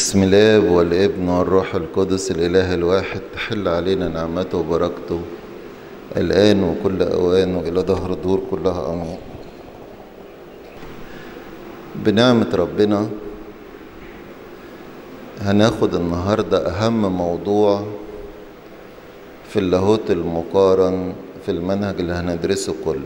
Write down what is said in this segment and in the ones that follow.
بسم الله والابن والروح القدس الإله الواحد تحل علينا نعمته وبركته الآن وكل أوان وإلى ظهر الدور كلها آمين بنعمة ربنا هناخد النهاردة أهم موضوع في اللاهوت المقارن في المنهج اللي هندرسه كله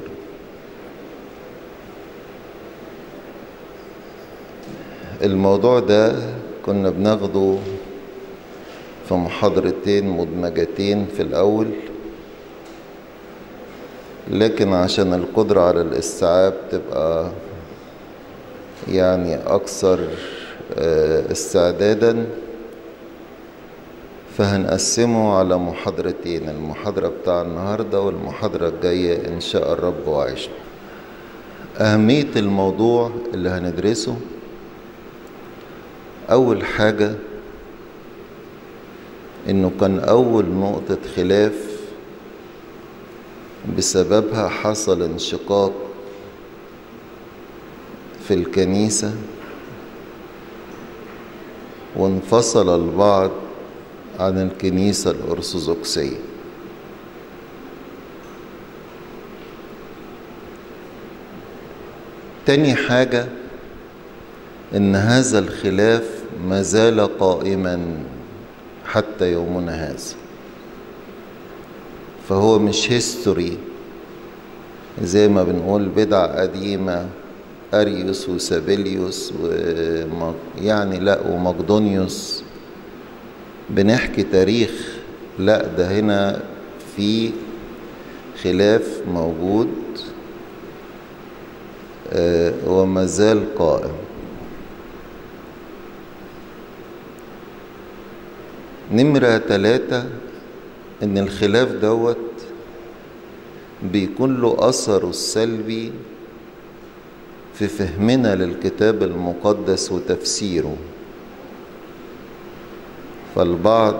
الموضوع ده كنا بناخده في محاضرتين مدمجتين في الأول لكن عشان القدرة على الاستيعاب تبقى يعني أكثر استعدادا فهنقسمه على محاضرتين المحاضرة بتاع النهاردة والمحاضرة الجاية إن شاء الرب وعشنا أهمية الموضوع اللي هندرسه أول حاجة إنه كان أول نقطة خلاف بسببها حصل انشقاق في الكنيسة وانفصل البعض عن الكنيسة الأرثوذكسية تاني حاجة إن هذا الخلاف ما زال قائما حتى يومنا هذا فهو مش هيستوري زي ما بنقول بدع قديمة أريوس وسابيليوس و يعني لا ومقدونيوس بنحكي تاريخ لا ده هنا في خلاف موجود وما زال قائم نمرة ثلاثة إن الخلاف دوت بيكون له أثره السلبي في فهمنا للكتاب المقدس وتفسيره فالبعض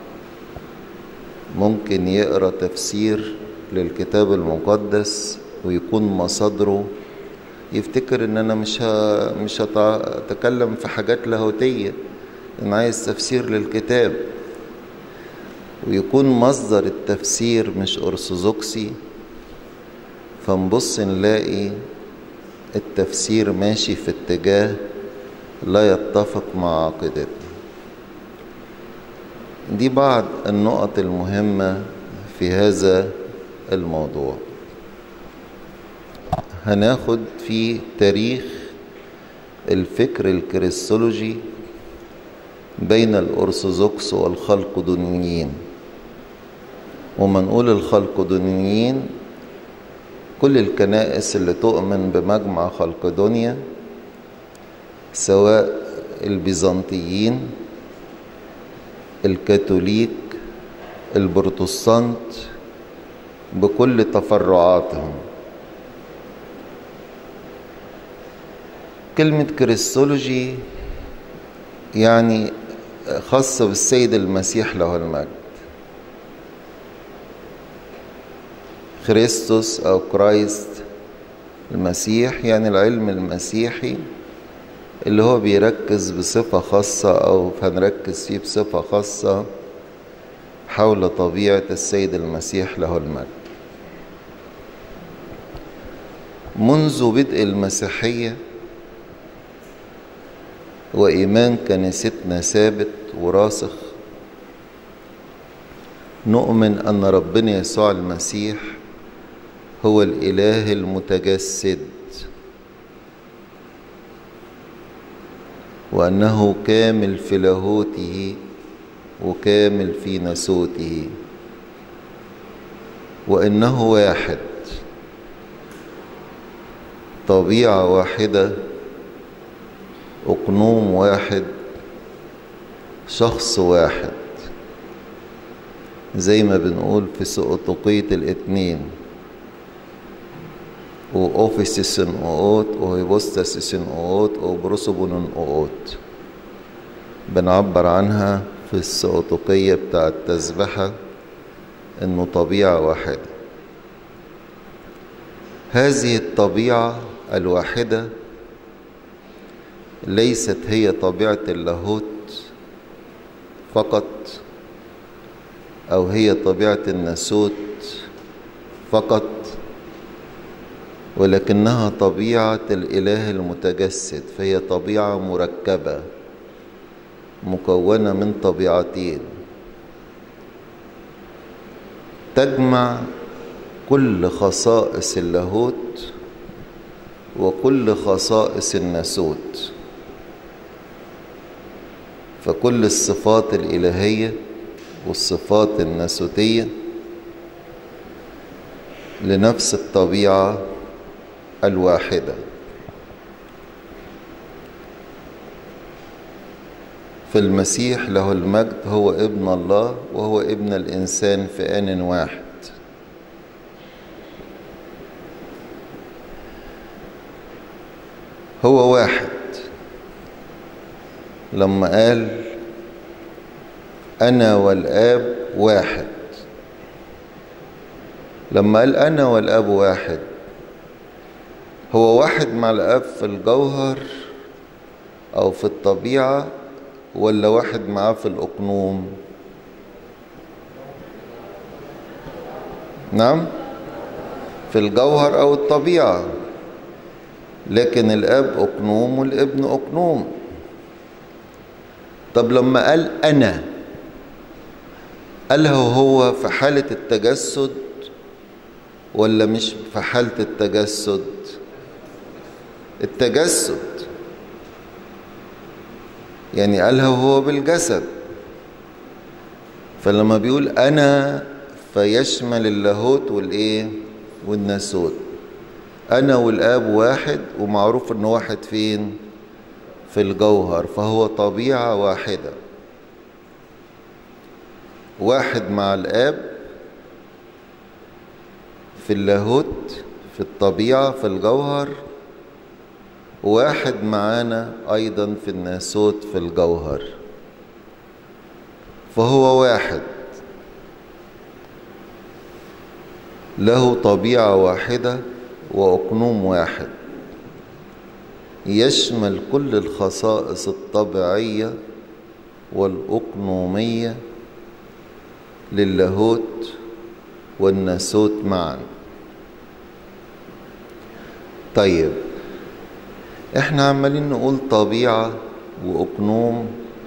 ممكن يقرا تفسير للكتاب المقدس ويكون مصادره يفتكر ان انا مش ه... مش هتكلم في حاجات لاهوتيه انا عايز تفسير للكتاب ويكون مصدر التفسير مش ارثوذكسي فنبص نلاقي التفسير ماشي في اتجاه لا يتفق مع عقيدتنا دي بعض النقط المهمة في هذا الموضوع هناخد في تاريخ الفكر الكريستولوجي بين الأرثوذكس والخلقدونيين وما نقول الخلقدونيين كل الكنائس اللي تؤمن بمجمع خلقدونيا سواء البيزنطيين الكاثوليك البروتستانت بكل تفرعاتهم كلمة كريستولوجي يعني خاصة بالسيد المسيح له المجد خريستوس أو كرايست المسيح يعني العلم المسيحي اللي هو بيركز بصفة خاصة أو هنركز فيه بصفة خاصة حول طبيعة السيد المسيح له المجد منذ بدء المسيحية وإيمان كنيستنا ثابت وراسخ نؤمن أن ربنا يسوع المسيح هو الإله المتجسد وأنه كامل في لاهوته وكامل في نسوته وإنه واحد طبيعة واحدة أقنوم واحد شخص واحد زي ما بنقول في سقطقية الاتنين وأوفيسيسن أوت وهيبوستاسيسن أوت وبروسوبونون أوت بنعبر عنها في السقطقية بتاع التسبحة إنه طبيعة واحدة هذه الطبيعة الواحدة ليست هي طبيعة اللاهوت فقط أو هي طبيعة الناسوت فقط ولكنها طبيعة الإله المتجسد فهي طبيعة مركبة مكونة من طبيعتين تجمع كل خصائص اللاهوت وكل خصائص الناسوت فكل الصفات الإلهية والصفات الناسوتية لنفس الطبيعة الواحدة فالمسيح له المجد هو ابن الله وهو ابن الإنسان في آن واحد هو واحد لما قال أنا والآب واحد لما قال أنا والآب واحد هو واحد مع الآب في الجوهر أو في الطبيعة ولا واحد معاه في الأقنوم نعم في الجوهر أو الطبيعة لكن الاب اقنوم والابن اقنوم طب لما قال انا قالها هو في حالة التجسد ولا مش في حالة التجسد التجسد يعني قالها هو بالجسد فلما بيقول انا فيشمل اللاهوت والايه والناسوت أنا والآب واحد ومعروف إن واحد فين في الجوهر فهو طبيعة واحدة واحد مع الآب في اللاهوت في الطبيعة في الجوهر واحد معانا أيضا في الناسوت في الجوهر فهو واحد له طبيعة واحدة وأقنوم واحد يشمل كل الخصائص الطبيعية والأقنومية للاهوت والناسوت معا طيب احنا عمالين نقول طبيعة وأقنوم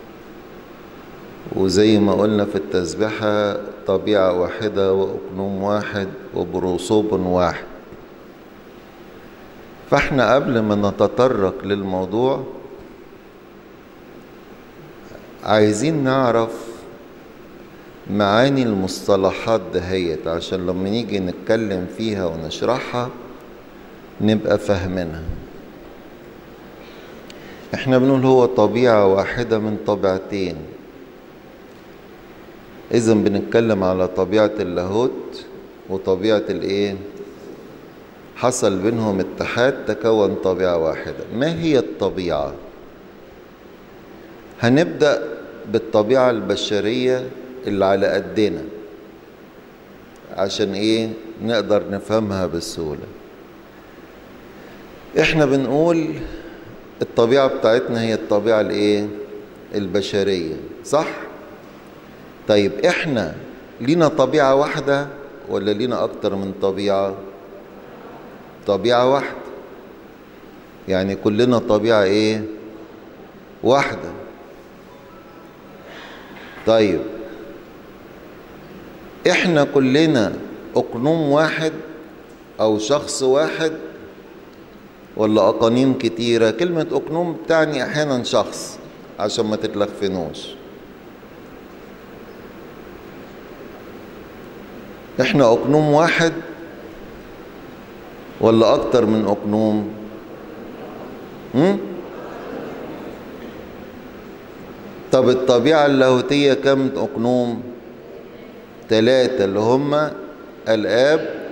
وزي ما قلنا في التسبيحة طبيعة واحدة وأقنوم واحد وبروصوب واحد فاحنا قبل ما نتطرق للموضوع عايزين نعرف معاني المصطلحات دهيت عشان لما نيجي نتكلم فيها ونشرحها نبقى فاهمينها احنا بنقول هو طبيعة واحدة من طبيعتين اذا بنتكلم على طبيعة اللاهوت وطبيعة الايه حصل بينهم اتحاد تكون طبيعة واحدة ما هي الطبيعة هنبدأ بالطبيعة البشرية اللي على قدنا عشان ايه نقدر نفهمها بسهولة احنا بنقول الطبيعة بتاعتنا هي الطبيعة الايه البشرية صح طيب احنا لينا طبيعة واحدة ولا لينا اكتر من طبيعة طبيعة واحدة يعني كلنا طبيعة ايه واحدة طيب احنا كلنا اقنوم واحد او شخص واحد ولا اقانيم كتيرة كلمة اقنوم بتعني احيانا شخص عشان ما تتلخفنوش احنا اقنوم واحد ولا اكتر من اقنوم هم؟ طب الطبيعة اللاهوتية كم اقنوم ثلاثة اللي هم الاب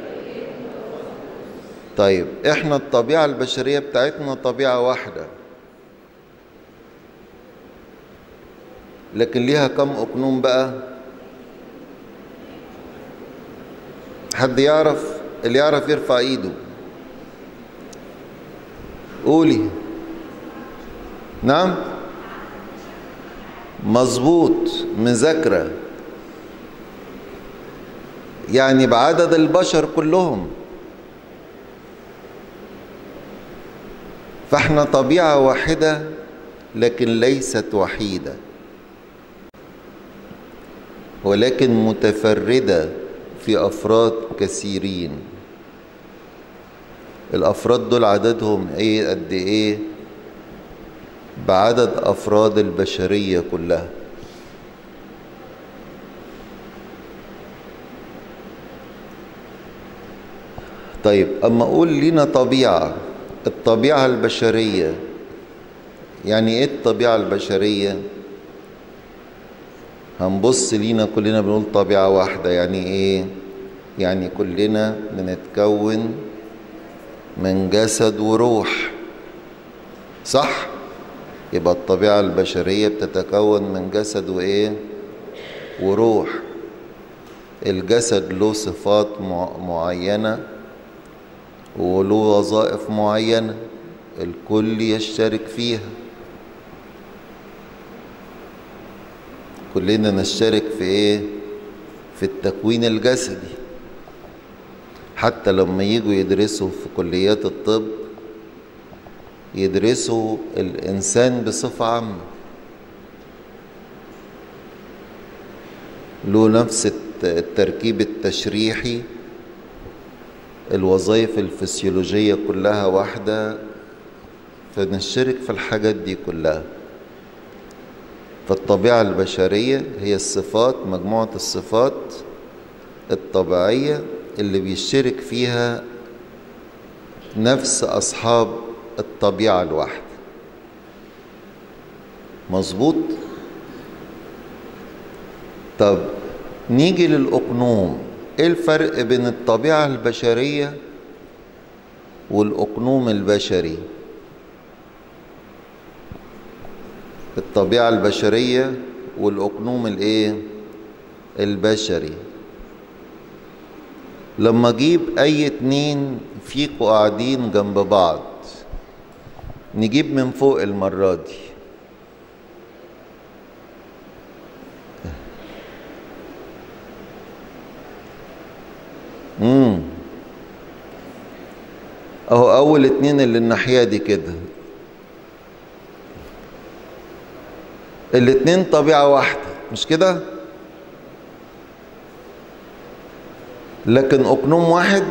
طيب احنا الطبيعة البشرية بتاعتنا طبيعة واحدة لكن ليها كم اقنوم بقى حد يعرف اللي يعرف يرفع ايده قولي نعم مظبوط مذاكرة يعني بعدد البشر كلهم فاحنا طبيعة واحدة لكن ليست وحيدة ولكن متفردة في أفراد كثيرين الأفراد دول عددهم إيه قد إيه بعدد أفراد البشرية كلها طيب أما أقول لنا طبيعة الطبيعة البشرية يعني إيه الطبيعة البشرية هنبص لينا كلنا بنقول طبيعة واحدة يعني إيه يعني كلنا بنتكون من جسد وروح صح يبقى الطبيعة البشرية بتتكون من جسد وإيه وروح الجسد له صفات معينة وله وظائف معينة الكل يشترك فيها كلنا نشترك في ايه في التكوين الجسدي حتى لما يجوا يدرسوا في كليات الطب يدرسوا الانسان بصفه عامه له نفس التركيب التشريحي الوظائف الفسيولوجيه كلها واحده فنشترك في الحاجات دي كلها فالطبيعة البشرية هي الصفات مجموعة الصفات الطبيعية اللي بيشترك فيها نفس أصحاب الطبيعة الواحدة مظبوط طب نيجي للأقنوم ايه الفرق بين الطبيعة البشرية والأقنوم البشري الطبيعة البشرية والأقنوم الايه البشري لما اجيب اي اتنين فيكوا قاعدين جنب بعض نجيب من فوق المرة دي امم اهو اول اتنين اللي الناحية دي كده الاتنين طبيعة واحدة مش كده لكن أقنوم واحد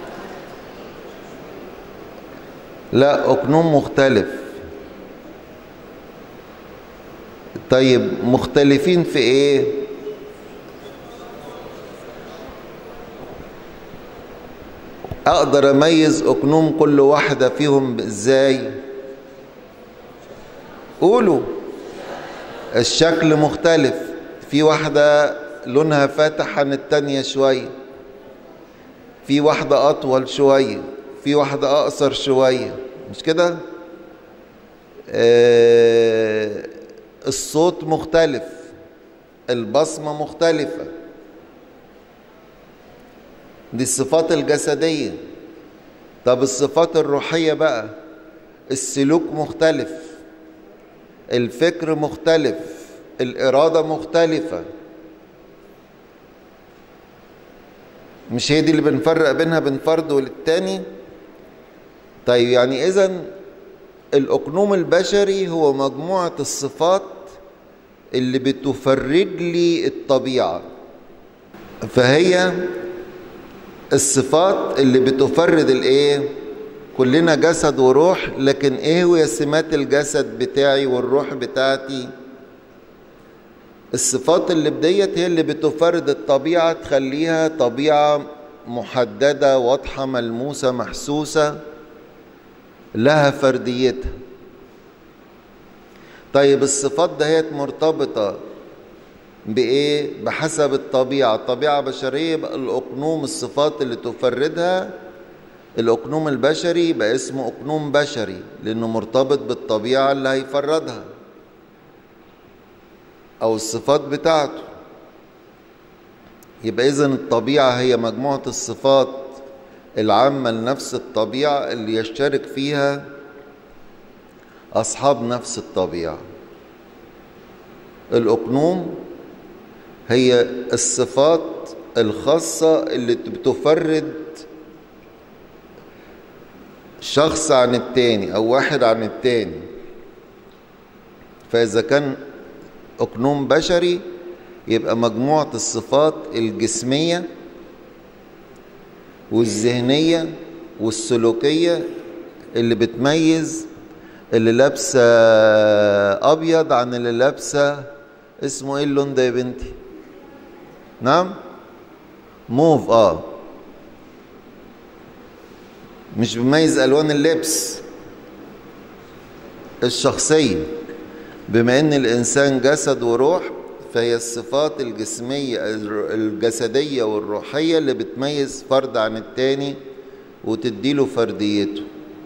لا أقنوم مختلف طيب مختلفين في ايه اقدر اميز اقنوم كل واحدة فيهم ازاي قولوا الشكل مختلف في واحدة لونها فاتح عن التانية شوية في واحدة أطول شوية في واحدة أقصر شوية مش كده آه الصوت مختلف البصمة مختلفة دي الصفات الجسدية طب الصفات الروحية بقى السلوك مختلف الفكر مختلف الإرادة مختلفة مش هي دي اللي بنفرق بينها بين فرد والتاني طيب يعني إذا الأقنوم البشري هو مجموعة الصفات اللي بتفرد لي الطبيعة فهي الصفات اللي بتفرد الايه كلنا جسد وروح لكن ايه هي سمات الجسد بتاعي والروح بتاعتي الصفات اللي بديت هي اللي بتفرد الطبيعة تخليها طبيعة محددة واضحة ملموسة محسوسة لها فرديتها طيب الصفات دهيت مرتبطة بإيه؟ بحسب الطبيعة الطبيعة بشرية يبقى الأقنوم الصفات اللي تفردها الأقنوم البشري يبقى اسمه أقنوم بشري لأنه مرتبط بالطبيعة اللي هيفردها أو الصفات بتاعته يبقى إذا الطبيعة هي مجموعة الصفات العامة لنفس الطبيعة اللي يشترك فيها أصحاب نفس الطبيعة الأقنوم هي الصفات الخاصة اللي بتفرد شخص عن التاني أو واحد عن التاني فإذا كان أقنوم بشري يبقى مجموعة الصفات الجسمية والذهنية والسلوكية اللي بتميز اللي لابسة أبيض عن اللي لابسة اسمه إيه اللون ده يا بنتي؟ نعم؟ موف آه مش بيميز ألوان اللبس الشخصية بما ان الانسان جسد وروح فهي الصفات الجسمية الجسدية والروحية اللي بتميز فرد عن التاني وتديله فرديته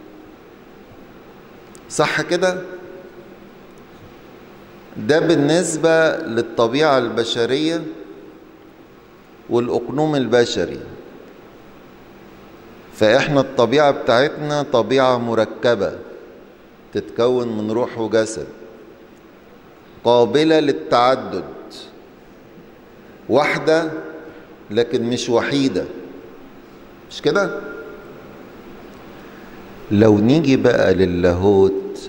صح كده ده بالنسبة للطبيعة البشرية والأقنوم البشري فإحنا الطبيعة بتاعتنا طبيعة مركبة تتكون من روح وجسد قابلة للتعدد واحدة لكن مش وحيدة مش كده لو نيجي بقى للاهوت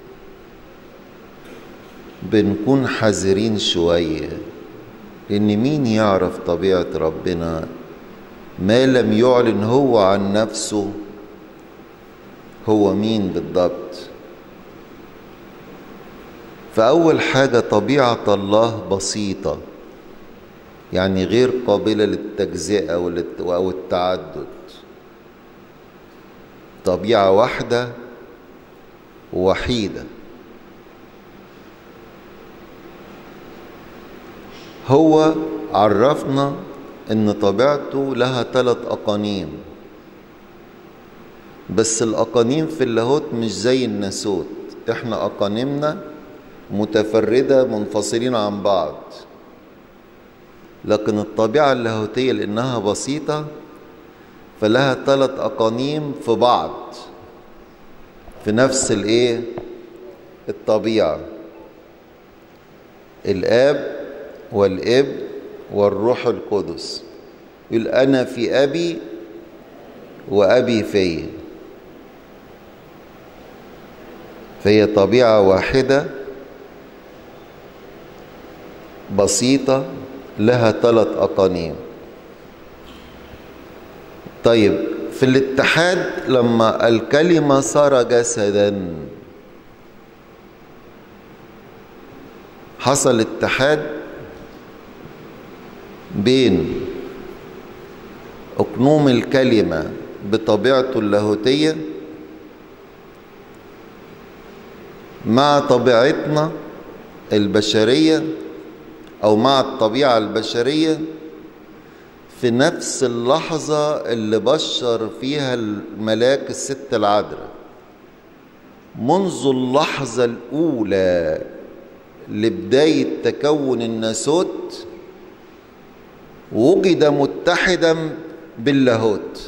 بنكون حذرين شوية لأن مين يعرف طبيعة ربنا ما لم يعلن هو عن نفسه هو مين بالضبط فأول حاجة طبيعة الله بسيطة يعني غير قابلة للتجزئة أو التعدد طبيعة واحدة وحيدة هو عرفنا ان طبيعته لها ثلاث اقانيم بس الاقانيم في اللاهوت مش زي الناسوت احنا اقانيمنا متفردة منفصلين عن بعض لكن الطبيعة اللاهوتية لأنها بسيطة فلها ثلاث أقانيم في بعض في نفس الإيه الطبيعة الآب والابن والروح القدس يقول أنا في أبي وأبي في فهي طبيعة واحدة بسيطة لها ثلاث أقانيم طيب في الاتحاد لما الكلمة صار جسدا حصل اتحاد بين أقنوم الكلمة بطبيعته اللاهوتية مع طبيعتنا البشرية أو مع الطبيعة البشرية في نفس اللحظة اللي بشر فيها الملاك الست العذراء منذ اللحظة الأولى لبداية تكون الناسوت وجد متحدا باللاهوت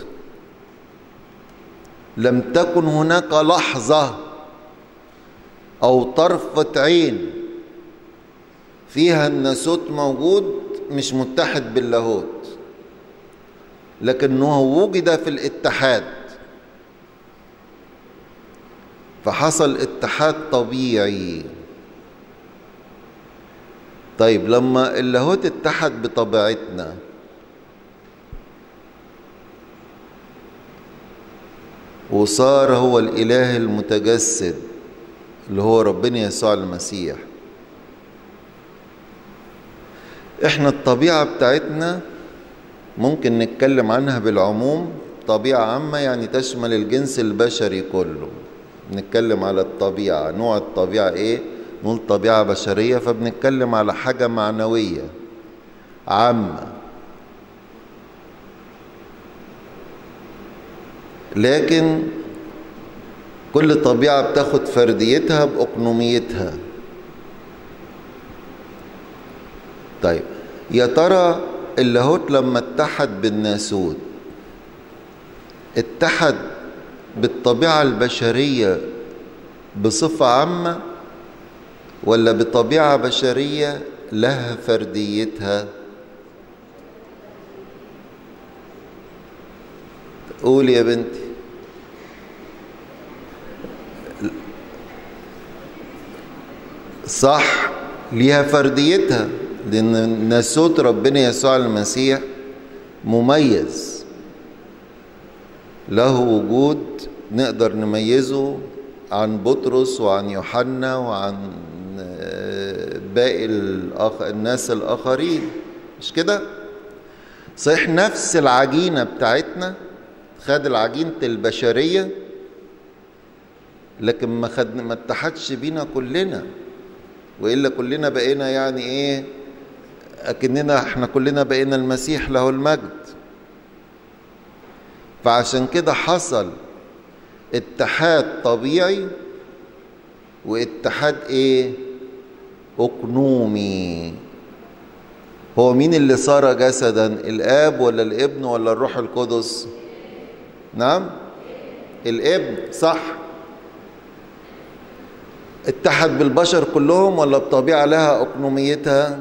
لم تكن هناك لحظة أو طرفة عين فيها الناسوت موجود مش متحد باللاهوت لكنه وجد في الاتحاد فحصل اتحاد طبيعي طيب لما اللاهوت اتحد بطبيعتنا وصار هو الاله المتجسد اللي هو ربنا يسوع المسيح احنا الطبيعه بتاعتنا ممكن نتكلم عنها بالعموم طبيعه عامه يعني تشمل الجنس البشري كله نتكلم على الطبيعه نوع الطبيعه ايه نقول طبيعه بشريه فبنتكلم على حاجه معنويه عامه لكن كل طبيعه بتاخد فرديتها باقنوميتها طيب يا ترى اللاهوت لما اتحد بالناسوت اتحد بالطبيعة البشرية بصفة عامة ولا بطبيعة بشرية لها فرديتها قول يا بنتي صح ليها فرديتها لأن ناسوت ربنا يسوع المسيح مميز له وجود نقدر نميزه عن بطرس وعن يوحنا وعن باقي الأخ... الناس الآخرين مش كده؟ صحيح نفس العجينة بتاعتنا خد العجينة البشرية لكن ما خد ما اتحدش بينا كلنا والا كلنا بقينا يعني ايه اكننا احنا كلنا بقينا المسيح له المجد فعشان كده حصل اتحاد طبيعي واتحاد ايه اقنومي هو مين اللي صار جسدا الاب ولا الابن ولا الروح القدس نعم الابن صح اتحد بالبشر كلهم ولا بطبيعة لها أقنوميتها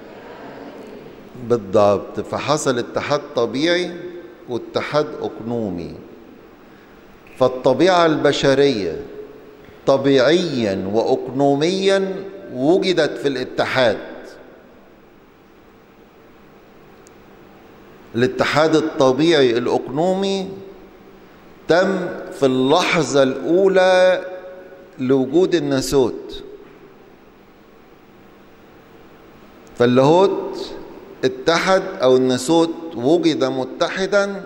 بالضبط فحصل اتحاد طبيعي واتحاد أقنومي فالطبيعة البشرية طبيعيا وأقنوميا وجدت في الاتحاد الاتحاد الطبيعي الأقنومي تم في اللحظة الأولى لوجود الناسوت فاللاهوت اتحد او الناسوت وجد متحدا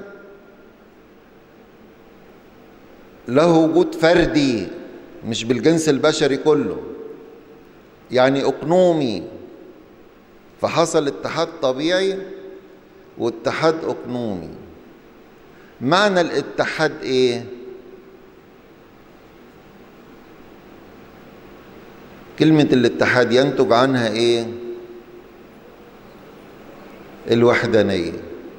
له وجود فردي مش بالجنس البشري كله يعني اقنومي فحصل اتحاد طبيعي واتحاد اقنومي معنى الاتحاد ايه كلمة الاتحاد ينتج عنها ايه الوحدانية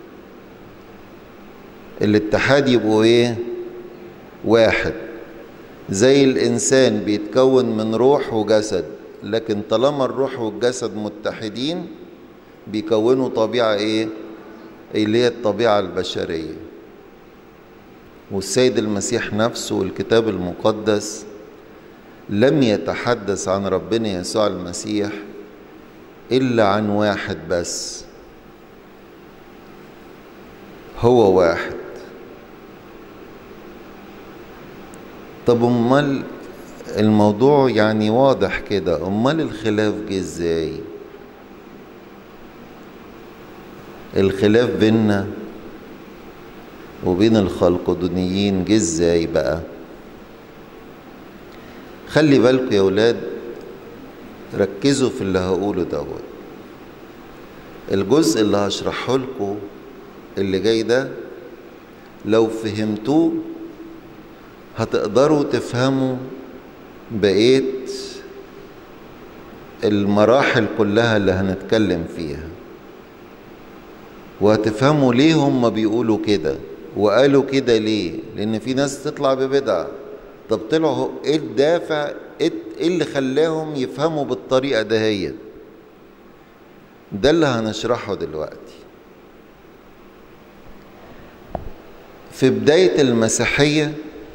الاتحاد يبقوا ايه واحد زي الانسان بيتكون من روح وجسد لكن طالما الروح والجسد متحدين بيكونوا طبيعة ايه اللي هي الطبيعة البشرية والسيد المسيح نفسه والكتاب المقدس لم يتحدث عن ربنا يسوع المسيح إلا عن واحد بس هو واحد طب امال الموضوع يعني واضح كده امال الخلاف جه ازاي الخلاف بيننا وبين الخلقدونيين جه ازاي بقى خلي بالكم يا ولاد ركزوا في اللي هقوله دوت الجزء اللي هشرحه لكم اللي جاي ده لو فهمتوه هتقدروا تفهموا بقية المراحل كلها اللي هنتكلم فيها وهتفهموا ليه هم بيقولوا كده وقالوا كده ليه لان في ناس تطلع ببدعه طب طلعوا ايه الدافع ايه اللي خلاهم يفهموا بالطريقه دهيت ده اللي هنشرحه دلوقتي في بدايه المسيحيه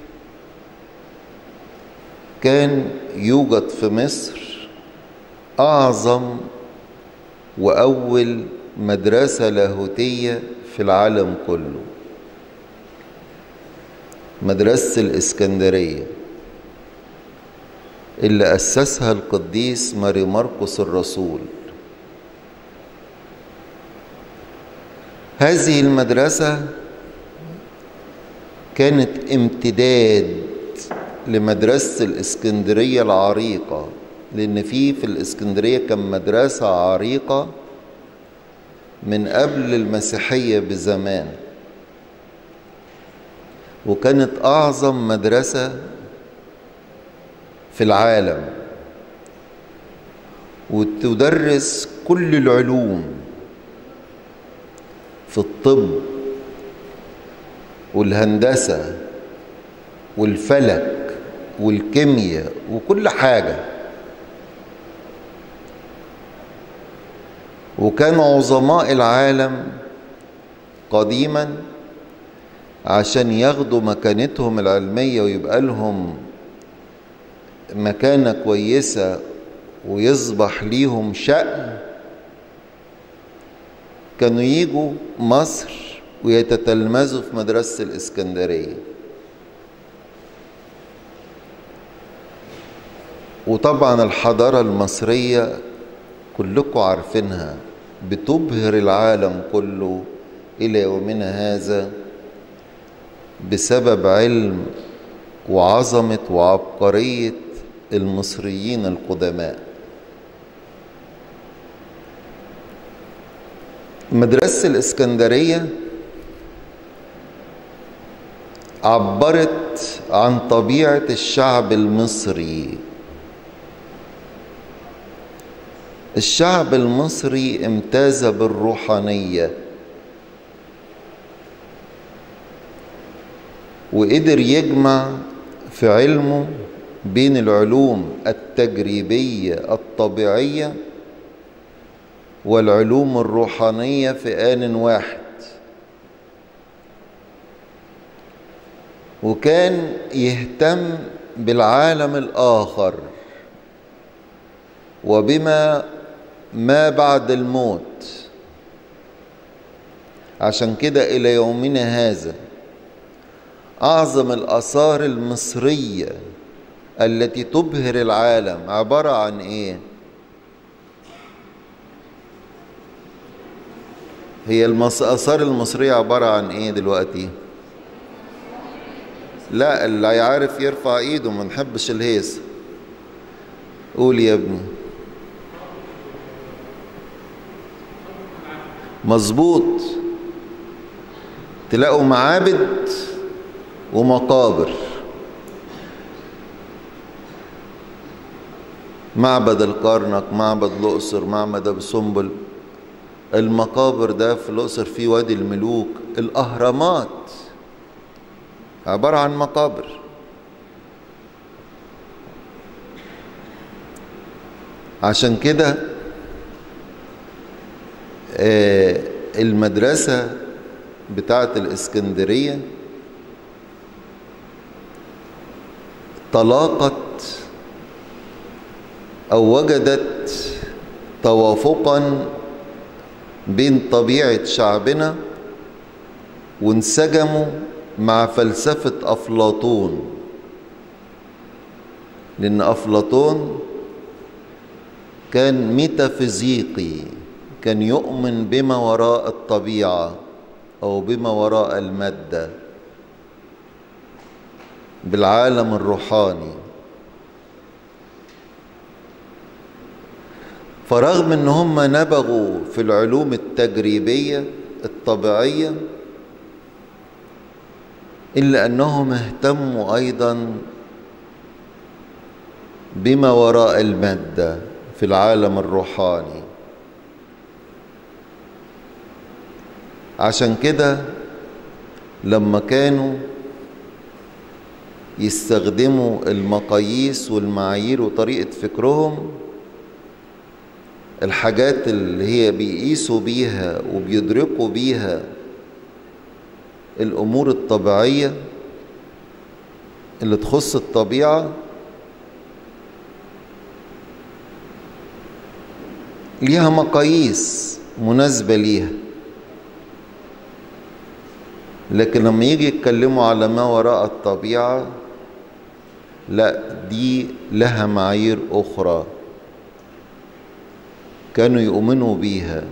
كان يوجد في مصر اعظم واول مدرسه لاهوتيه في العالم كله مدرسة الإسكندرية اللي أسسها القديس ماري مرقس الرسول هذه المدرسة كانت امتداد لمدرسة الإسكندرية العريقة لأن في في الإسكندرية كان مدرسة عريقة من قبل المسيحية بزمان وكانت أعظم مدرسة في العالم وتدرس كل العلوم في الطب والهندسة والفلك والكيمياء وكل حاجة وكان عظماء العالم قديما عشان ياخدوا مكانتهم العلمية ويبقى لهم مكانة كويسة ويصبح ليهم شأن كانوا يجوا مصر ويتتلمذوا في مدرسة الإسكندرية وطبعا الحضارة المصرية كلكم عارفينها بتبهر العالم كله إلى يومنا هذا بسبب علم وعظمة وعبقرية المصريين القدماء مدرسة الإسكندرية عبرت عن طبيعة الشعب المصري الشعب المصري امتاز بالروحانية وقدر يجمع في علمه بين العلوم التجريبية الطبيعية والعلوم الروحانية في آن واحد وكان يهتم بالعالم الآخر وبما ما بعد الموت عشان كده إلى يومنا هذا أعظم الآثار المصرية التي تبهر العالم عبارة عن إيه؟ هي الآثار المصرية عبارة عن إيه دلوقتي؟ لا اللي يعرف يرفع إيده ما نحبش الهيصة قول يا ابني مظبوط تلاقوا معابد ومقابر معبد الكرنك معبد الأقصر معبد أبو سمبل المقابر ده في الأقصر في وادي الملوك الأهرامات عبارة عن مقابر عشان كده المدرسة بتاعة الإسكندرية تلاقت أو وجدت توافقا بين طبيعة شعبنا وانسجموا مع فلسفة أفلاطون لأن أفلاطون كان ميتافيزيقي كان يؤمن بما وراء الطبيعة أو بما وراء المادة بالعالم الروحاني فرغم ان هم نبغوا في العلوم التجريبية الطبيعية إلا أنهم اهتموا أيضا بما وراء المادة في العالم الروحاني عشان كده لما كانوا يستخدموا المقاييس والمعايير وطريقة فكرهم الحاجات اللي هي بيقيسوا بيها وبيدركوا بيها الأمور الطبيعية اللي تخص الطبيعة ليها مقاييس مناسبة ليها لكن لما يجي يتكلموا على ما وراء الطبيعة لا دي لها معايير أخرى كانوا يؤمنوا بيها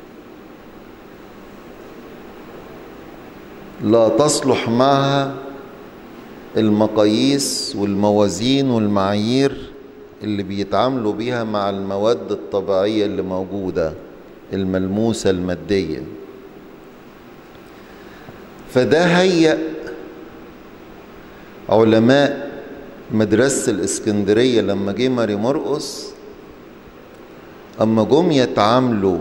لا تصلح معها المقاييس والموازين والمعايير اللي بيتعاملوا بيها مع المواد الطبيعية اللي موجودة الملموسة المادية فده هيأ علماء مدرسة الإسكندرية لما جه ماري مرقس أما جم يتعاملوا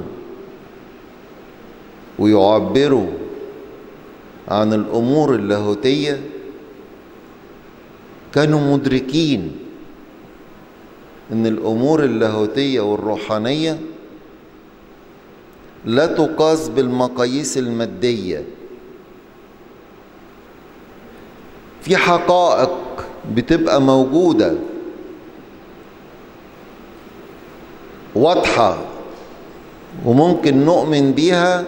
ويعبروا عن الأمور اللاهوتية كانوا مدركين إن الأمور اللاهوتية والروحانية لا تقاس بالمقاييس المادية في حقائق بتبقى موجودة واضحة وممكن نؤمن بيها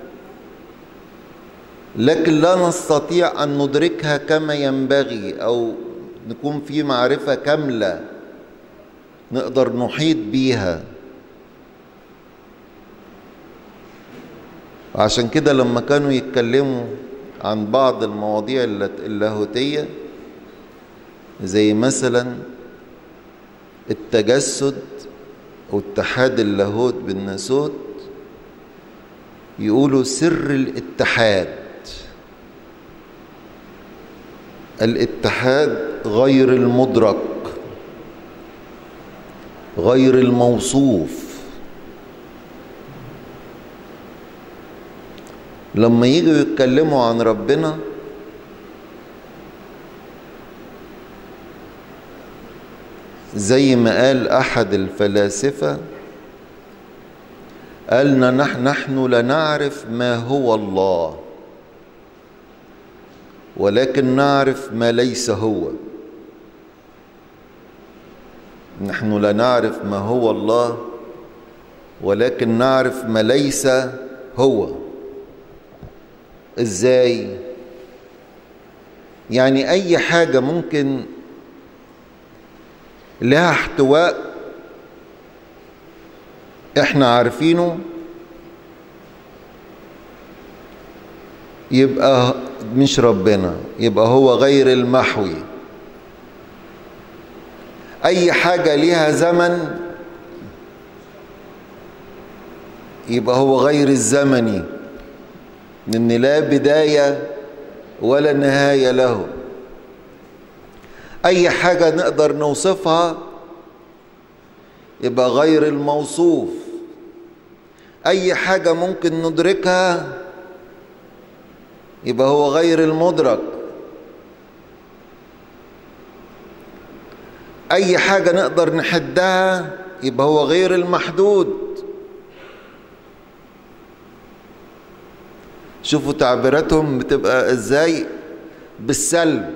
لكن لا نستطيع أن ندركها كما ينبغي أو نكون في معرفة كاملة نقدر نحيط بيها عشان كده لما كانوا يتكلموا عن بعض المواضيع اللاهوتية زي مثلا التجسد واتحاد اللاهوت بالناسوت يقولوا سر الاتحاد الاتحاد غير المدرك غير الموصوف لما يجوا يتكلموا عن ربنا زي ما قال احد الفلاسفه قالنا نحن, نحن لا نعرف ما هو الله ولكن نعرف ما ليس هو نحن لا نعرف ما هو الله ولكن نعرف ما ليس هو ازاي يعني اي حاجه ممكن لها احتواء احنا عارفينه يبقى مش ربنا يبقى هو غير المحوي اي حاجه ليها زمن يبقى هو غير الزمني ان لا بدايه ولا نهايه له اي حاجه نقدر نوصفها يبقى غير الموصوف اي حاجه ممكن ندركها يبقى هو غير المدرك اي حاجه نقدر نحدها يبقى هو غير المحدود شوفوا تعبيراتهم بتبقى ازاي بالسلب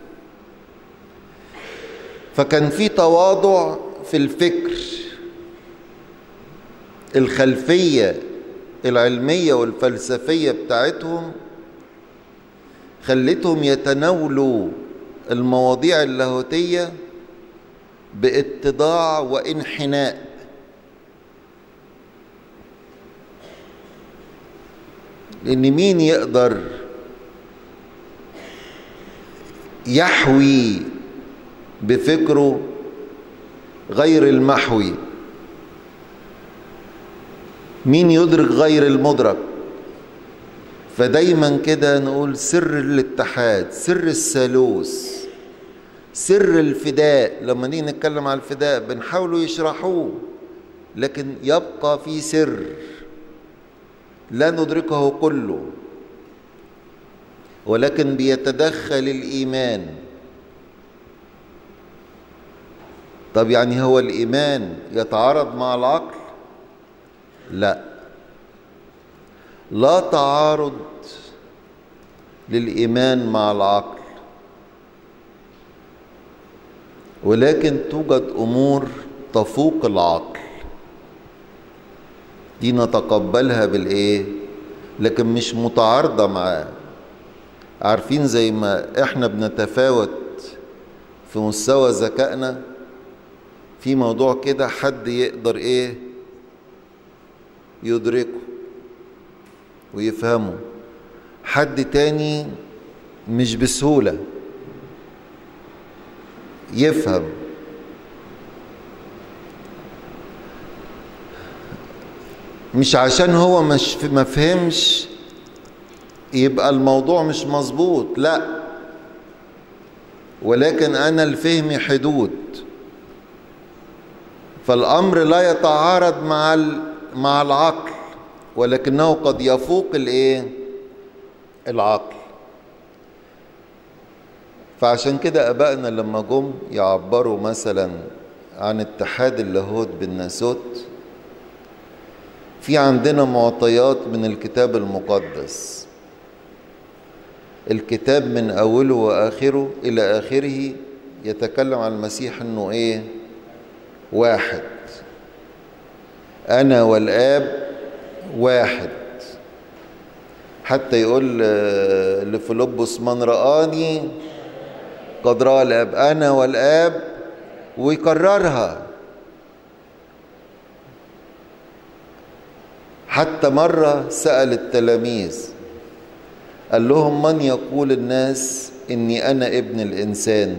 فكان في تواضع في الفكر الخلفيه العلميه والفلسفيه بتاعتهم خلتهم يتناولوا المواضيع اللاهوتيه باتضاع وانحناء لان مين يقدر يحوي بفكره غير المحوي مين يدرك غير المدرك فدايما كده نقول سر الاتحاد سر الثالوث سر الفداء لما نيجي نتكلم على الفداء بنحاولوا يشرحوه لكن يبقى في سر لا ندركه كله ولكن بيتدخل الايمان طب يعني هو الايمان يتعارض مع العقل لا لا تعارض للايمان مع العقل ولكن توجد امور تفوق العقل دي نتقبلها بالايه لكن مش متعارضه معاه عارفين زي ما احنا بنتفاوت في مستوى ذكائنا في موضوع كده حد يقدر ايه يدركه ويفهمه حد تاني مش بسهوله يفهم مش عشان هو مش ما فهمش يبقى الموضوع مش مظبوط لا ولكن انا لفهمي حدود فالامر لا يتعارض مع مع العقل ولكنه قد يفوق الايه العقل فعشان كده ابائنا لما جم يعبروا مثلا عن اتحاد اللاهوت بالناسوت في عندنا معطيات من الكتاب المقدس الكتاب من أوله وآخره إلى آخره يتكلم عن المسيح أنه إيه واحد أنا والآب واحد حتى يقول لفيلبس من رآني قد رأى الآب أنا والآب ويكررها حتى مرة سأل التلاميذ قال لهم من يقول الناس إني أنا ابن الإنسان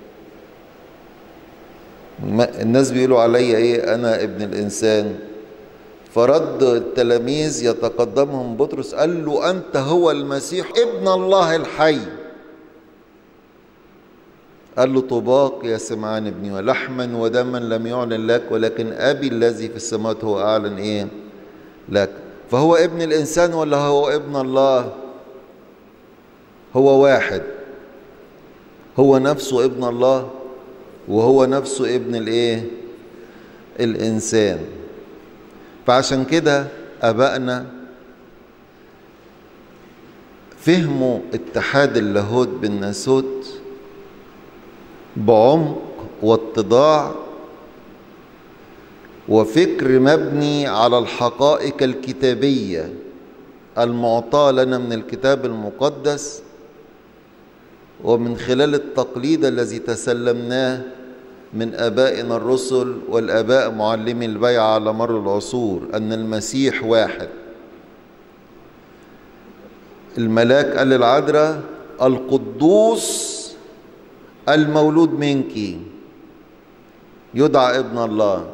الناس بيقولوا عليا إيه أنا ابن الإنسان فرد التلاميذ يتقدمهم بطرس قال له أنت هو المسيح ابن الله الحي قال له طباق يا سمعان ابني ولحما ودما لم يعلن لك ولكن أبي الذي في السماوات هو أعلن إيه لك فهو ابن الإنسان ولا هو ابن الله هو واحد هو نفسه ابن الله وهو نفسه ابن الايه الانسان فعشان كده ابائنا فهموا اتحاد اللاهوت بالناسوت بعمق واتضاع وفكر مبني على الحقائق الكتابيه المعطاه لنا من الكتاب المقدس ومن خلال التقليد الذي تسلمناه من ابائنا الرسل والاباء معلمي البيعه على مر العصور ان المسيح واحد الملاك قال للعذراء القدوس المولود منك يدعى ابن الله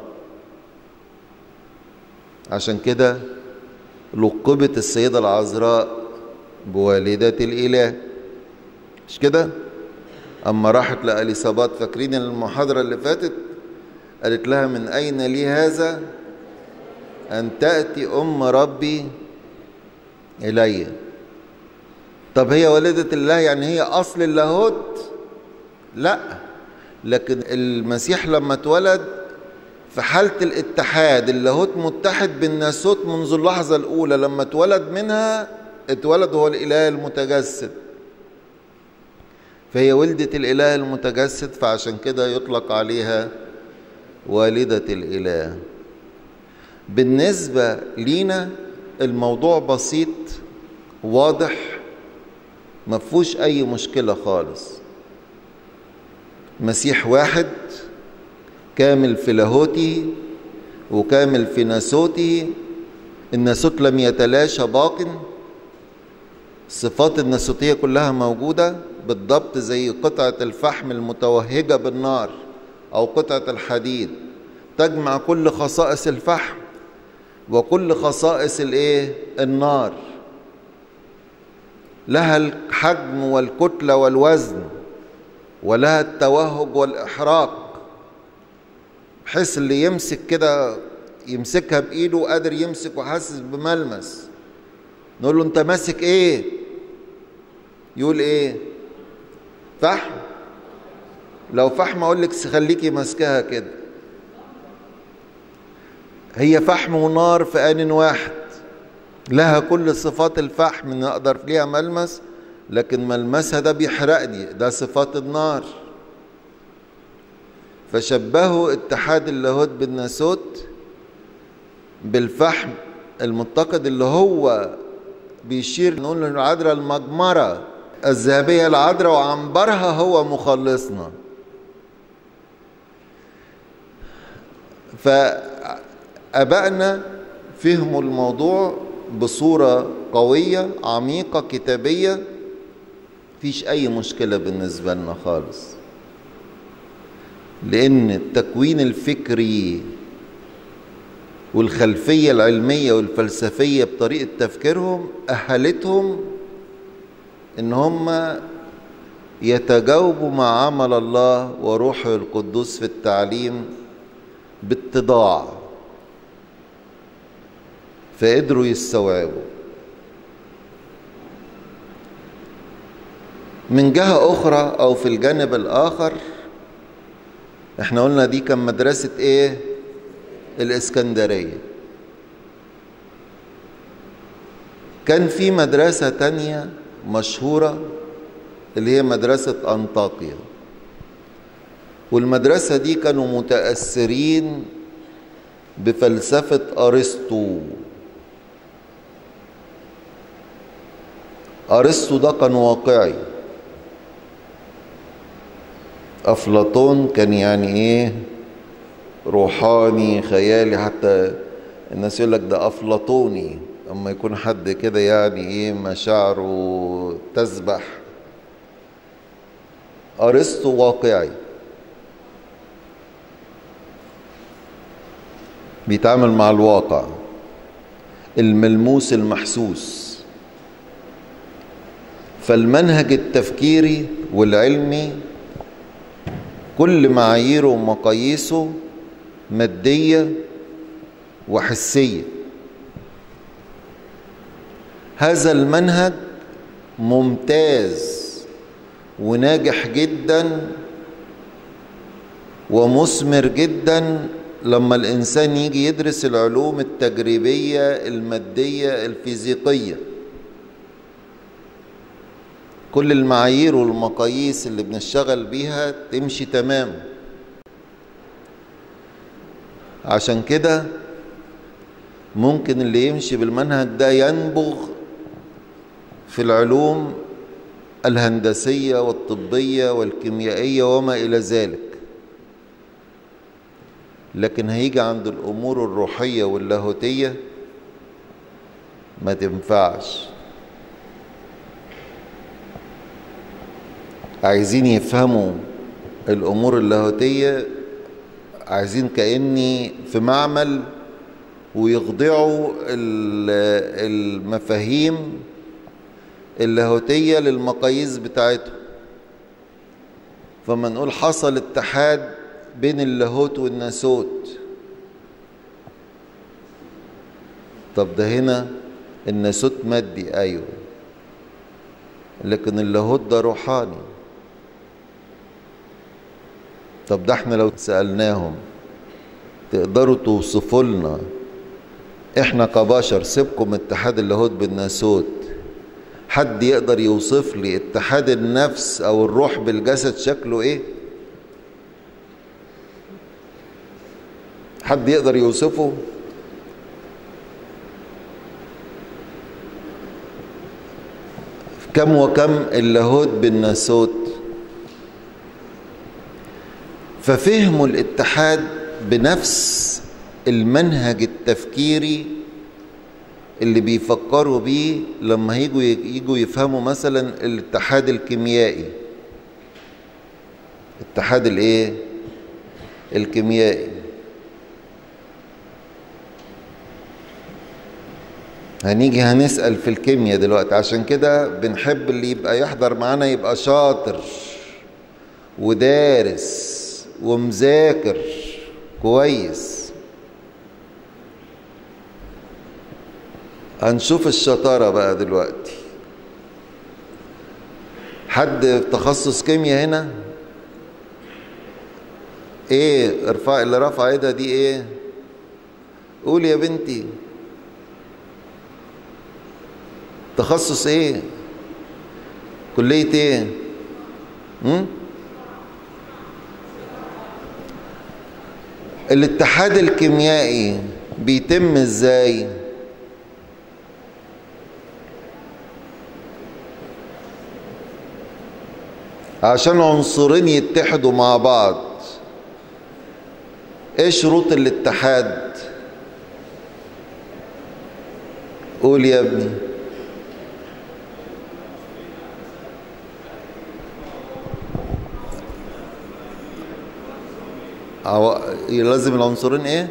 عشان كده لقبت السيده العذراء بوالده الاله مش كده اما راحت لاليصابات فاكرين المحاضره اللي فاتت قالت لها من اين لي هذا ان تاتي ام ربي الي طب هي والده الله يعني هي اصل اللاهوت لا لكن المسيح لما اتولد في حالة الاتحاد اللاهوت متحد بالناسوت منذ اللحظة الأولى لما اتولد منها اتولد هو الإله المتجسد فهي ولدة الإله المتجسد فعشان كده يطلق عليها والدة الإله بالنسبة لينا الموضوع بسيط واضح ما فيهوش أي مشكلة خالص مسيح واحد كامل في لاهوته وكامل في ناسوته الناسوت لم يتلاشى باق الصفات الناسوتية كلها موجودة بالضبط زي قطعة الفحم المتوهجة بالنار أو قطعة الحديد تجمع كل خصائص الفحم وكل خصائص الايه النار لها الحجم والكتلة والوزن ولها التوهج والإحراق بحيث اللي يمسك كده يمسكها بإيده قادر يمسك وحاسس بملمس نقول له أنت ماسك إيه؟ يقول إيه؟ فحم لو فحم أقول لك خليكي ماسكاها كده هي فحم ونار في آن واحد لها كل صفات الفحم نقدر ليها ملمس لكن ملمسها ده بيحرقني ده صفات النار فشبهوا اتحاد اللاهوت بالناسوت بالفحم المتقد اللي هو بيشير نقول العذراء المجمرة الذهبية العذراء وعنبرها هو مخلصنا فأبائنا فهموا الموضوع بصورة قوية عميقة كتابية فيش أي مشكلة بالنسبة لنا خالص لأن التكوين الفكري والخلفية العلمية والفلسفية بطريقة تفكيرهم أهلتهم إن هم يتجاوبوا مع عمل الله وروحه القدوس في التعليم باتضاع فقدروا يستوعبوا من جهة أخرى أو في الجانب الآخر احنا قلنا دي كان مدرسة ايه الإسكندرية كان في مدرسة تانية مشهورة اللي هي مدرسة أنطاكيا والمدرسة دي كانوا متأثرين بفلسفة أرسطو أرسطو ده كان واقعي أفلاطون كان يعني إيه روحاني خيالي حتى الناس يقول لك ده أفلاطوني أما يكون حد كده يعني إيه مشاعره تسبح أرسطو واقعي بيتعامل مع الواقع الملموس المحسوس فالمنهج التفكيري والعلمي كل معاييره ومقاييسه مادية وحسية هذا المنهج ممتاز وناجح جدا ومثمر جدا لما الإنسان يجي يدرس العلوم التجريبية المادية الفيزيقية كل المعايير والمقاييس اللي بنشتغل بيها تمشي تمام عشان كده ممكن اللي يمشي بالمنهج ده ينبغ في العلوم الهندسية والطبية والكيميائية وما إلى ذلك لكن هيجي عند الأمور الروحية واللاهوتية ما تنفعش عايزين يفهموا الأمور اللاهوتية عايزين كأني في معمل ويخضعوا المفاهيم اللاهوتية للمقاييس بتاعتهم فما نقول حصل اتحاد بين اللاهوت والناسوت طب ده هنا الناسوت مادي ايوه لكن اللاهوت ده روحاني طب ده احنا لو سألناهم تقدروا توصفوا لنا احنا كبشر سيبكم اتحاد اللاهوت بالناسوت حد يقدر يوصف لي اتحاد النفس او الروح بالجسد شكله ايه حد يقدر يوصفه كم وكم اللاهوت بالناسوت ففهموا الاتحاد بنفس المنهج التفكيري اللي بيفكروا بيه لما يجوا يجوا يفهموا مثلا الاتحاد الكيميائي الاتحاد الايه الكيميائي هنيجي هنسأل في الكيمياء دلوقتي عشان كده بنحب اللي يبقى يحضر معانا يبقى شاطر ودارس ومذاكر كويس هنشوف الشطارة بقى دلوقتي حد تخصص كيمياء هنا ايه ارفع اللي رفع ايدها دي ايه قول يا بنتي تخصص ايه كلية ايه هم؟ الاتحاد الكيميائي بيتم ازاي عشان عنصرين يتحدوا مع بعض ايه شروط الاتحاد قول يا ابني أو لازم العنصرين ايه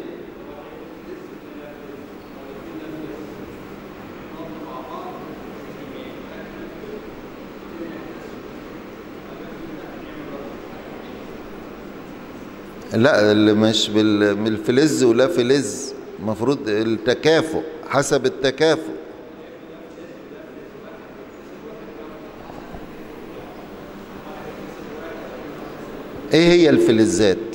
لا اللي مش بال... بالفلز ولا فلز المفروض التكافؤ حسب التكافؤ ايه هي الفلزات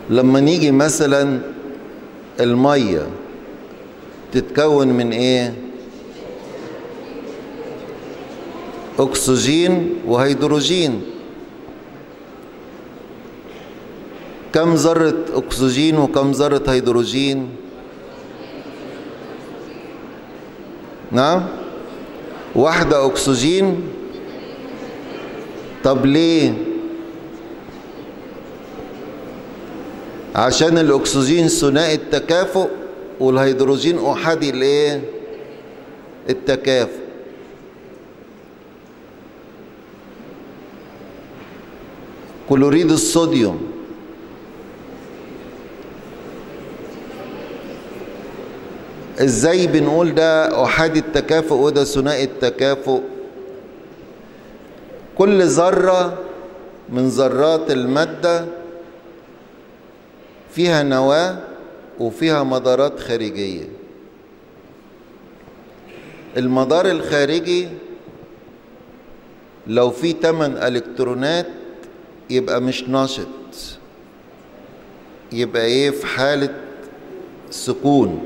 لما نيجي مثلا المية تتكون من ايه اكسجين وهيدروجين كم ذرة اكسجين وكم ذرة هيدروجين نعم واحدة اكسجين طب ليه عشان الاكسجين ثنائي التكافؤ والهيدروجين احادي الايه التكافؤ كلوريد الصوديوم ازاي بنقول ده احادي التكافؤ وده ثنائي التكافؤ كل ذره من ذرات الماده فيها نواه وفيها مدارات خارجيه المدار الخارجي لو في 8 الكترونات يبقى مش نشط يبقى ايه في حاله سكون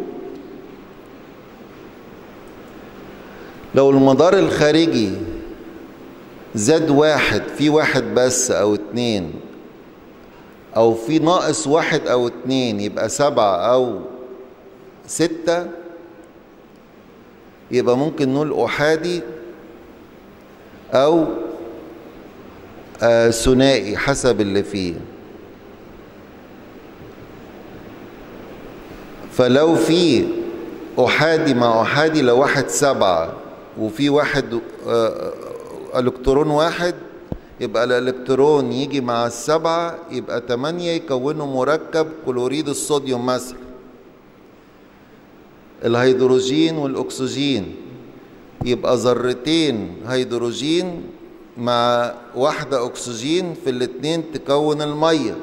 لو المدار الخارجي زاد واحد في واحد بس او اتنين او في ناقص واحد او اتنين يبقى سبعة او ستة يبقى ممكن نقول احادي او آه ثنائي حسب اللي فيه فلو في احادي مع احادي لو واحد سبعة وفي واحد آه الكترون واحد يبقى الالكترون يجي مع السبعة يبقى تمانية يكونوا مركب كلوريد الصوديوم مثلا الهيدروجين والاكسجين يبقى ذرتين هيدروجين مع واحدة أكسجين في الاتنين تكون المية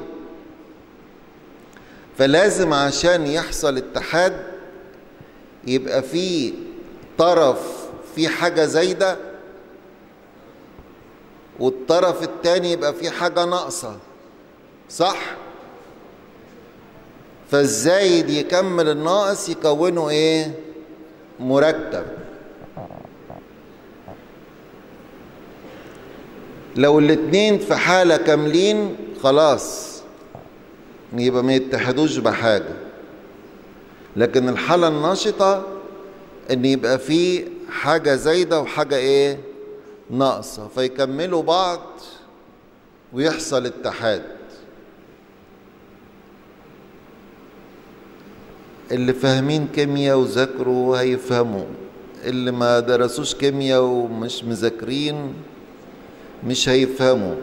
فلازم عشان يحصل اتحاد يبقى في طرف في حاجة زايدة والطرف التاني يبقى في حاجة ناقصة صح؟ فالزايد يكمل الناقص يكونوا ايه؟ مركب لو الاتنين في حالة كاملين خلاص يبقى ما يتحدوش بحاجة لكن الحالة النشطة ان يبقى في حاجة زايدة وحاجة ايه ناقصة فيكملوا بعض ويحصل اتحاد اللي فاهمين كيمياء وذاكروا هيفهموا اللي ما درسوش كيمياء ومش مذاكرين مش هيفهموا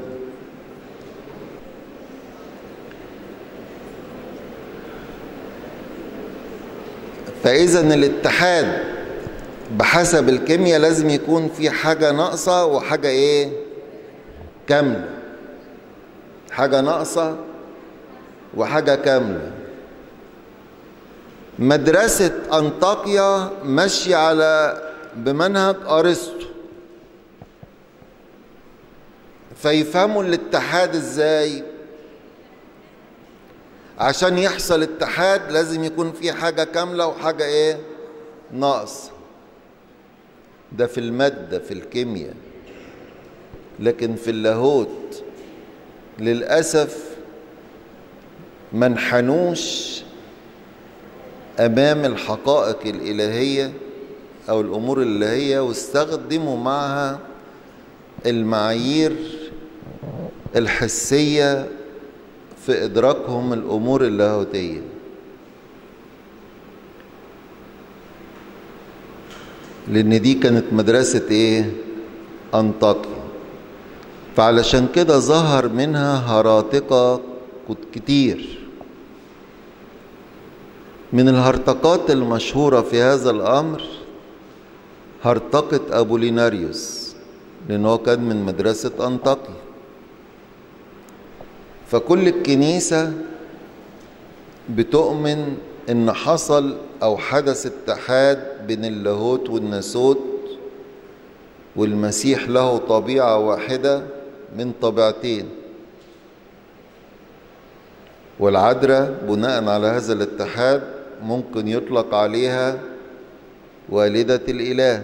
فإذا الاتحاد بحسب الكيمياء لازم يكون في حاجة ناقصة وحاجة إيه؟ كاملة حاجة ناقصة وحاجة كاملة مدرسة أنطاكيا ماشية على بمنهج أرسطو فيفهموا الاتحاد ازاي عشان يحصل اتحاد لازم يكون في حاجة كاملة وحاجة ايه ناقص ده في المادة في الكيمياء لكن في اللاهوت للأسف ما انحنوش أمام الحقائق الإلهية أو الأمور الإلهية واستخدموا معها المعايير الحسية في إدراكهم الأمور اللاهوتية لأن دي كانت مدرسة إيه؟ أنطاكيا فعلشان كده ظهر منها هراطقة كتير من الهرطقات المشهورة في هذا الأمر هرطقة أبوليناريوس لأن هو كان من مدرسة أنطاكيا فكل الكنيسة بتؤمن إن حصل أو حدث اتحاد بين اللاهوت والناسوت والمسيح له طبيعة واحدة من طبيعتين والعذراء بناء على هذا الاتحاد ممكن يطلق عليها والدة الإله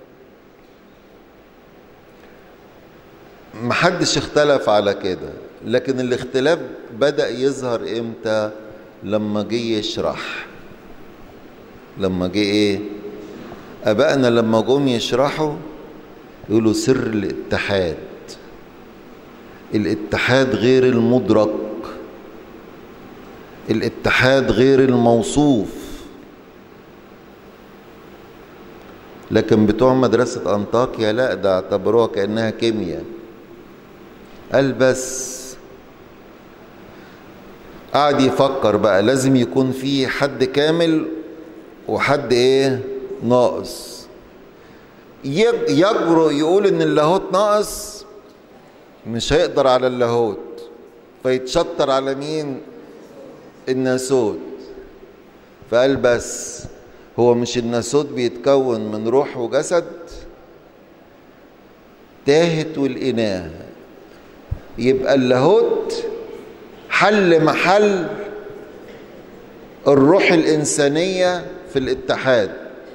محدش اختلف على كده لكن الاختلاف بدأ يظهر امتى لما جه يشرح لما جه ايه ابائنا لما جم يشرحوا يقولوا سر الاتحاد الاتحاد غير المدرك الاتحاد غير الموصوف لكن بتوع مدرسة أنطاكيا لا ده اعتبروها كأنها كيمياء قال بس قعد يفكر بقى لازم يكون في حد كامل وحد ايه ناقص يجرؤ يقول ان اللاهوت ناقص مش هيقدر على اللاهوت فيتشطر على مين الناسوت فقال بس هو مش الناسوت بيتكون من روح وجسد تاهت والإناث يبقى اللاهوت حل محل الروح الإنسانية في الاتحاد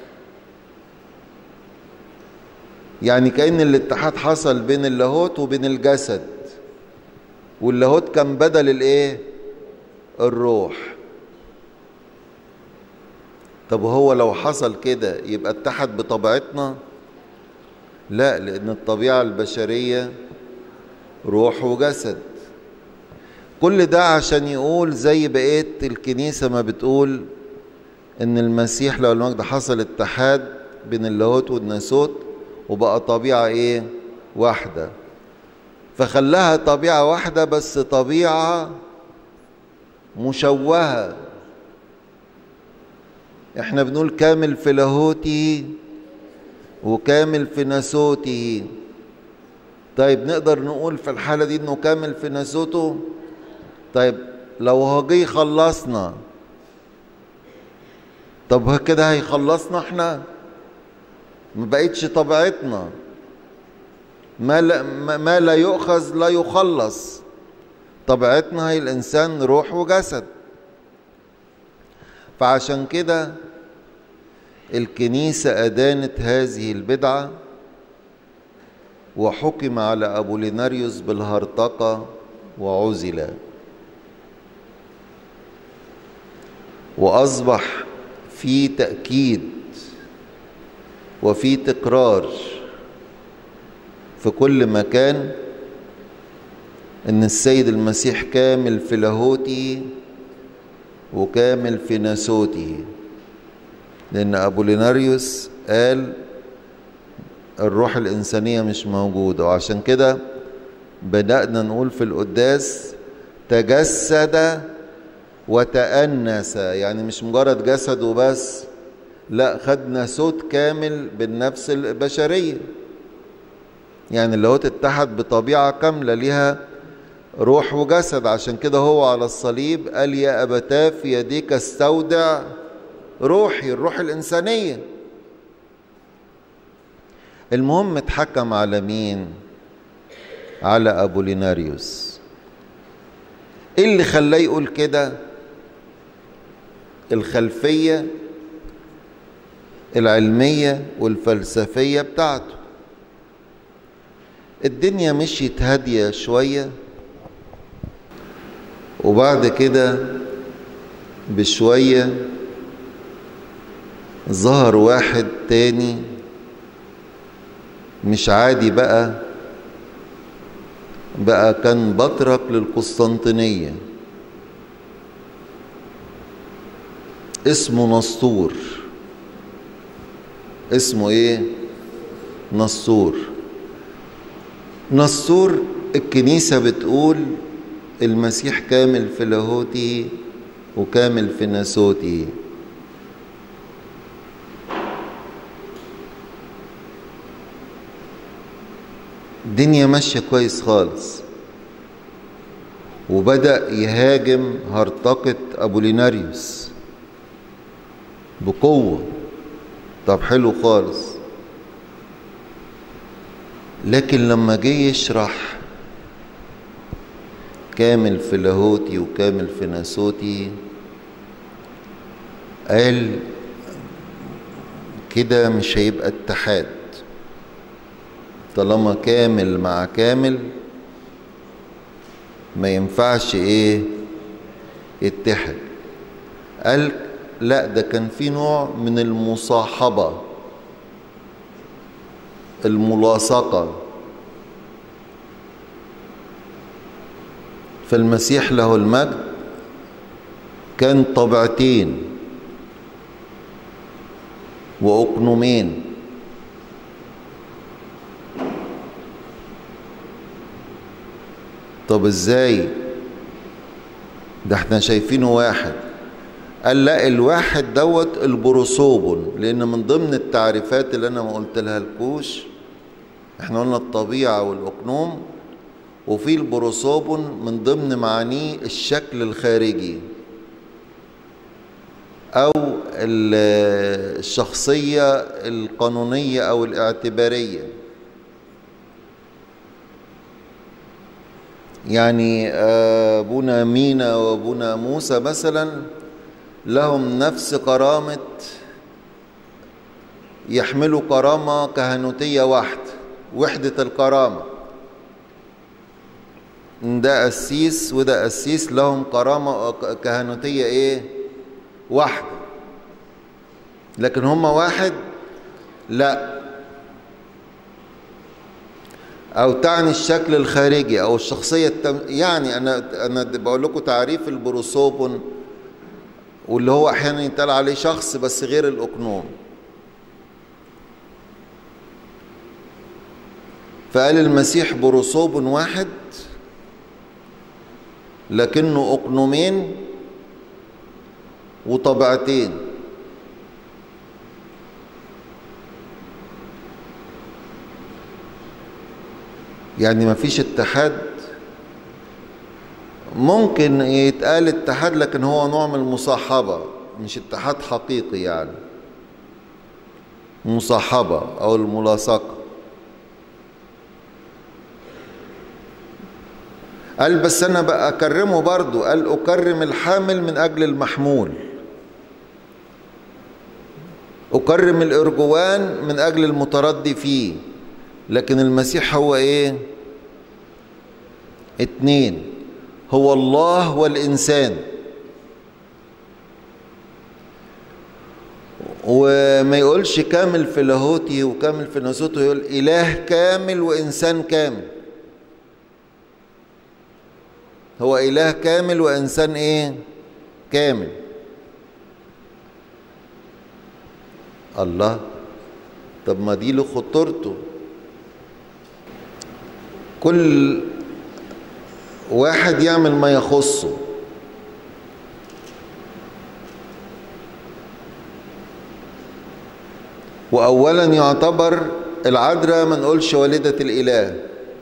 يعني كأن الاتحاد حصل بين اللاهوت وبين الجسد واللاهوت كان بدل الايه الروح طب هو لو حصل كده يبقى اتحد بطبيعتنا لا لان الطبيعه البشريه روح وجسد كل ده عشان يقول زي بقيه الكنيسه ما بتقول ان المسيح لو المجد حصل اتحاد بين اللاهوت والناسوت وبقى طبيعه ايه واحده فخلاها طبيعه واحده بس طبيعه مشوهه احنا بنقول كامل في لاهوته وكامل في ناسوته طيب نقدر نقول في الحالة دي انه كامل في ناسوته طيب لو هو جه يخلصنا طب كده هيخلصنا احنا ما بقتش طبيعتنا ما لا, ما لا يؤخذ لا يخلص طبيعتنا هي الانسان روح وجسد فعشان كده الكنيسة أدانت هذه البدعة وحكم على أبو ليناريوس بالهرطقة وعزل وأصبح في تأكيد وفي تكرار في كل مكان ان السيد المسيح كامل في لاهوته وكامل في ناسوته لان ابو ليناريوس قال الروح الانسانيه مش موجوده وعشان كده بدانا نقول في القداس تجسد وتأنس يعني مش مجرد جسد وبس لا خد ناسوت كامل بالنفس البشريه يعني اللاهوت اتحد بطبيعه كامله ليها روح وجسد عشان كده هو على الصليب قال يا أبتاه في يديك استودع روحي الروح الإنسانية المهم اتحكم على مين على أبو ليناريوس ايه اللي خلاه يقول كده الخلفية العلمية والفلسفية بتاعته الدنيا مشيت هادية شوية وبعد كده بشوية ظهر واحد تاني مش عادي بقى بقى كان بطرك للقسطنطينية اسمه نسطور اسمه ايه نسطور نسطور الكنيسة بتقول المسيح كامل في لاهوته وكامل في ناسوته الدنيا ماشية كويس خالص وبدأ يهاجم هرطقة أبو ليناريوس بقوة طب حلو خالص لكن لما جه يشرح كامل في لاهوتي وكامل في ناسوتي قال كده مش هيبقى اتحاد طالما كامل مع كامل ما ينفعش ايه يتحد قال لا ده كان في نوع من المصاحبة الملاصقة فالمسيح له المجد كان طبيعتين وأقنومين طب ازاي ده احنا شايفينه واحد قال لا الواحد دوت البروسوبون لان من ضمن التعريفات اللي انا ما قلت لها الكوش احنا قلنا الطبيعه والاقنوم وفي البروسوبون من ضمن معانيه الشكل الخارجي او الشخصيه القانونيه او الاعتباريه يعني ابونا مينا وابونا موسى مثلا لهم نفس كرامة يحملوا كرامة كهنوتية واحدة وحدة الكرامة ده قسيس وده قسيس لهم كرامة كهنوتية ايه واحدة لكن هما واحد لا او تعني الشكل الخارجي او الشخصيه التم... يعني انا انا بقول لكم تعريف البروسوبون واللي هو احيانا يتقال عليه شخص بس غير الاقنوم فقال المسيح بروسوب واحد لكنه اقنومين وطبيعتين يعني ما فيش اتحاد ممكن يتقال اتحاد لكن هو نوع من المصاحبة مش اتحاد حقيقي يعني مصاحبة أو الملاصقة قال بس أنا بقى أكرمه برضو قال أكرم الحامل من أجل المحمول أكرم الإرجوان من أجل المتردي فيه لكن المسيح هو إيه اتنين هو الله والإنسان وما يقولش كامل في لاهوتي وكامل في ناسوته يقول إله كامل وإنسان كامل هو إله كامل وإنسان إيه كامل الله طب ما دي له خطورته كل واحد يعمل ما يخصه واولا يعتبر العذراء ما نقولش والده الاله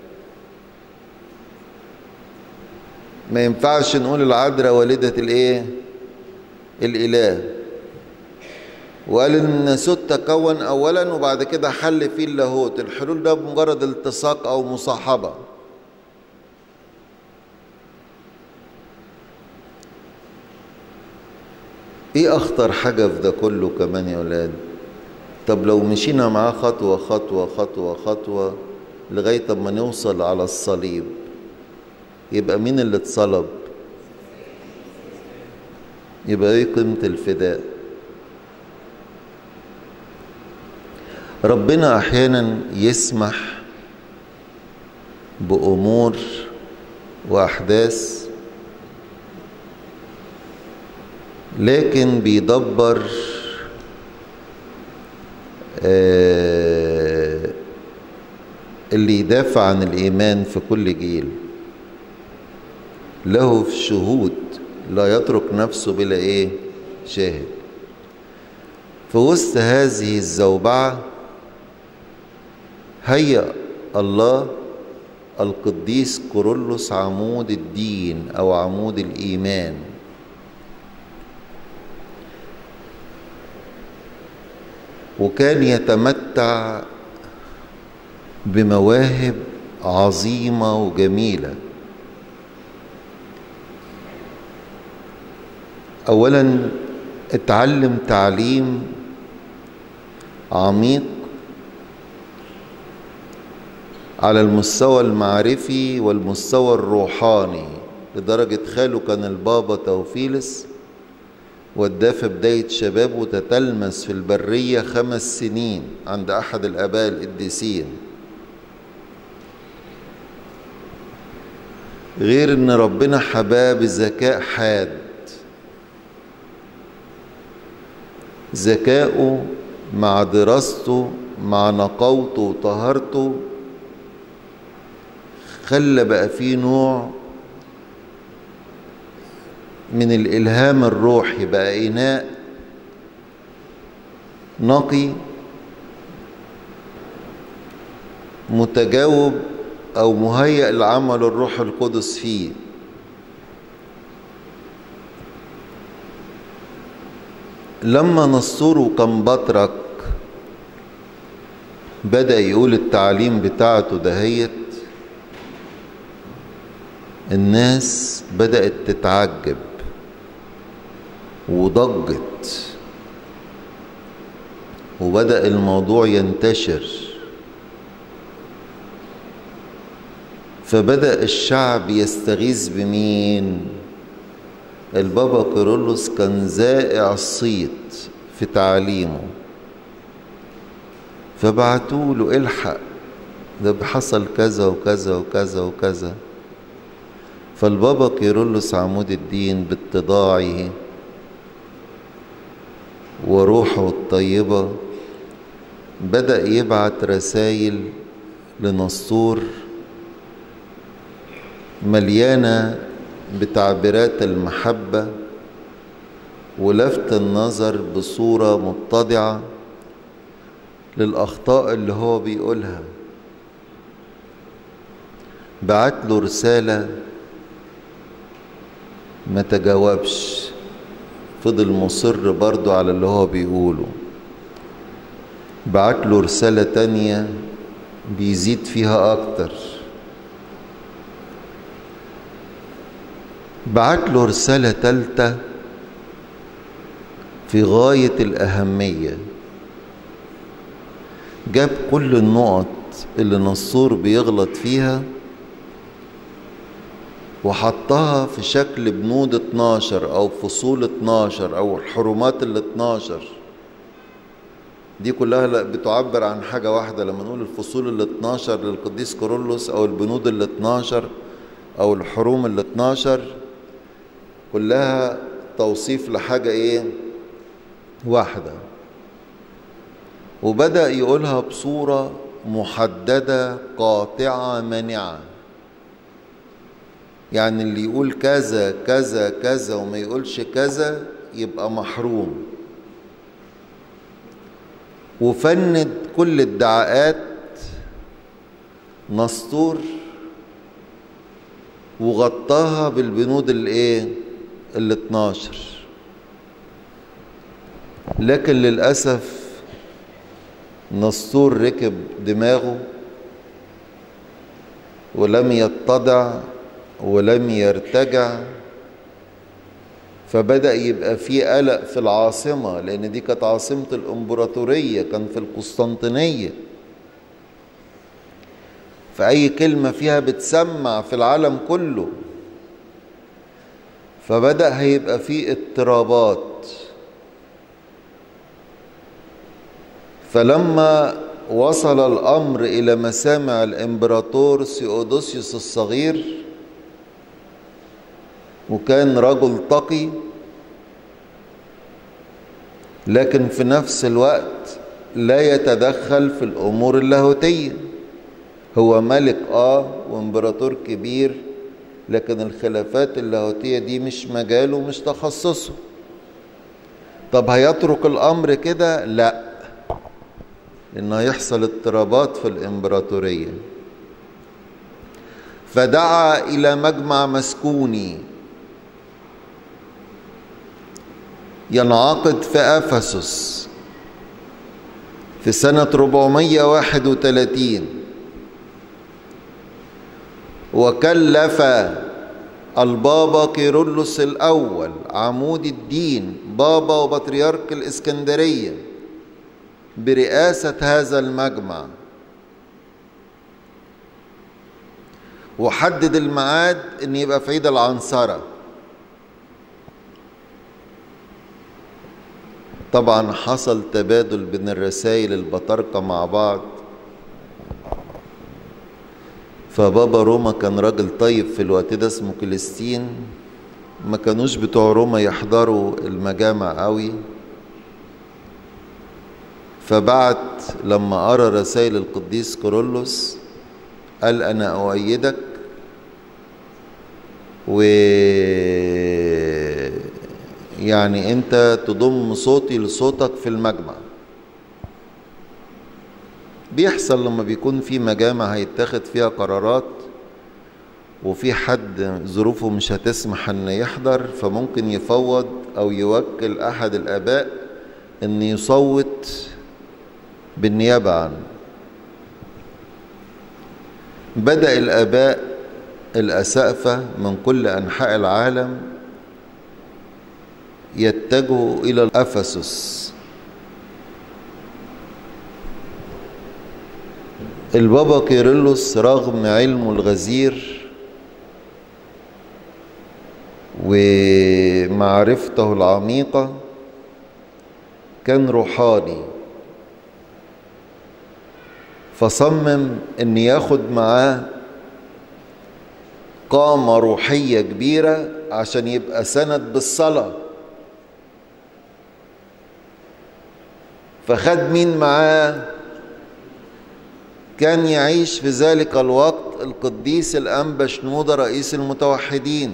ما ينفعش نقول العذراء والده الايه الاله وقال ان الناسوت تكون اولا وبعد كده حل فيه اللاهوت الحلول ده بمجرد التصاق او مصاحبه ايه اخطر حاجة في ده كله كمان يا ولاد طب لو مشينا معاه خطوة خطوة خطوة خطوة لغاية ما نوصل على الصليب يبقى مين اللي اتصلب يبقى ايه قيمة الفداء ربنا احيانا يسمح بامور واحداث لكن بيدبر اللي يدافع عن الإيمان في كل جيل له في شهود لا يترك نفسه بلا إيه شاهد في وسط هذه الزوبعة هيأ الله القديس كورولوس عمود الدين أو عمود الإيمان وكان يتمتع بمواهب عظيمه وجميله اولا اتعلم تعليم عميق على المستوى المعرفي والمستوى الروحاني لدرجة خاله كان البابا توفيلس وداه في بداية شبابه تتلمس في البرية خمس سنين عند أحد الآباء القديسين غير إن ربنا حباه بذكاء حاد ذكائه مع دراسته مع نقاوته وطهارته خلى بقى فيه نوع من الإلهام الروحي بقى إناء نقي متجاوب أو مهيأ لعمل الروح القدس فيه لما نصره كان بطرك بدأ يقول التعليم بتاعته دهيت الناس بدأت تتعجب وضجت وبدأ الموضوع ينتشر فبدأ الشعب يستغيث بمين البابا كيرلس كان زائع الصيت في تعليمه فبعتوا له الحق ده حصل كذا وكذا وكذا وكذا فالبابا كيرلس عمود الدين باتضاعه وروحه الطيبة بدأ يبعت رسائل لنسطور مليانة بتعبيرات المحبة ولفت النظر بصورة متضعة للأخطاء اللي هو بيقولها بعت له رسالة ما تجاوبش فضل مصر برضو على اللي هو بيقوله بعت له رسالة تانية بيزيد فيها أكتر بعت له رسالة تالتة في غاية الأهمية جاب كل النقط اللي نصور بيغلط فيها وحطها في شكل بنود 12 أو فصول 12 أو الحرمات ال 12 دي كلها بتعبر عن حاجة واحدة لما نقول الفصول ال 12 للقديس كورولوس أو البنود ال 12 أو الحروم ال 12 كلها توصيف لحاجة إيه؟ واحدة وبدأ يقولها بصورة محددة قاطعة مانعة يعني اللي يقول كذا كذا كذا وما يقولش كذا يبقى محروم وفند كل ادعاءات نسطور وغطاها بالبنود الايه ال 12 لكن للاسف نسطور ركب دماغه ولم يتضع ولم يرتجع فبدأ يبقى في قلق في العاصمة لأن دي كانت عاصمة الإمبراطورية كان في القسطنطينية فأي كلمة فيها بتسمع في العالم كله فبدأ هيبقى في اضطرابات فلما وصل الأمر إلى مسامع الإمبراطور سيودوسيوس الصغير وكان رجل تقي لكن في نفس الوقت لا يتدخل في الأمور اللاهوتية هو ملك آه وإمبراطور كبير لكن الخلافات اللاهوتية دي مش مجاله مش تخصصه طب هيترك الأمر كده؟ لأ إنه هيحصل اضطرابات في الإمبراطورية فدعا إلى مجمع مسكوني ينعقد في أفسس في سنة 431 وكلف البابا كيرلس الأول عمود الدين بابا وبطريرك الإسكندرية برئاسة هذا المجمع وحدد الميعاد ان يبقى في عيد العنصرة طبعا حصل تبادل بين الرسائل البطاركة مع بعض فبابا روما كان راجل طيب في الوقت ده اسمه كليستين ما كانوش بتوع روما يحضروا المجامع قوي فبعت لما قرا رسائل القديس كورولوس قال انا اؤيدك و يعني انت تضم صوتي لصوتك في المجمع بيحصل لما بيكون في مجامع هيتاخد فيها قرارات وفي حد ظروفه مش هتسمح ان يحضر فممكن يفوض او يوكل احد الاباء ان يصوت بالنيابه عنه بدأ الآباء الأسقفة من كل أنحاء العالم يتجهوا إلى أفسس البابا كيرلس رغم علمه الغزير ومعرفته العميقة كان روحاني فصمم ان ياخد معاه قامة روحية كبيرة عشان يبقى سند بالصلاة فخد مين معاه كان يعيش في ذلك الوقت القديس الأنبا شنودة رئيس المتوحدين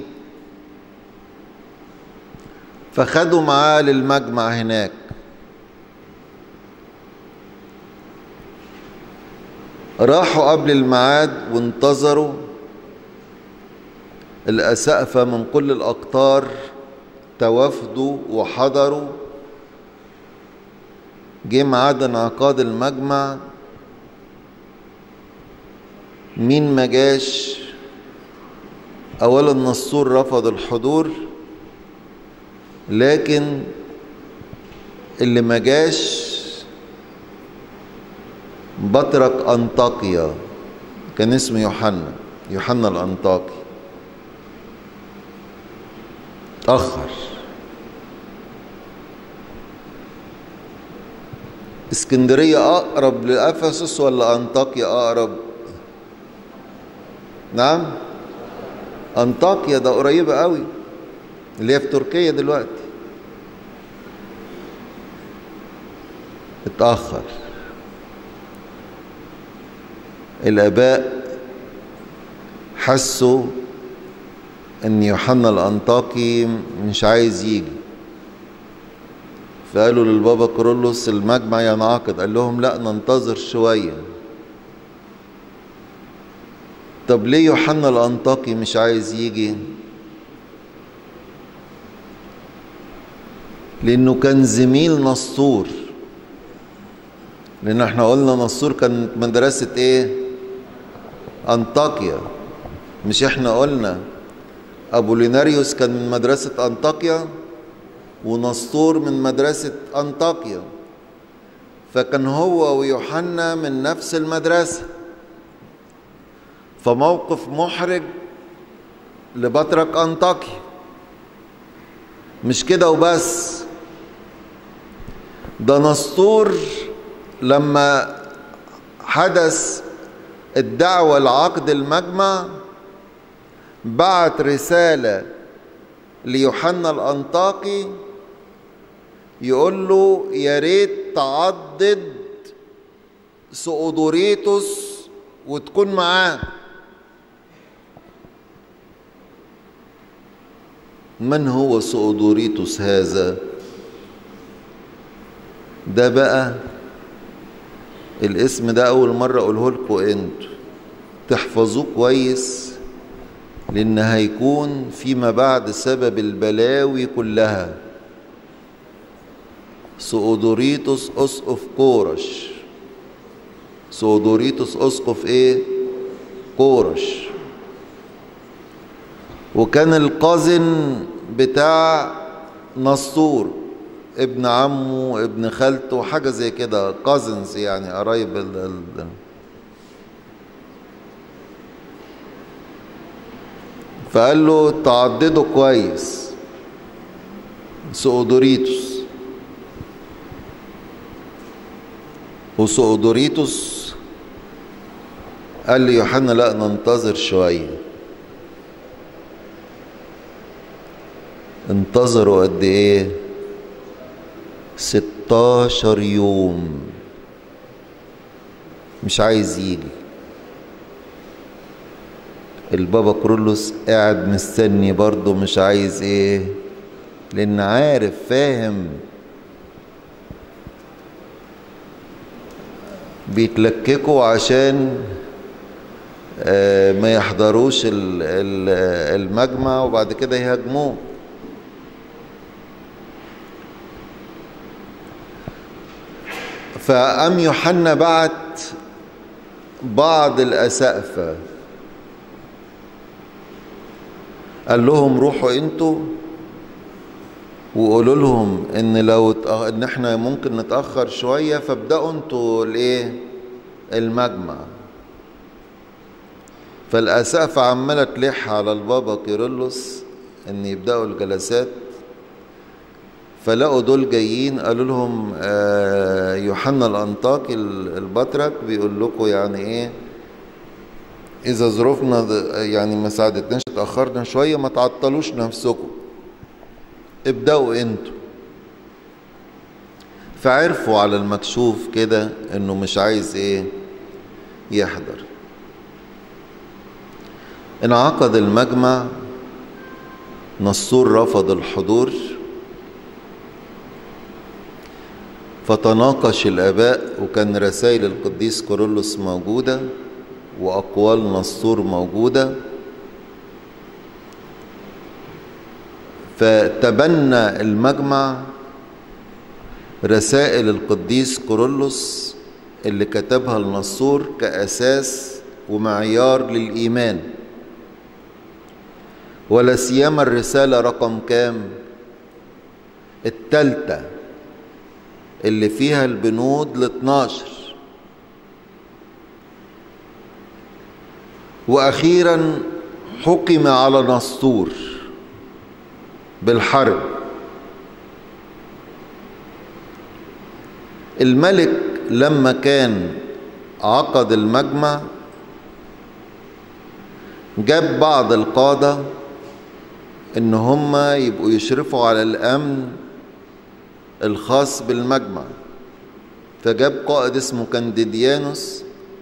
فخدوا معاه للمجمع هناك راحوا قبل الميعاد وانتظروا الأسقفة من كل الأقطار توافدوا وحضروا جه ميعاد انعقاد المجمع مين ما جاش أولا النصور رفض الحضور لكن اللي ما جاش بطرك أنطاكيا كان اسمه يوحنا يوحنا الأنطاكي تأخر اسكندرية أقرب لأفسس ولا أنطاكيا أقرب؟ نعم أنطاكيا ده قريبة قوي اللي هي في تركيا دلوقتي اتأخر الآباء حسوا إن يوحنا الأنطاكي مش عايز يجي فقالوا للبابا كرولوس المجمع ينعقد قال لهم لا ننتظر شوية طب ليه يوحنا الأنطاكي مش عايز يجي لأنه كان زميل نسطور لأن احنا قلنا نسطور كانت مدرسة ايه أنطاكيا مش احنا قلنا أبوليناريوس كان من مدرسة أنطاكيا ونسطور من مدرسة أنطاكيا فكان هو ويوحنا من نفس المدرسة فموقف محرج لبطرك أنطاكيا مش كده وبس ده نسطور لما حدث الدعوة لعقد المجمع بعت رسالة ليوحنا الأنطاكي يقول له يا ريت تعضد سؤدوريتوس وتكون معاه من هو سؤدوريتوس هذا ده بقى الاسم ده أول مرة أقوله لكم أنتوا تحفظوه كويس لأن هيكون فيما بعد سبب البلاوي كلها سؤدوريتوس أسقف كورش سؤدوريتوس أسقف إيه؟ كورش وكان القازن بتاع نسطور ابن عمه ابن خالته حاجة زي كده كازنز يعني قرايب ال ال فقال له تعضده كويس سؤدوريتوس وسؤدوريتوس قال لي يوحنا لا ننتظر شوية انتظروا قد ايه ستاشر يوم مش عايز يجي البابا كرولوس قاعد مستني برضه مش عايز ايه لان عارف فاهم بيتلككوا عشان ما يحضروش المجمع وبعد كده يهاجموه فقام يوحنا بعت بعض الأسقفة قال لهم روحوا انتوا وقولوا لهم ان لو ان احنا ممكن نتاخر شويه فابداوا انتوا الايه المجمع فالاسقفه عماله تلح على البابا كيرلس ان يبداوا الجلسات فلقوا دول جايين قالوا لهم آه يوحنا الانطاكي البطرك بيقول لكم يعني ايه اذا ظروفنا يعني ما ساعدتناش اتاخرنا شويه ما تعطلوش نفسكم ابداوا انتوا فعرفوا على المكشوف كده انه مش عايز ايه يحضر انعقد المجمع نصور رفض الحضور فتناقش الآباء وكان رسائل القديس كورولوس موجودة وأقوال نصور موجودة فتبنى المجمع رسائل القديس كورولوس اللي كتبها النصور كأساس ومعيار للإيمان ولا سيما الرسالة رقم كام التالتة اللي فيها البنود ل 12 واخيرا حكم على نسطور بالحرب الملك لما كان عقد المجمع جاب بعض القادة ان هم يبقوا يشرفوا على الامن الخاص بالمجمع فجاب قائد اسمه كانديديانوس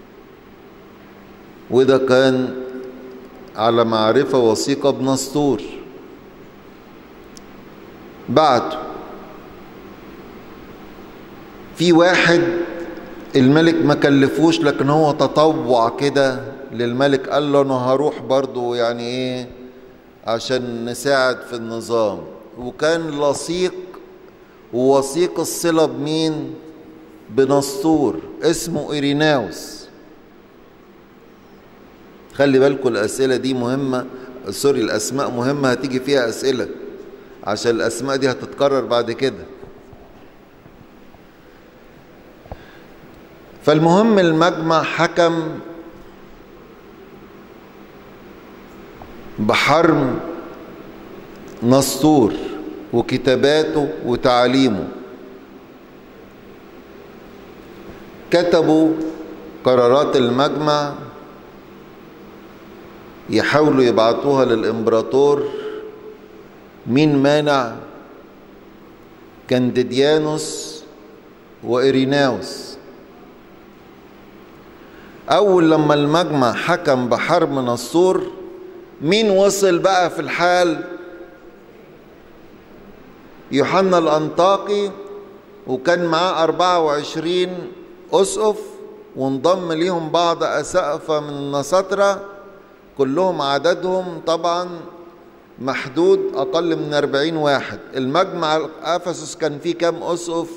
وده كان على معرفة وثيقة بنسطور بعته في واحد الملك ما كلفوش لكن هو تطوع كده للملك قال له انا هروح برضو يعني ايه عشان نساعد في النظام وكان لصيق ووثيق الصلة بمين بنسطور اسمه إيريناوس خلي بالكم الأسئلة دي مهمة سوري الأسماء مهمة هتيجي فيها أسئلة عشان الأسماء دي هتتكرر بعد كده فالمهم المجمع حكم بحرم نسطور وكتاباته وتعاليمه كتبوا قرارات المجمع يحاولوا يبعتوها للإمبراطور مين مانع كانديديانوس وإيريناوس أول لما المجمع حكم بحرب نصور مين وصل بقى في الحال يوحنا الأنطاقي وكان معاه 24 أسقف وانضم ليهم بعض أسقفة من النساطرة كلهم عددهم طبعا محدود أقل من 40 واحد المجمع أفسس كان فيه كام أسقف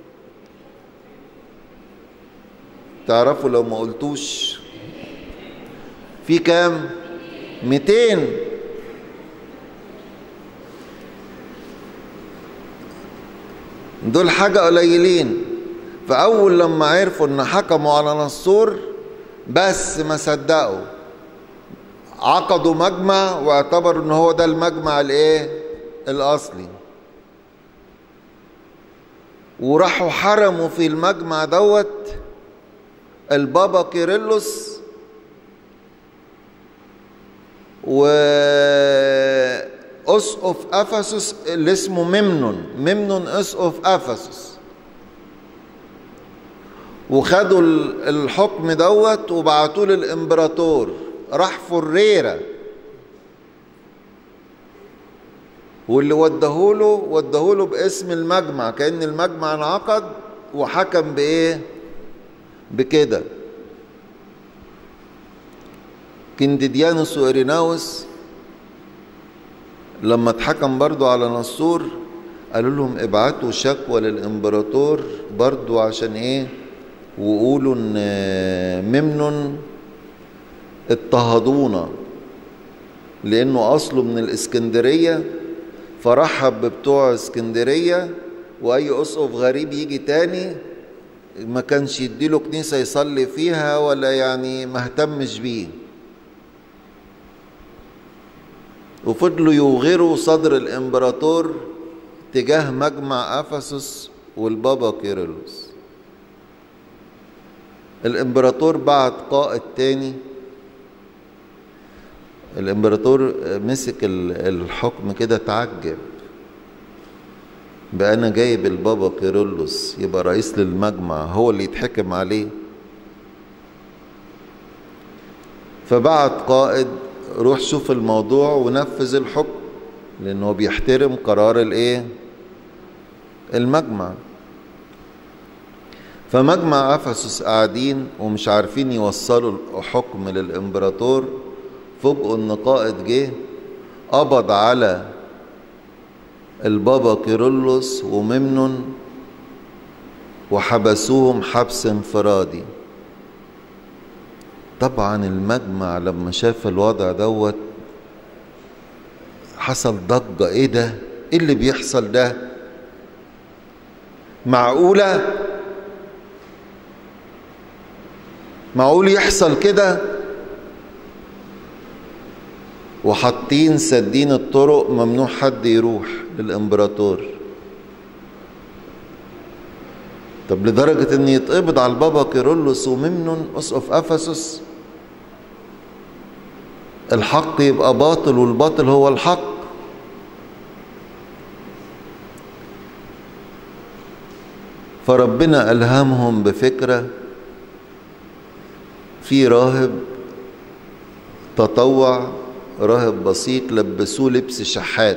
تعرفوا لو ما قلتوش في كام 200 دول حاجة قليلين فأول لما عرفوا إن حكموا على نصور بس ما صدقوا عقدوا مجمع واعتبروا إن هو ده المجمع الإيه؟ الأصلي وراحوا حرموا في المجمع دوت البابا كيرلس و اسقف افسس اللي اسمه ممنون ممنون اسقف افسس وخدوا الحكم دوت وبعتوه للامبراطور راح فريرة واللي ودهوله ودهوله باسم المجمع كأن المجمع انعقد وحكم بإيه بكده كنديديانوس وإريناوس لما اتحكم برضو على نصور قالوا لهم ابعتوا شكوى للامبراطور برضو عشان ايه وقولوا ان ممنون اضطهدونا لانه اصله من الاسكندريه فرحب ببتوع اسكندريه واي اسقف غريب يجي تاني ما كانش يديله كنيسه يصلي فيها ولا يعني ما اهتمش بيه وفضلوا يوغروا صدر الامبراطور تجاه مجمع افسس والبابا كيرلس الامبراطور بعت قائد تاني الامبراطور مسك الحكم كده تعجب بقى انا جايب البابا كيرلس يبقى رئيس للمجمع هو اللي يتحكم عليه فبعت قائد روح شوف الموضوع ونفذ الحكم لانه بيحترم قرار الايه المجمع فمجمع افسس قاعدين ومش عارفين يوصلوا الحكم للامبراطور فوجئوا ان قائد جه قبض على البابا كيرلس وممنون وحبسوهم حبس انفرادي طبعا المجمع لما شاف الوضع دوت حصل ضجة ايه ده ايه اللي بيحصل ده معقولة معقول يحصل كده وحاطين سدين الطرق ممنوع حد يروح للامبراطور طب لدرجة ان يتقبض على البابا كيرلس وممنون اسقف افسس الحق يبقى باطل والباطل هو الحق فربنا ألهمهم بفكرة في راهب تطوع راهب بسيط لبسوه لبس شحات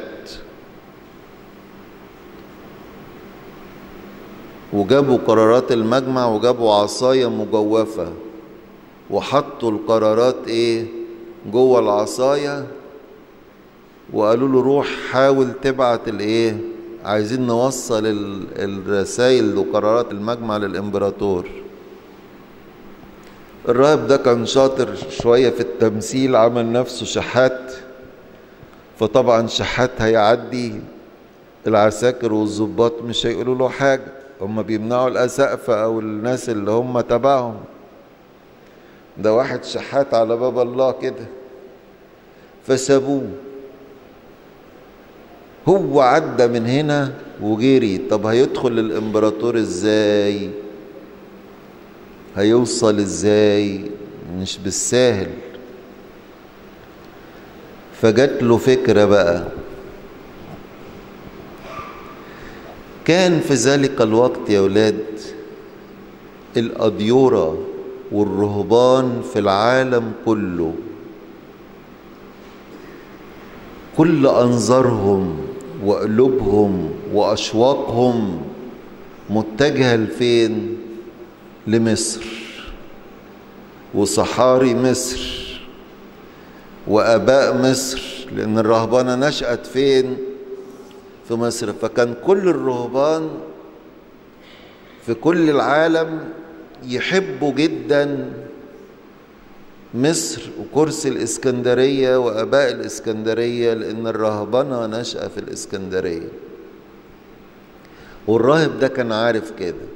وجابوا قرارات المجمع وجابوا عصاية مجوفة وحطوا القرارات ايه جوه العصاية وقالوا له روح حاول تبعت الايه عايزين نوصل الرسائل وقرارات المجمع للامبراطور الراهب ده كان شاطر شوية في التمثيل عمل نفسه شحات فطبعا شحات هيعدي العساكر والظباط مش هيقولوا له حاجة هم بيمنعوا الأسقفة أو الناس اللي هم تبعهم ده واحد شحات على باب الله كده فسابوه هو عدى من هنا وجري طب هيدخل الامبراطور ازاي هيوصل ازاي مش بالساهل فجات له فكرة بقى كان في ذلك الوقت يا ولاد الأديورة والرهبان في العالم كله كل أنظارهم وقلوبهم وأشواقهم متجهة لفين؟ لمصر وصحاري مصر وآباء مصر لأن الرهبانة نشأت فين؟ في مصر فكان كل الرهبان في كل العالم يحبوا جدا مصر وكرسي الإسكندرية وآباء الإسكندرية لأن الرهبنة نشأة في الإسكندرية والراهب ده كان عارف كده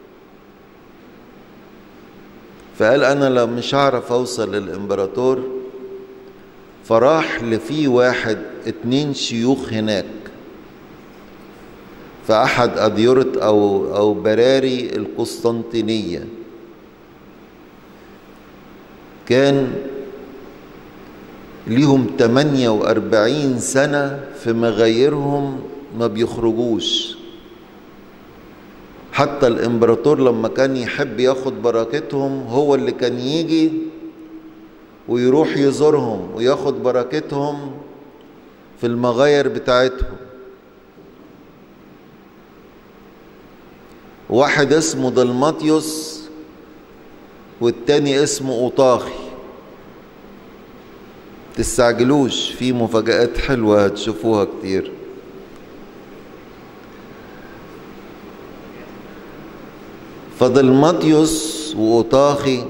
فقال انا لو مش هعرف اوصل للامبراطور فراح لفي واحد اتنين شيوخ هناك في احد اديرة او او براري القسطنطينية كان ليهم 48 سنة في مغايرهم ما بيخرجوش حتى الامبراطور لما كان يحب ياخد بركتهم هو اللي كان يجي ويروح يزورهم وياخد بركتهم في المغاير بتاعتهم واحد اسمه دلماطيوس والتاني اسمه اوطاخي تستعجلوش في مفاجآت حلوة هتشوفوها كتير فدلماطيوس وأوطاخي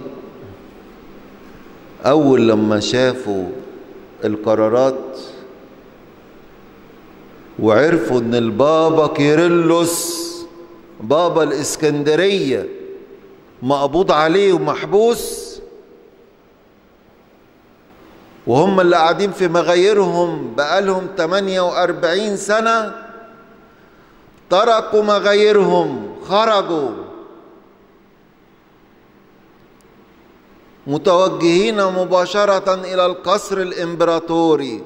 أول لما شافوا القرارات وعرفوا إن البابا كيرلس بابا الإسكندرية مقبوض عليه ومحبوس وهم اللي قاعدين في مغايرهم بقالهم 48 سنة تركوا مغايرهم خرجوا متوجهين مباشرة إلى القصر الإمبراطوري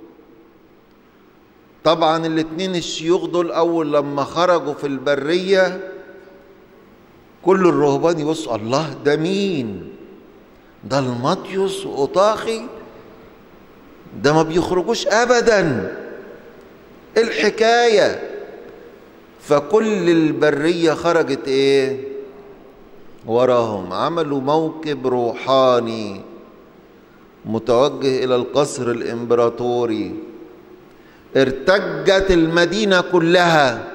طبعا الاتنين الشيوخ دول أول لما خرجوا في البرية كل الرهبان يبصوا الله ده مين ده المطيوس وأطاخي ده ما بيخرجوش أبدا الحكاية فكل البرية خرجت إيه وراهم عملوا موكب روحاني متوجه الى القصر الامبراطوري ارتجت المدينه كلها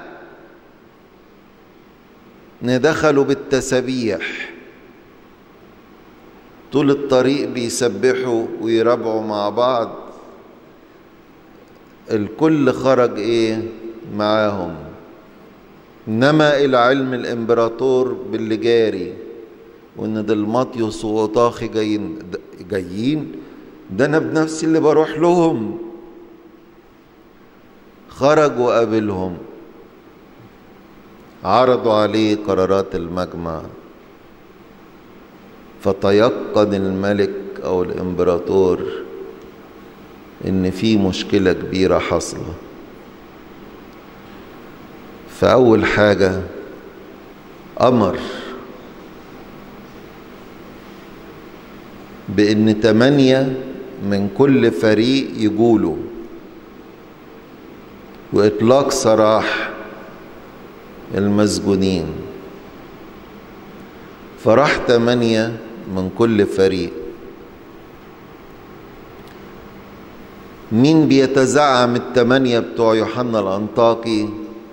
دخلوا بالتسابيح طول الطريق بيسبحوا ويربعوا مع بعض الكل خرج ايه معاهم انما الى علم الامبراطور باللي جاري وان دلماطيوس واطاخي جايين جايين ده انا بنفسي اللي بروح لهم خرج وقابلهم عرضوا عليه قرارات المجمع فتيقن الملك او الامبراطور ان في مشكله كبيره حاصله فأول حاجة أمر بإن تمانية من كل فريق يقولوا وإطلاق سراح المسجونين فراح تمانية من كل فريق مين بيتزعم التمانية بتوع يوحنا الأنطاكي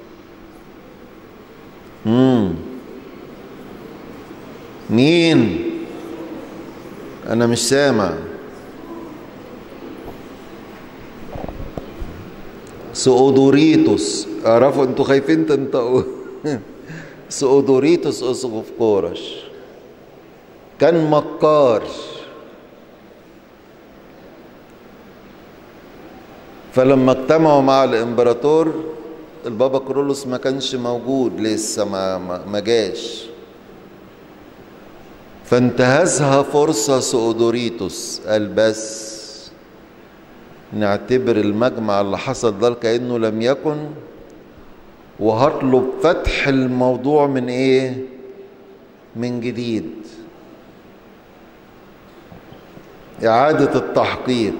مم. مين انا مش سامع سؤدوريتوس اعرفوا انتوا خايفين تنطقوا سؤدوريتوس اسقف كورش كان مكار فلما اجتمعوا مع الامبراطور البابا كرولوس ما كانش موجود لسه ما ما جاش فانتهزها فرصة سؤدوريتوس قال بس نعتبر المجمع اللي حصل ده كأنه لم يكن وهطلب فتح الموضوع من ايه من جديد إعادة التحقيق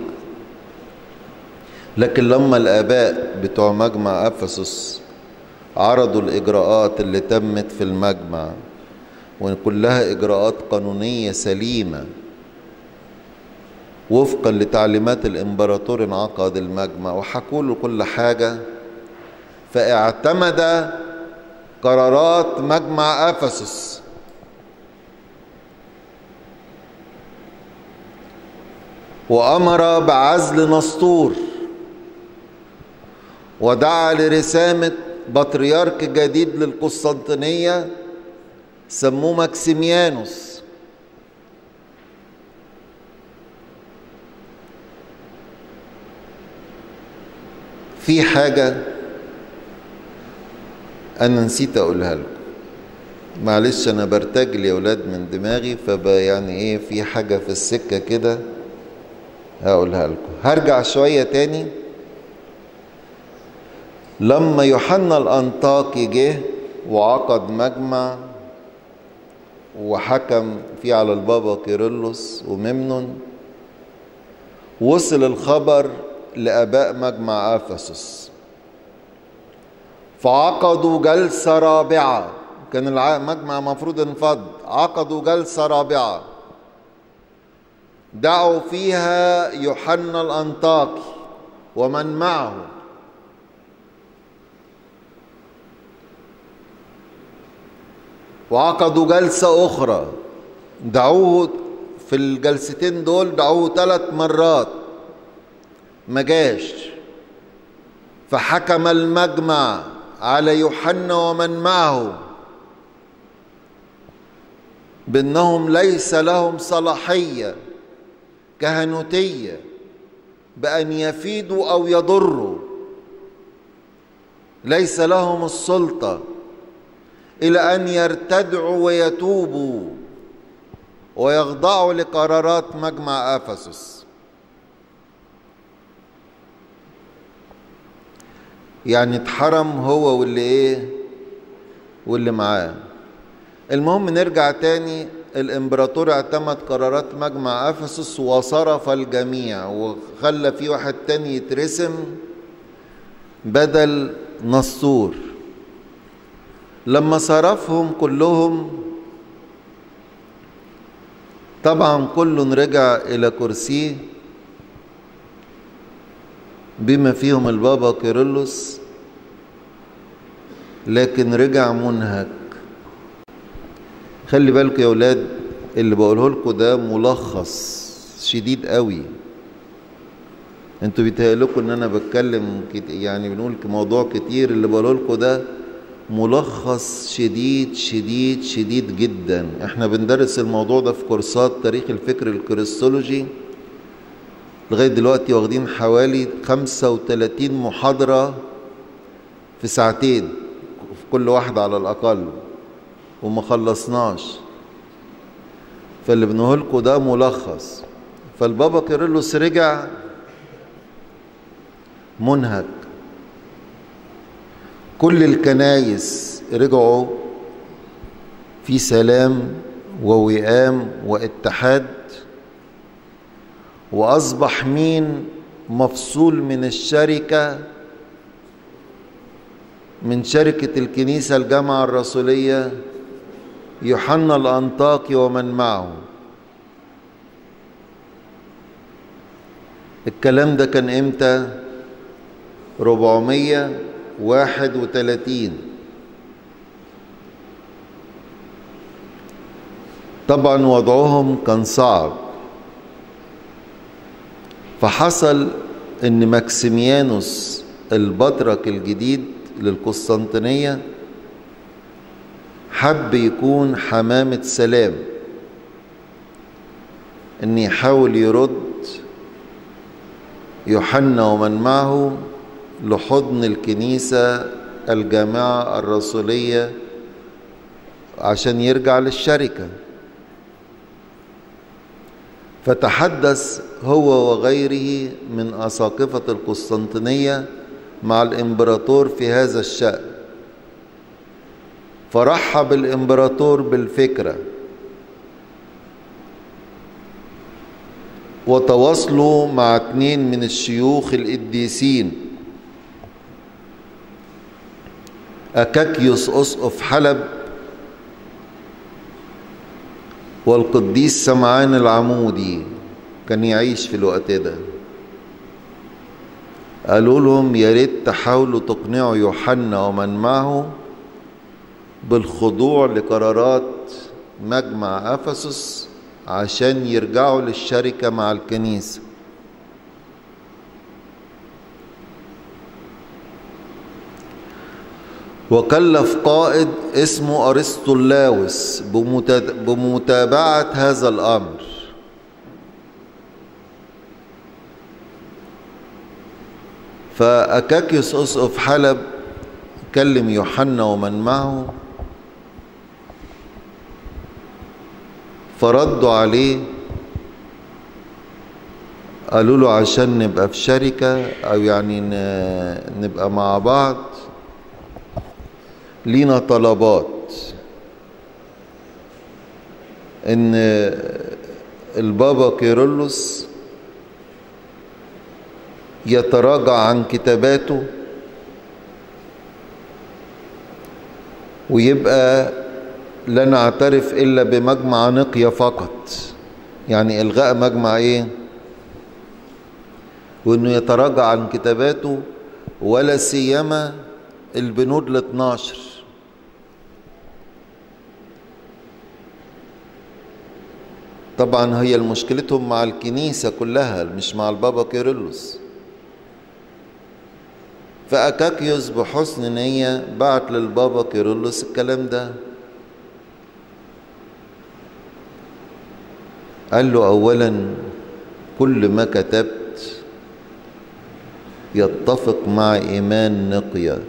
لكن لما الآباء بتوع مجمع أفسس عرضوا الإجراءات اللي تمت في المجمع وكلها إجراءات قانونية سليمة وفقا لتعليمات الإمبراطور انعقد المجمع وحكوا له كل حاجة فاعتمد قرارات مجمع أفسس وأمر بعزل نسطور ودعا لرسامة بطريرك جديد للقسطنطينية سموه ماكسيميانوس في حاجة أنا نسيت أقولها لكم معلش أنا برتجل يا ولاد من دماغي فب يعني إيه في حاجة في السكة كده هقولها لكم هرجع شوية تاني لما يوحنا الأنطاكي جه وعقد مجمع وحكم فيه على البابا كيرلس وممنون وصل الخبر لآباء مجمع أفسس فعقدوا جلسة رابعة كان المجمع مفروض انفض عقدوا جلسة رابعة دعوا فيها يوحنا الأنطاكي ومن معه وعقدوا جلسة أخرى دعوه في الجلستين دول دعوه ثلاث مرات ما جاش فحكم المجمع على يوحنا ومن معه بانهم ليس لهم صلاحيه كهنوتيه بان يفيدوا او يضروا ليس لهم السلطه الى ان يرتدعوا ويتوبوا ويخضعوا لقرارات مجمع افسس يعني اتحرم هو واللي ايه واللي معاه المهم نرجع تاني الامبراطور اعتمد قرارات مجمع افسس وصرف الجميع وخلى في واحد تاني يترسم بدل نسطور لما صرفهم كلهم طبعا كل رجع الى كرسيه بما فيهم البابا كيرلس لكن رجع منهك خلي بالكم يا ولاد اللي بقوله لكم ده ملخص شديد قوي انتوا بيتهيألكم ان انا بتكلم يعني بنقول موضوع كتير اللي بقوله لكم ده ملخص شديد شديد شديد جدا احنا بندرس الموضوع ده في كورسات تاريخ الفكر الكريستولوجي لغاية دلوقتي واخدين حوالي 35 محاضرة في ساعتين في كل واحدة على الأقل وما خلصناش فاللي بنقولكوا ده ملخص فالبابا كيرلس رجع منهك كل الكنايس رجعوا في سلام ووئام واتحاد واصبح مين مفصول من الشركه من شركه الكنيسه الجامعه الرسوليه يوحنا الانطاكي ومن معه الكلام ده كان امتى 431 طبعا وضعهم كان صعب فحصل ان ماكسيميانوس البطرك الجديد للقسطنطينيه حب يكون حمامه سلام ان يحاول يرد يوحنا ومن معه لحضن الكنيسه الجامعه الرسوليه عشان يرجع للشركه فتحدث هو وغيره من أساقفة القسطنطينية مع الإمبراطور في هذا الشأن فرحب الإمبراطور بالفكرة وتواصلوا مع اثنين من الشيوخ القديسين أكاكيوس أسقف حلب والقديس سمعان العمودي كان يعيش في الوقت ده قالوا لهم يا ريت تحاولوا تقنعوا يوحنا ومن معه بالخضوع لقرارات مجمع افسس عشان يرجعوا للشركه مع الكنيسه وكلف قائد اسمه أرسطولاوس بمتابعة هذا الأمر فأكاكيوس أسقف حلب كلم يوحنا ومن معه فردوا عليه قالوا له عشان نبقى في شركة أو يعني نبقى مع بعض لينا طلبات إن البابا كيرلس يتراجع عن كتاباته ويبقى لا نعترف إلا بمجمع نقية فقط يعني إلغاء مجمع إيه وإنه يتراجع عن كتاباته ولا سيما البنود ال 12 طبعا هي مشكلتهم مع الكنيسة كلها مش مع البابا كيرلس فأكاكيوس بحسن نية بعت للبابا كيرلس الكلام ده قال له أولا كل ما كتبت يتفق مع إيمان نقية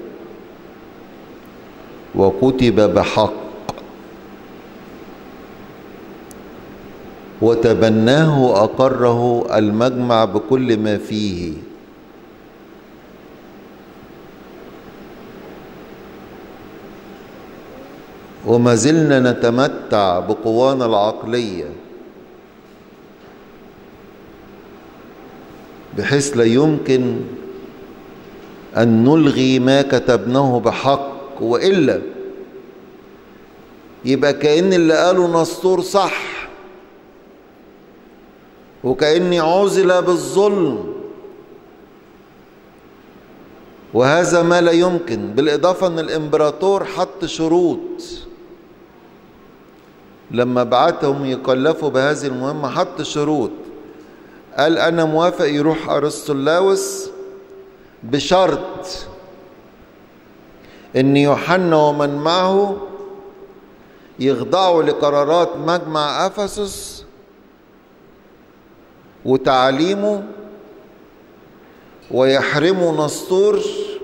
وكتب بحق وتبناه وأقره المجمع بكل ما فيه وما زلنا نتمتع بقوانا العقليه بحيث لا يمكن ان نلغي ما كتبناه بحق والا يبقى كان اللي قاله نسطور صح وكاني عزل بالظلم وهذا ما لا يمكن بالاضافه ان الامبراطور حط شروط لما بعتهم يكلفوا بهذه المهمه حط شروط قال أنا موافق يروح أرسطولاوس بشرط إن يوحنا ومن معه يخضعوا لقرارات مجمع أفسس وتعليمه ويحرموا نسطور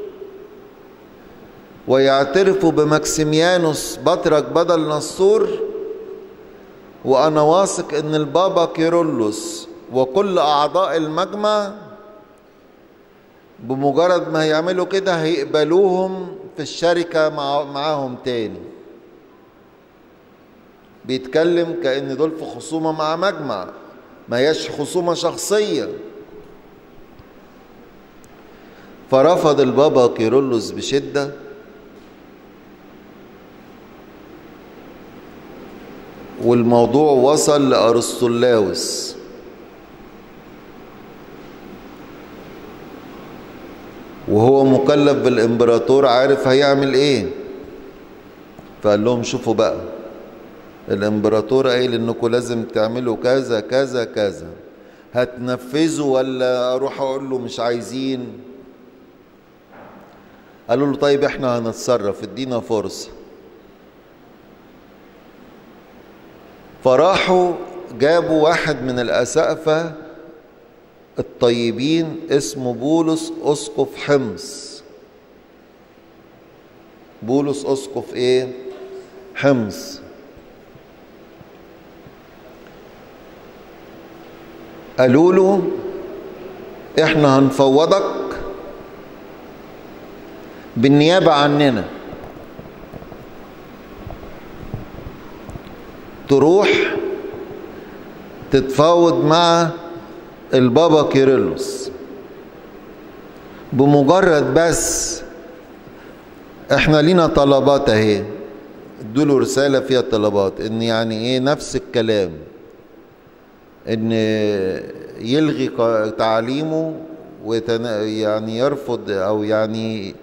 ويعترفوا بمكسيميانوس بطرك بدل نسطور وأنا واثق إن البابا كيرلس وكل أعضاء المجمع بمجرد ما هيعملوا كده هيقبلوهم في الشركة مع معاهم تاني بيتكلم كأن دول في خصومة مع مجمع ما هياش خصومة شخصية فرفض البابا كيرلس بشدة والموضوع وصل لأرسطولاوس وهو مكلف بالامبراطور عارف هيعمل ايه فقال لهم شوفوا بقى الامبراطور قايل انكم لازم تعملوا كذا كذا كذا هتنفذوا ولا اروح اقول له مش عايزين قالوا له طيب احنا هنتصرف ادينا فرصه فراحوا جابوا واحد من الاسقفه الطيبين اسمه بولس اسقف حمص بولس اسقف ايه حمص قالوا له احنا هنفوضك بالنيابه عننا تروح تتفاوض مع البابا كيرلس بمجرد بس احنا لينا طلبات اهي ادوله رساله فيها طلبات ان يعني ايه نفس الكلام ان يلغي تعليمه ويتن... يعني يرفض او يعني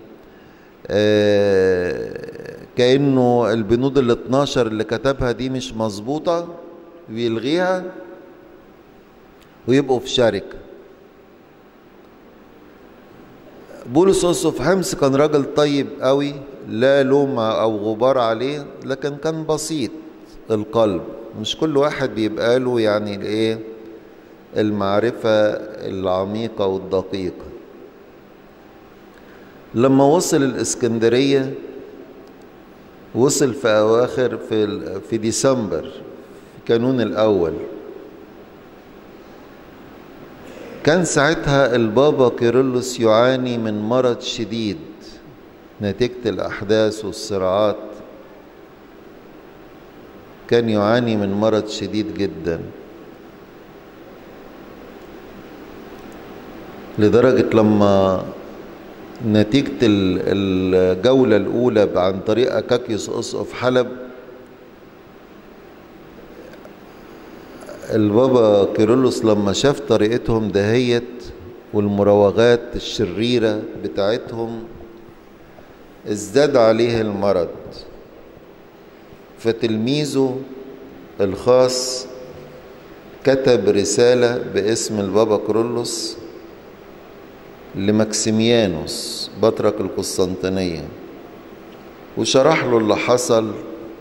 آه كانه البنود ال 12 اللي كتبها دي مش مظبوطه ويلغيها ويبقوا في شركة بولس أسقف حمص كان راجل طيب قوي لا لوم أو غبار عليه لكن كان بسيط القلب مش كل واحد بيبقى له يعني الايه المعرفة العميقة والدقيقة لما وصل الإسكندرية وصل في أواخر في في ديسمبر في كانون الأول كان ساعتها البابا كيرلس يعاني من مرض شديد نتيجة الأحداث والصراعات كان يعاني من مرض شديد جدا لدرجة لما نتيجة الجولة الأولى عن طريق أكاكيوس أسقف حلب البابا كيرلس لما شاف طريقتهم دهيت والمراوغات الشريرة بتاعتهم ازداد عليه المرض فتلميذه الخاص كتب رسالة باسم البابا كرولوس لمكسيميانوس بطرك القسطنطينية وشرح له اللي حصل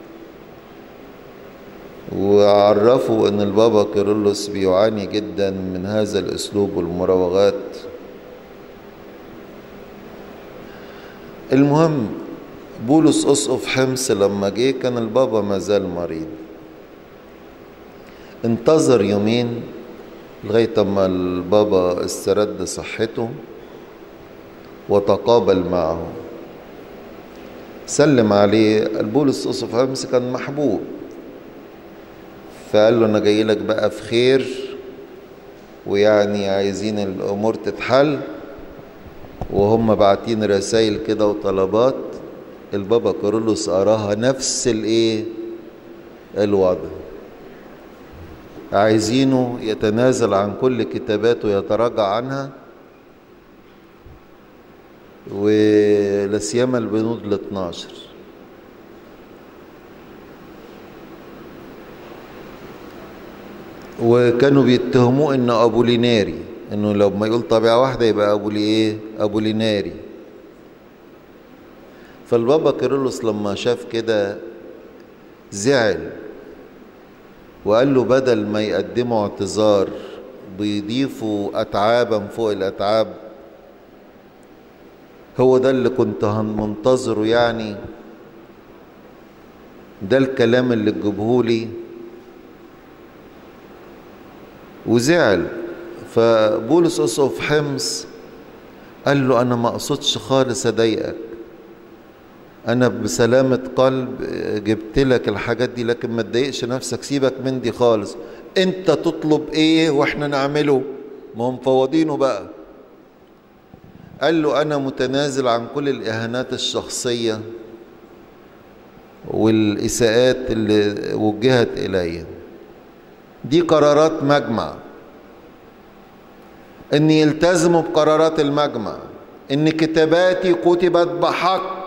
وعرفوا ان البابا كيرلس بيعاني جدا من هذا الاسلوب والمراوغات المهم بولس اسقف حمص لما جه كان البابا ما زال مريض انتظر يومين لغايه اما البابا استرد صحته وتقابل معه سلم عليه البولس اسقف حمص كان محبوب فقال له انا جاي لك بقى في خير ويعني عايزين الامور تتحل وهم باعتين رسائل كده وطلبات البابا كارلوس قراها نفس الايه الوضع عايزينه يتنازل عن كل كتاباته ويتراجع عنها ولا سيما البنود ال 12 وكانوا بيتهموه انه ابو ليناري انه لو ما يقول طبيعه واحده يبقى ابو ايه ابو ليناري فالبابا كيرلس لما شاف كده زعل وقال له بدل ما يقدموا اعتذار بيضيفوا اتعابا فوق الاتعاب هو ده اللي كنت منتظره يعني ده الكلام اللي تجيبهولي وزعل فبولس اسقف حمص قال له انا ما اقصدش خالص اضايقك انا بسلامة قلب جبت لك الحاجات دي لكن ما تضايقش نفسك سيبك من دي خالص انت تطلب ايه واحنا نعمله ما هم مفوضينه بقى قال له انا متنازل عن كل الاهانات الشخصية والاساءات اللي وجهت الي دي قرارات مجمع ان يلتزموا بقرارات المجمع ان كتاباتي كتبت بحق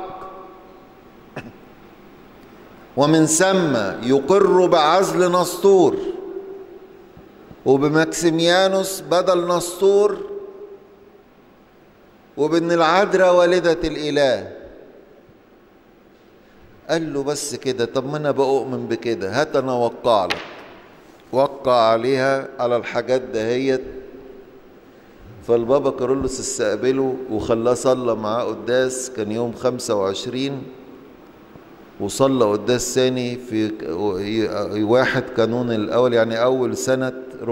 ومن ثم يقر بعزل نسطور وبمكسيميانوس بدل نسطور وبان العذراء والدة الإله قال له بس كده طب ما انا بؤمن بكده هات انا اوقع لك وقع عليها على الحاجات دهيت فالبابا كارولوس استقبله وخلاه صلى معاه قداس كان يوم خمسة وعشرين وصلى قداس ثاني في واحد كانون الأول يعني أول سنة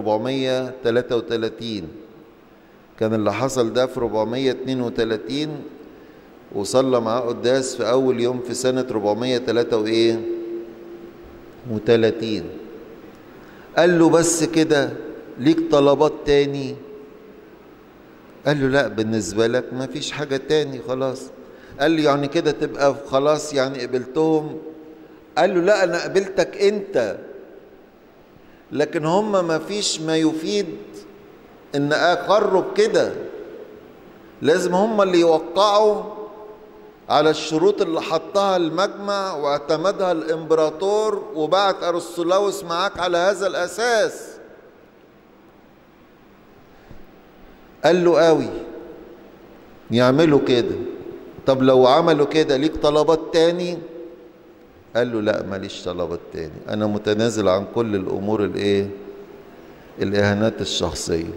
433 كان اللي حصل ده في 432 وصلى معاه قداس في أول يوم في سنة 403 وإيه وتلاتين قال له بس كده ليك طلبات تاني قال له لا بالنسبة لك ما فيش حاجة تاني خلاص قال له يعني كده تبقى خلاص يعني قبلتهم قال له لا أنا قبلتك أنت لكن هم ما فيش ما يفيد إن أقروا بكده لازم هم اللي يوقعوا على الشروط اللي حطها المجمع واعتمدها الامبراطور وبعت ارسطولاوس معاك على هذا الاساس قال له قوي يعملوا كده طب لو عملوا كده ليك طلبات تاني قال له لا ماليش طلبات تاني انا متنازل عن كل الامور الايه الاهانات الشخصيه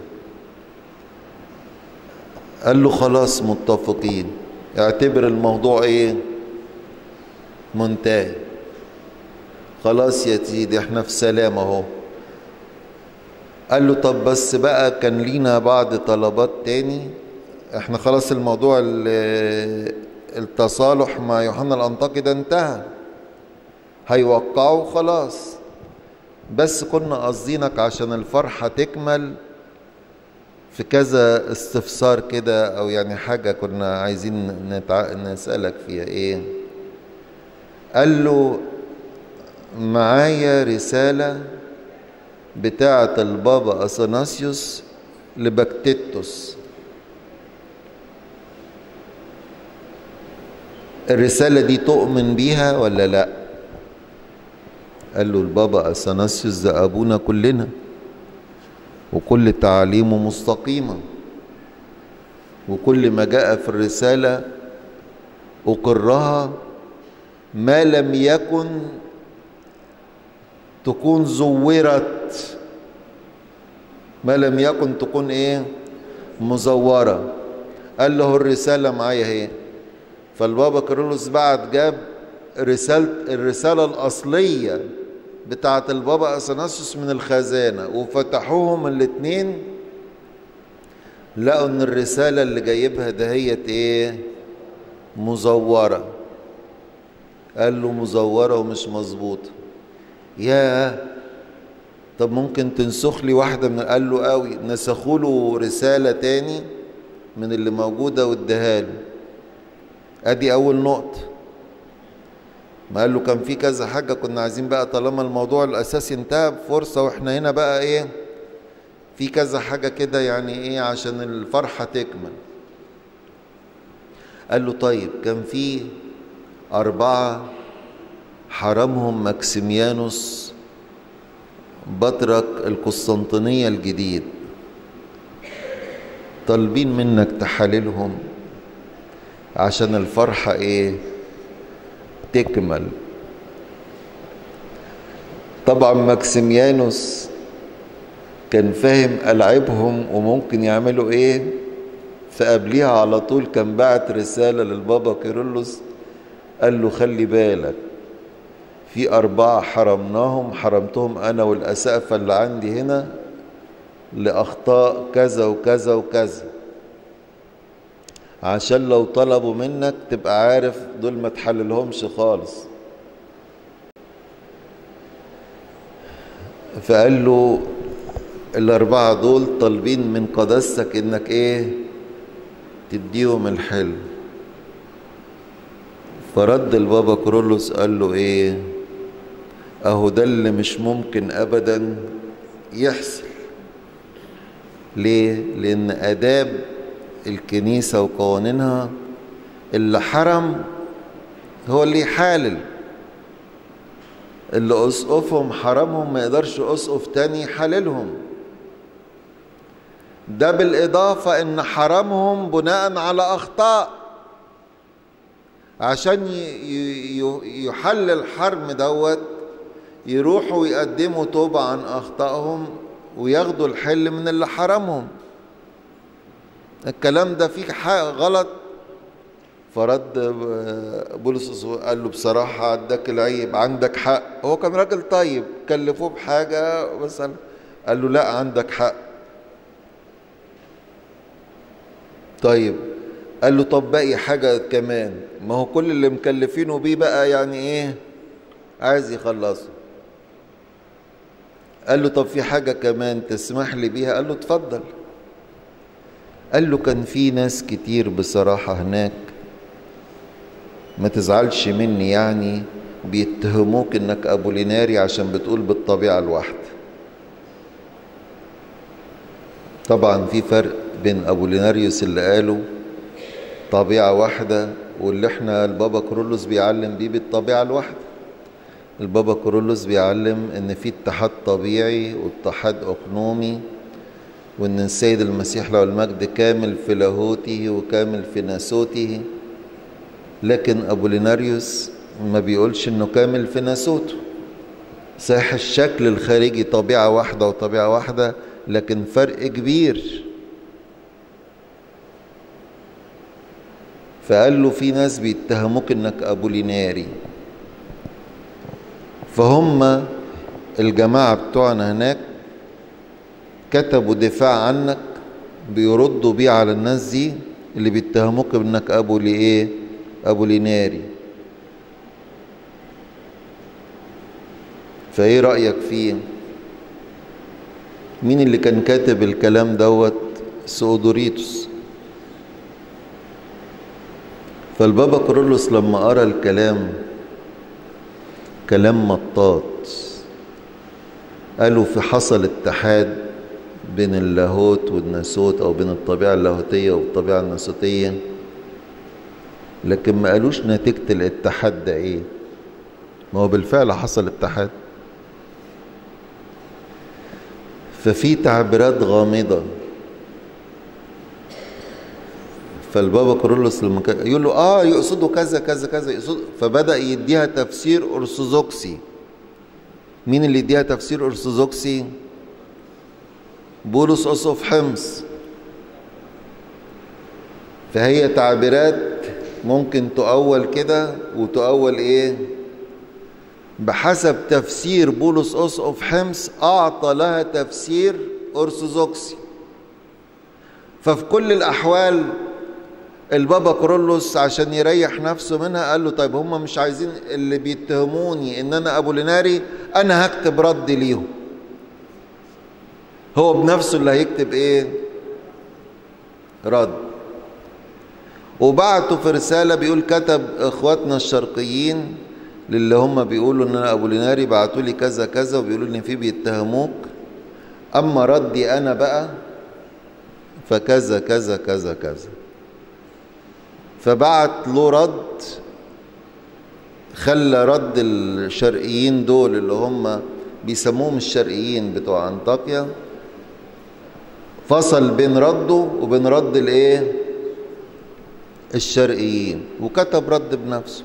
قال له خلاص متفقين اعتبر الموضوع ايه منتهي خلاص يا سيدي احنا في سلام اهو قال له طب بس بقى كان لينا بعض طلبات تاني احنا خلاص الموضوع التصالح مع يوحنا الانطاكي ده انتهى هيوقعوا خلاص بس كنا قاصدينك عشان الفرحة تكمل في كذا استفسار كده او يعني حاجة كنا عايزين نتع... نسألك فيها ايه قال له معايا رسالة بتاعة البابا أثناسيوس لبكتيتوس الرسالة دي تؤمن بيها ولا لا قال له البابا أثناسيوس ده أبونا كلنا وكل تعاليمه مستقيمة وكل ما جاء في الرسالة أقرها ما لم يكن تكون زورت ما لم يكن تكون ايه مزورة قال له الرسالة معايا اهي فالبابا كارلوس بعد جاب رسالة الرسالة الأصلية بتاعة البابا أثناسيوس من الخزانة وفتحوهم الاتنين لقوا ان الرسالة اللي جايبها دهيت ايه مزورة قال له مزورة ومش مظبوطة يا طب ممكن تنسخ لي واحدة من قال له قوي نسخوا له رسالة تاني من اللي موجودة واداها له ادي اول نقطة ما قال له كان في كذا حاجة كنا عايزين بقى طالما الموضوع الاساسي انتهى بفرصة واحنا هنا بقى ايه في كذا حاجة كده يعني ايه عشان الفرحة تكمل قال له طيب كان في أربعة حرمهم ماكسيميانوس بطرك القسطنطينية الجديد طالبين منك تحللهم عشان الفرحة ايه تكمل طبعا ماكسيميانوس كان فاهم ألعبهم وممكن يعملوا ايه فقبليها على طول كان بعت رسالة للبابا كيرلس قال له خلي بالك في أربعة حرمناهم حرمتهم أنا والأسقفة اللي عندي هنا لأخطاء كذا وكذا وكذا عشان لو طلبوا منك تبقى عارف دول ما تحللهمش خالص فقال له الأربعة دول طالبين من قداستك إنك إيه تديهم الحلم فرد البابا كرولوس قال له إيه أهو ده اللي مش ممكن أبدا يحصل ليه؟ لأن آداب الكنيسة وقوانينها اللي حرم هو اللي يحالل اللي أسقفهم حرمهم ما يقدرش أسقف تاني يحللهم ده بالإضافة إن حرمهم بناء على أخطاء عشان يحل الحرم دوت يروحوا ويقدموا توبة عن أخطائهم وياخدوا الحل من اللي حرمهم الكلام ده فيه حاجة غلط فرد بولس قال له بصراحة عندك العيب عندك حق هو كان راجل طيب كلفوه بحاجة مثلا قال له لا عندك حق طيب قال له طب باقي حاجة كمان ما هو كل اللي مكلفينه بيه بقى يعني ايه عايز يخلصه قال له طب في حاجة كمان تسمح لي بيها قال له اتفضل قال له كان في ناس كتير بصراحة هناك ما تزعلش مني يعني بيتهموك انك ابوليناري عشان بتقول بالطبيعة الواحدة طبعا في فرق بين ابوليناريوس اللي قاله طبيعة واحدة واللي احنا البابا كرولوس بيعلم بيه بالطبيعة الواحدة البابا كرولوس بيعلم ان في اتحاد طبيعي واتحاد اقنومي وان السيد المسيح له المجد كامل في لاهوته وكامل في ناسوته لكن أبوليناريوس ما بيقولش إنه كامل في ناسوته صحيح الشكل الخارجي طبيعة واحدة وطبيعة واحدة لكن فرق كبير فقال له في ناس بيتهموك انك ابوليناري فهم الجماعة بتوعنا هناك كتبوا دفاع عنك بيردوا بيه على الناس دي اللي بيتهموك بانك ابو لايه ابو ليناري فايه رايك فيه مين اللي كان كاتب الكلام دوت سودوريتوس فالبابا كورولوس لما قرا الكلام كلام مطاط قالوا في حصل اتحاد بين اللاهوت والناسوت او بين الطبيعه اللاهوتيه والطبيعه الناسوتيه لكن ما قالوش نتيجه الاتحاد ده ايه ما هو بالفعل حصل اتحاد ففي تعبيرات غامضه فالبابا كورولوس لما كان يقول له اه يقصدوا كذا كذا كذا يقصد فبدا يديها تفسير ارثوذكسي مين اللي يديها تفسير ارثوذكسي بولس أصف حمص فهي تعبيرات ممكن تؤول كده وتؤول ايه بحسب تفسير بولس أصف حمص أعطى لها تفسير أرثوذكسي ففي كل الأحوال البابا كرولوس عشان يريح نفسه منها قال له طيب هم مش عايزين اللي بيتهموني ان انا ابو ليناري انا هكتب رد ليهم هو بنفسه اللي هيكتب ايه رد وبعته في رسالة بيقول كتب اخواتنا الشرقيين للي هم بيقولوا ان انا ابو ليناري بعتوا لي كذا كذا وبيقولوا ان في بيتهموك اما ردي انا بقى فكذا كذا كذا كذا فبعت له رد خلى رد الشرقيين دول اللي هم بيسموهم الشرقيين بتوع انطاكيا فصل بين رده وبين رد الايه الشرقيين وكتب رد بنفسه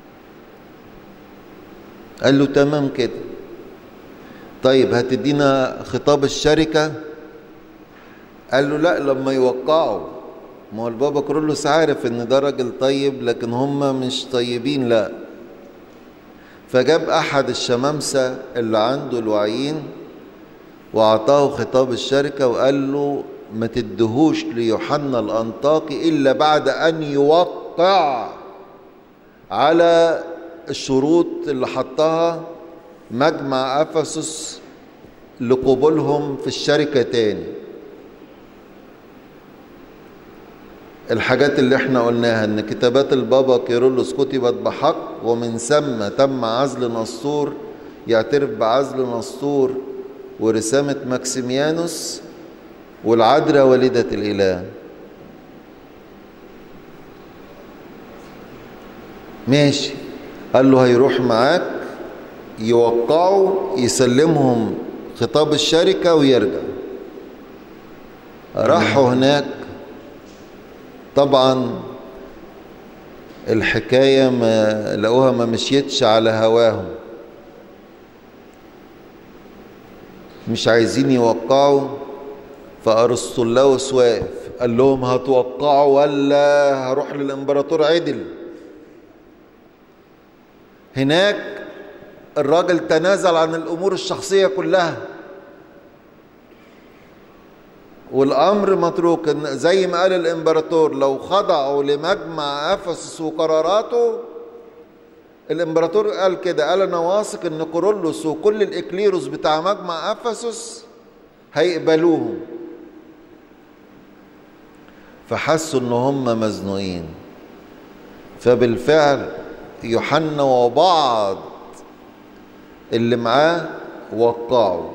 قال له تمام كده طيب هتدينا خطاب الشركة قال له لا لما يوقعوا ما هو البابا كرولوس عارف ان ده راجل طيب لكن هم مش طيبين لا فجاب احد الشمامسة اللي عنده الوعيين واعطاه خطاب الشركة وقال له ما تدهوش ليوحنا الانطاكي الا بعد ان يوقع على الشروط اللي حطها مجمع افسس لقبولهم في الشركة تاني الحاجات اللي احنا قلناها ان كتابات البابا كيرلس كتبت بحق ومن ثم تم عزل نسطور يعترف بعزل نسطور ورسامة ماكسيميانوس والعذراء والدة الإله ماشي قال له هيروح معاك يوقعوا يسلمهم خطاب الشركة ويرجع راحوا هناك طبعا الحكاية ما لقوها ما مشيتش على هواهم مش عايزين يوقعوا فأرسطولاوس واقف قال لهم هتوقعوا ولا هروح للإمبراطور عدل هناك الراجل تنازل عن الأمور الشخصية كلها والأمر متروك زي ما قال الإمبراطور لو خضعوا لمجمع أفسس وقراراته الإمبراطور قال كده قال أنا واثق إن كورولوس وكل الإكليروس بتاع مجمع أفسس هيقبلوهم فحسوا إن هم مزنوقين فبالفعل يوحنا وبعض اللي معاه وقعوا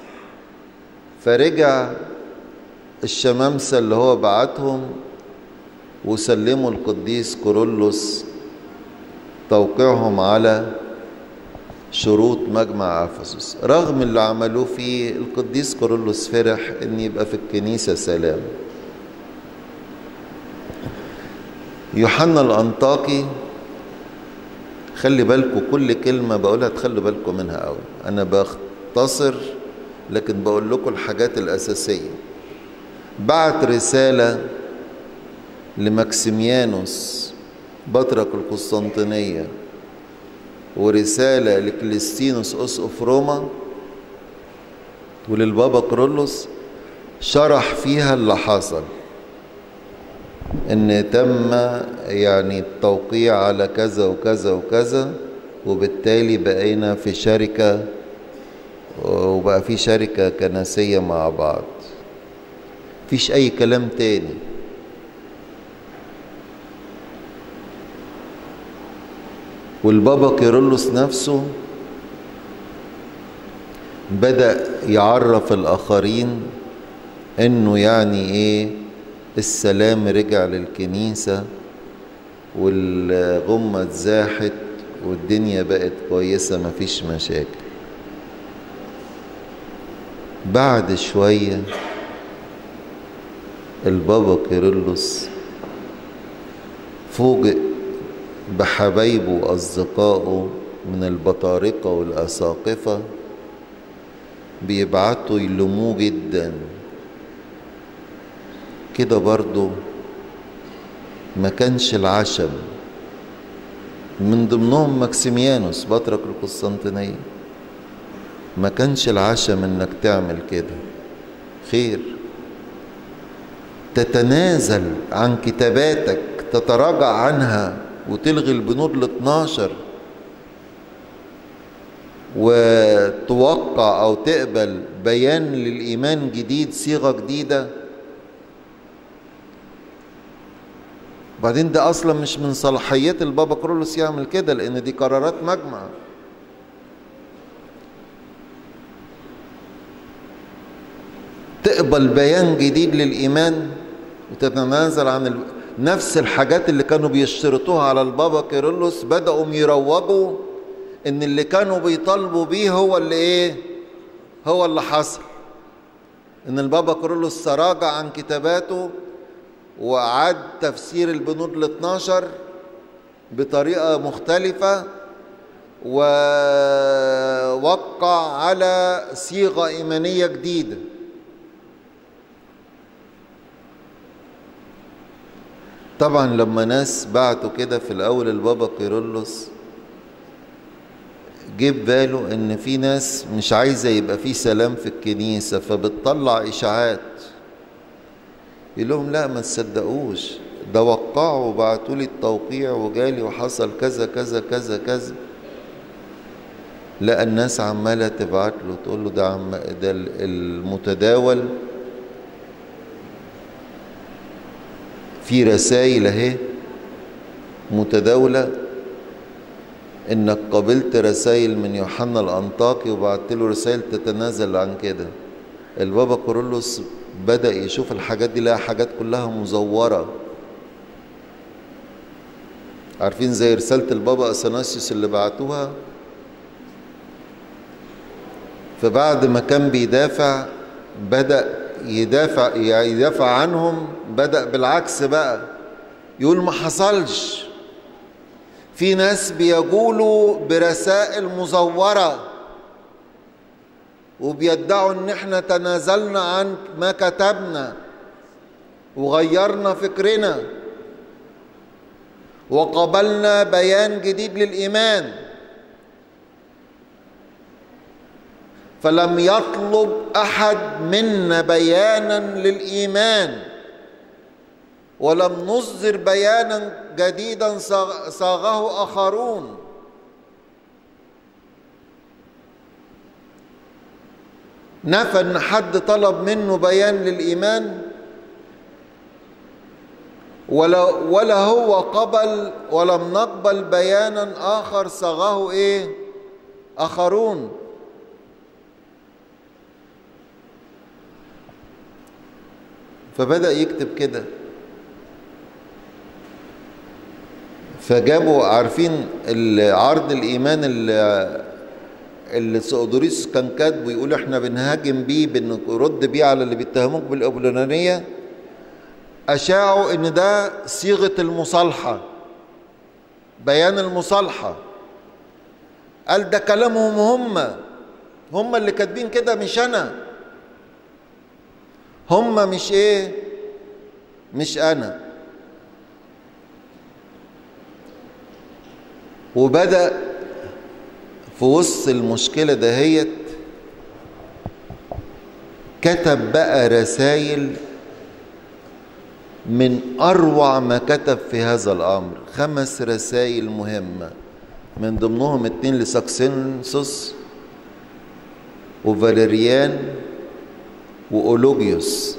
فرجع الشمامسة اللي هو بعتهم وسلموا القديس كورولوس توقيعهم على شروط مجمع افسس رغم اللي عملوه فيه القديس كورولوس فرح ان يبقى في الكنيسه سلام يوحنا الأنطاكي خلي بالكم كل كلمة بقولها تخلوا بالكم منها قوي أنا بختصر لكن بقول لكم الحاجات الأساسية بعت رسالة لمكسيميانوس بطرك القسطنطينية ورسالة لكليستينوس أسقف روما وللبابا كرولوس شرح فيها اللي حصل ان تم يعني التوقيع على كذا وكذا وكذا وبالتالي بقينا في شركة وبقى في شركة كنسية مع بعض فيش اي كلام تاني والبابا كيرلس نفسه بدأ يعرف الآخرين إنه يعني إيه السلام رجع للكنيسة والغمة اتزاحت والدنيا بقت كويسة مفيش مشاكل بعد شوية البابا كيرلس فوجئ بحبايبه وأصدقائه من البطارقة والأساقفة بيبعتوا يلوموه جدا كده برضو ما كانش العشم من ضمنهم ماكسيميانوس بطرك القسطنطينية ما كانش العشم انك تعمل كده خير تتنازل عن كتاباتك تتراجع عنها وتلغي البنود ال 12 وتوقع او تقبل بيان للايمان جديد صيغه جديده بعدين ده اصلا مش من صلاحيات البابا كرولوس يعمل كده لان دي قرارات مجمع تقبل بيان جديد للايمان وتتنازل عن ال... نفس الحاجات اللي كانوا بيشترطوها على البابا كيرلس بدأوا يروجوا ان اللي كانوا بيطالبوا بيه هو اللي ايه هو اللي حصل ان البابا كيرلس تراجع عن كتاباته وأعاد تفسير البنود ال 12 بطريقة مختلفة ووقع على صيغة إيمانية جديدة طبعا لما ناس بعتوا كده في الأول البابا كيرلس جيب باله ان في ناس مش عايزة يبقى في سلام في الكنيسة فبتطلع إشاعات يقول لهم لا ما تصدقوش ده وقعوا وبعتوا لي التوقيع وجالي وحصل كذا كذا كذا كذا لا الناس عمالة تبعت له تقول له ده عم ده المتداول في رسائل اهي متداولة انك قبلت رسائل من يوحنا الانطاكي وبعت له رسائل تتنازل عن كده البابا كورولوس بدأ يشوف الحاجات دي لها حاجات كلها مزورة عارفين زي رسالة البابا أثناسيوس اللي بعتوها فبعد ما كان بيدافع بدأ يدافع يدافع عنهم بدأ بالعكس بقى يقول ما حصلش في ناس بيقولوا برسائل مزوره وبيدعوا ان احنا تنازلنا عن ما كتبنا وغيرنا فكرنا وقبلنا بيان جديد للايمان فلم يطلب احد منا بيانا للايمان ولم نصدر بيانا جديدا صاغه اخرون نفى ان حد طلب منه بيان للايمان ولا ولا هو قبل ولم نقبل بيانا اخر صاغه ايه اخرون فبدا يكتب كده فجابوا عارفين عرض الايمان اللي اللي سؤدوريس كان كاتبه يقول احنا بنهاجم بيه بنرد بيه على اللي بيتهموك بالابولونانيه أشاعوا إن ده صيغة المصالحة بيان المصالحة قال ده كلامهم هم هم اللي كاتبين كده مش أنا هم مش إيه مش أنا وبدأ في وسط المشكلة دهيت كتب بقى رسائل من أروع ما كتب في هذا الأمر خمس رسائل مهمة من ضمنهم اتنين لساكسينسوس وفاليريان وأولوجيوس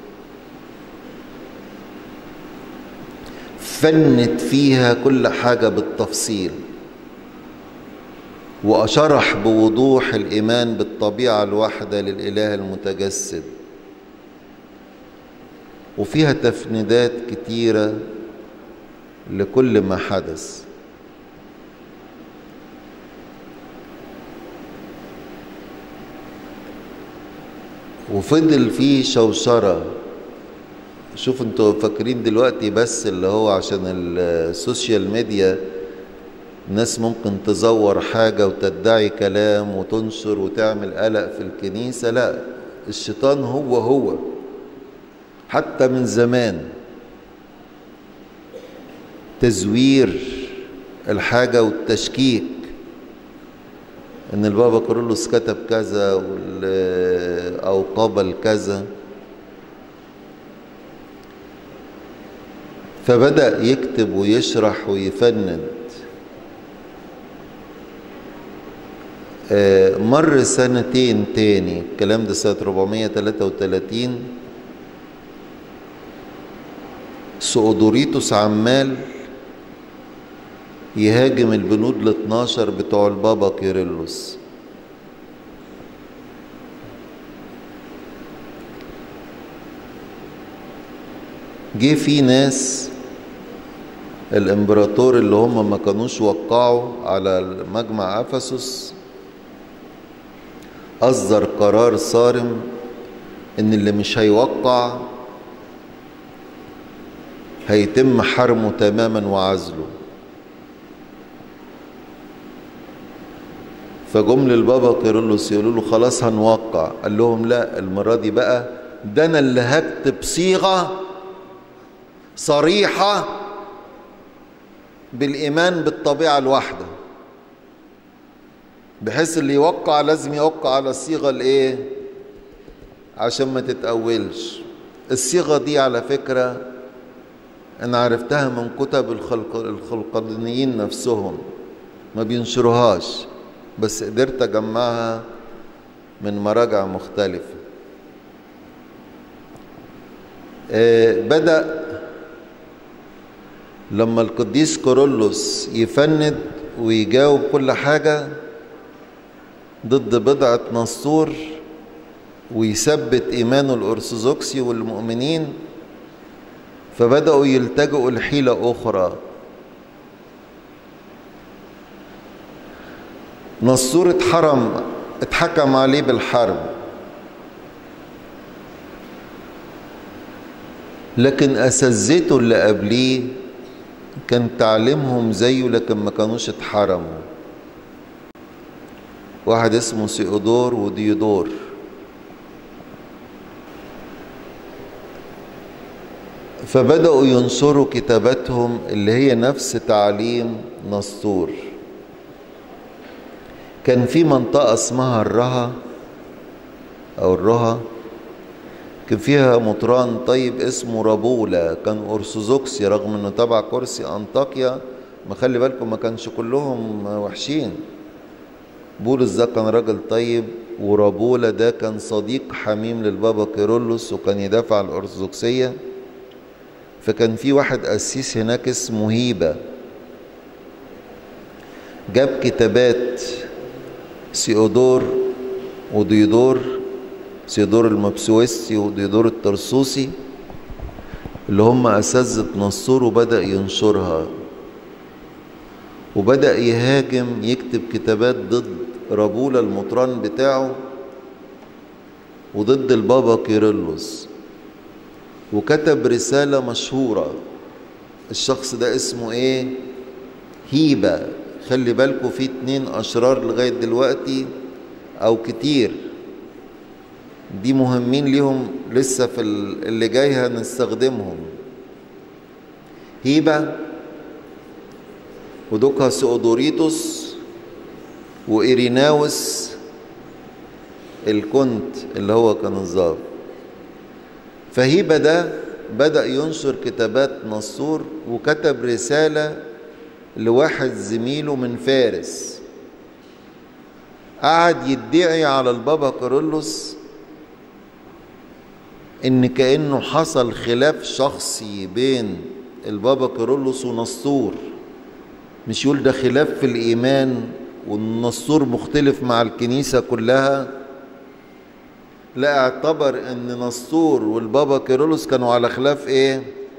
فنت فيها كل حاجة بالتفصيل وأشرح بوضوح الإيمان بالطبيعة الواحدة للإله المتجسد وفيها تفنيدات كتيرة لكل ما حدث وفضل فيه شوشرة شوف انتوا فاكرين دلوقتي بس اللي هو عشان السوشيال ميديا الناس ممكن تزور حاجة وتدعي كلام وتنشر وتعمل قلق في الكنيسة لا الشيطان هو هو حتى من زمان تزوير الحاجة والتشكيك ان البابا كارلوس كتب كذا او قابل كذا فبدأ يكتب ويشرح ويفند مر سنتين تاني الكلام ده سنة 433 سؤدوريتوس عمال يهاجم البنود ال 12 بتوع البابا كيرلس جه في ناس الامبراطور اللي هم ما كانوش وقعوا على مجمع افسس اصدر قرار صارم ان اللي مش هيوقع هيتم حرمه تماما وعزله فجم للبابا كيرلس يقولوا له خلاص هنوقع قال لهم لا المرة دي بقى ده انا اللي هكتب صيغة صريحة بالإيمان بالطبيعة الواحدة بحيث اللي يوقع لازم يوقع على الصيغة الايه عشان ما تتأولش الصيغة دي على فكرة أنا عرفتها من كتب الخلق الخلقانيين نفسهم ما بينشروهاش بس قدرت أجمعها من مراجع مختلفة آه بدأ لما القديس كورولوس يفند ويجاوب كل حاجة ضد بضعة نسطور ويثبت إيمانه الأرثوذكسي والمؤمنين فبدأوا يلتجئوا لحيلة أخرى نسطور اتحرم اتحكم عليه بالحرب لكن أساتذته اللي قبليه كان تعليمهم زيه لكن ما كانوش اتحرموا واحد اسمه سيودور وديودور فبدأوا ينشروا كتاباتهم اللي هي نفس تعليم نسطور كان في منطقة اسمها الرها أو الرها كان فيها مطران طيب اسمه رابولا كان أرثوذكسي رغم إنه تبع كرسي أنطاكيا ما خلي بالكم ما كانش كلهم وحشين بولس ده كان راجل طيب ورابولا ده كان صديق حميم للبابا كيرلس وكان يدافع عن الأرثوذكسية فكان في واحد قسيس هناك اسمه هيبة جاب كتابات سيودور وديودور سيودور المبسوسي وديودور الترسوسي اللي هم أساتذة نصور وبدأ ينشرها وبدأ يهاجم يكتب كتابات ضد رابولا المطران بتاعه وضد البابا كيرلس وكتب رسالة مشهورة الشخص ده اسمه ايه هيبة خلي بالكم في اتنين اشرار لغاية دلوقتي او كتير دي مهمين ليهم لسه في اللي جاي هنستخدمهم هيبة ودوكا سؤدوريتوس وإيريناوس الكنت اللي هو كان الظابط فهيبة ده بدأ ينشر كتابات نصور وكتب رسالة لواحد زميله من فارس قعد يدعي على البابا كارولوس ان كانه حصل خلاف شخصي بين البابا كارولوس ونسطور مش يقول ده خلاف في الايمان والنسطور مختلف مع الكنيسه كلها لا اعتبر ان نسطور والبابا كيرلس كانوا على خلاف ايه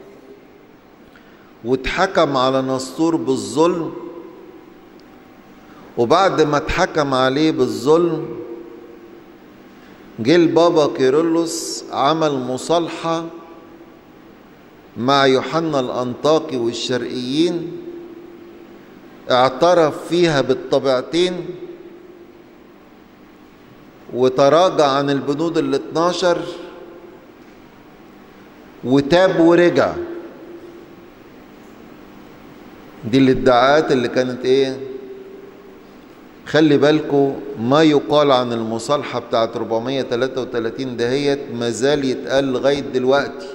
واتحكم على نسطور بالظلم وبعد ما اتحكم عليه بالظلم جه البابا كيرلس عمل مصالحة مع يوحنا الأنطاكي والشرقيين اعترف فيها بالطبيعتين وتراجع عن البنود ال 12 وتاب ورجع دي الادعاءات اللي كانت ايه خلي بالكم ما يقال عن المصالحة بتاعت 433 دهيت ما زال يتقال لغاية دلوقتي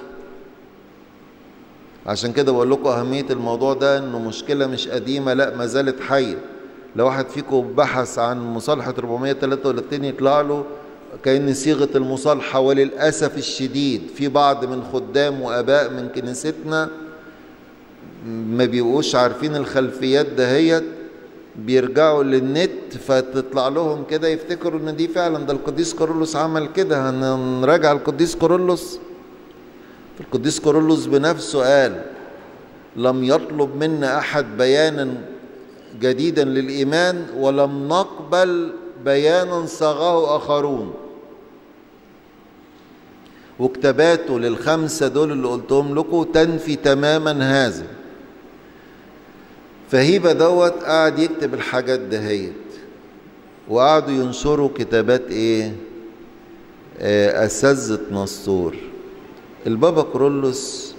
عشان كده بقول لكم أهمية الموضوع ده إنه مشكلة مش قديمة لا ما زالت حية لو واحد فيكم بحث عن مصالحة 433 يطلع له كأن صيغة المصالحة وللأسف الشديد في بعض من خدام وآباء من كنيستنا ما بيبقوش عارفين الخلفيات دهيت بيرجعوا للنت فتطلع لهم كده يفتكروا ان دي فعلا ده القديس كارولوس عمل كده هنراجع القديس كارولوس القديس كارولوس بنفسه قال لم يطلب منا احد بيانا جديدا للايمان ولم نقبل بيانا صاغه اخرون وكتاباته للخمسه دول اللي قلتهم لكم تنفي تماما هذا فهيبة دوت قعد يكتب الحاجات دهيت وقعدوا ينشروا كتابات ايه آه أساتذة نسطور البابا كرولوس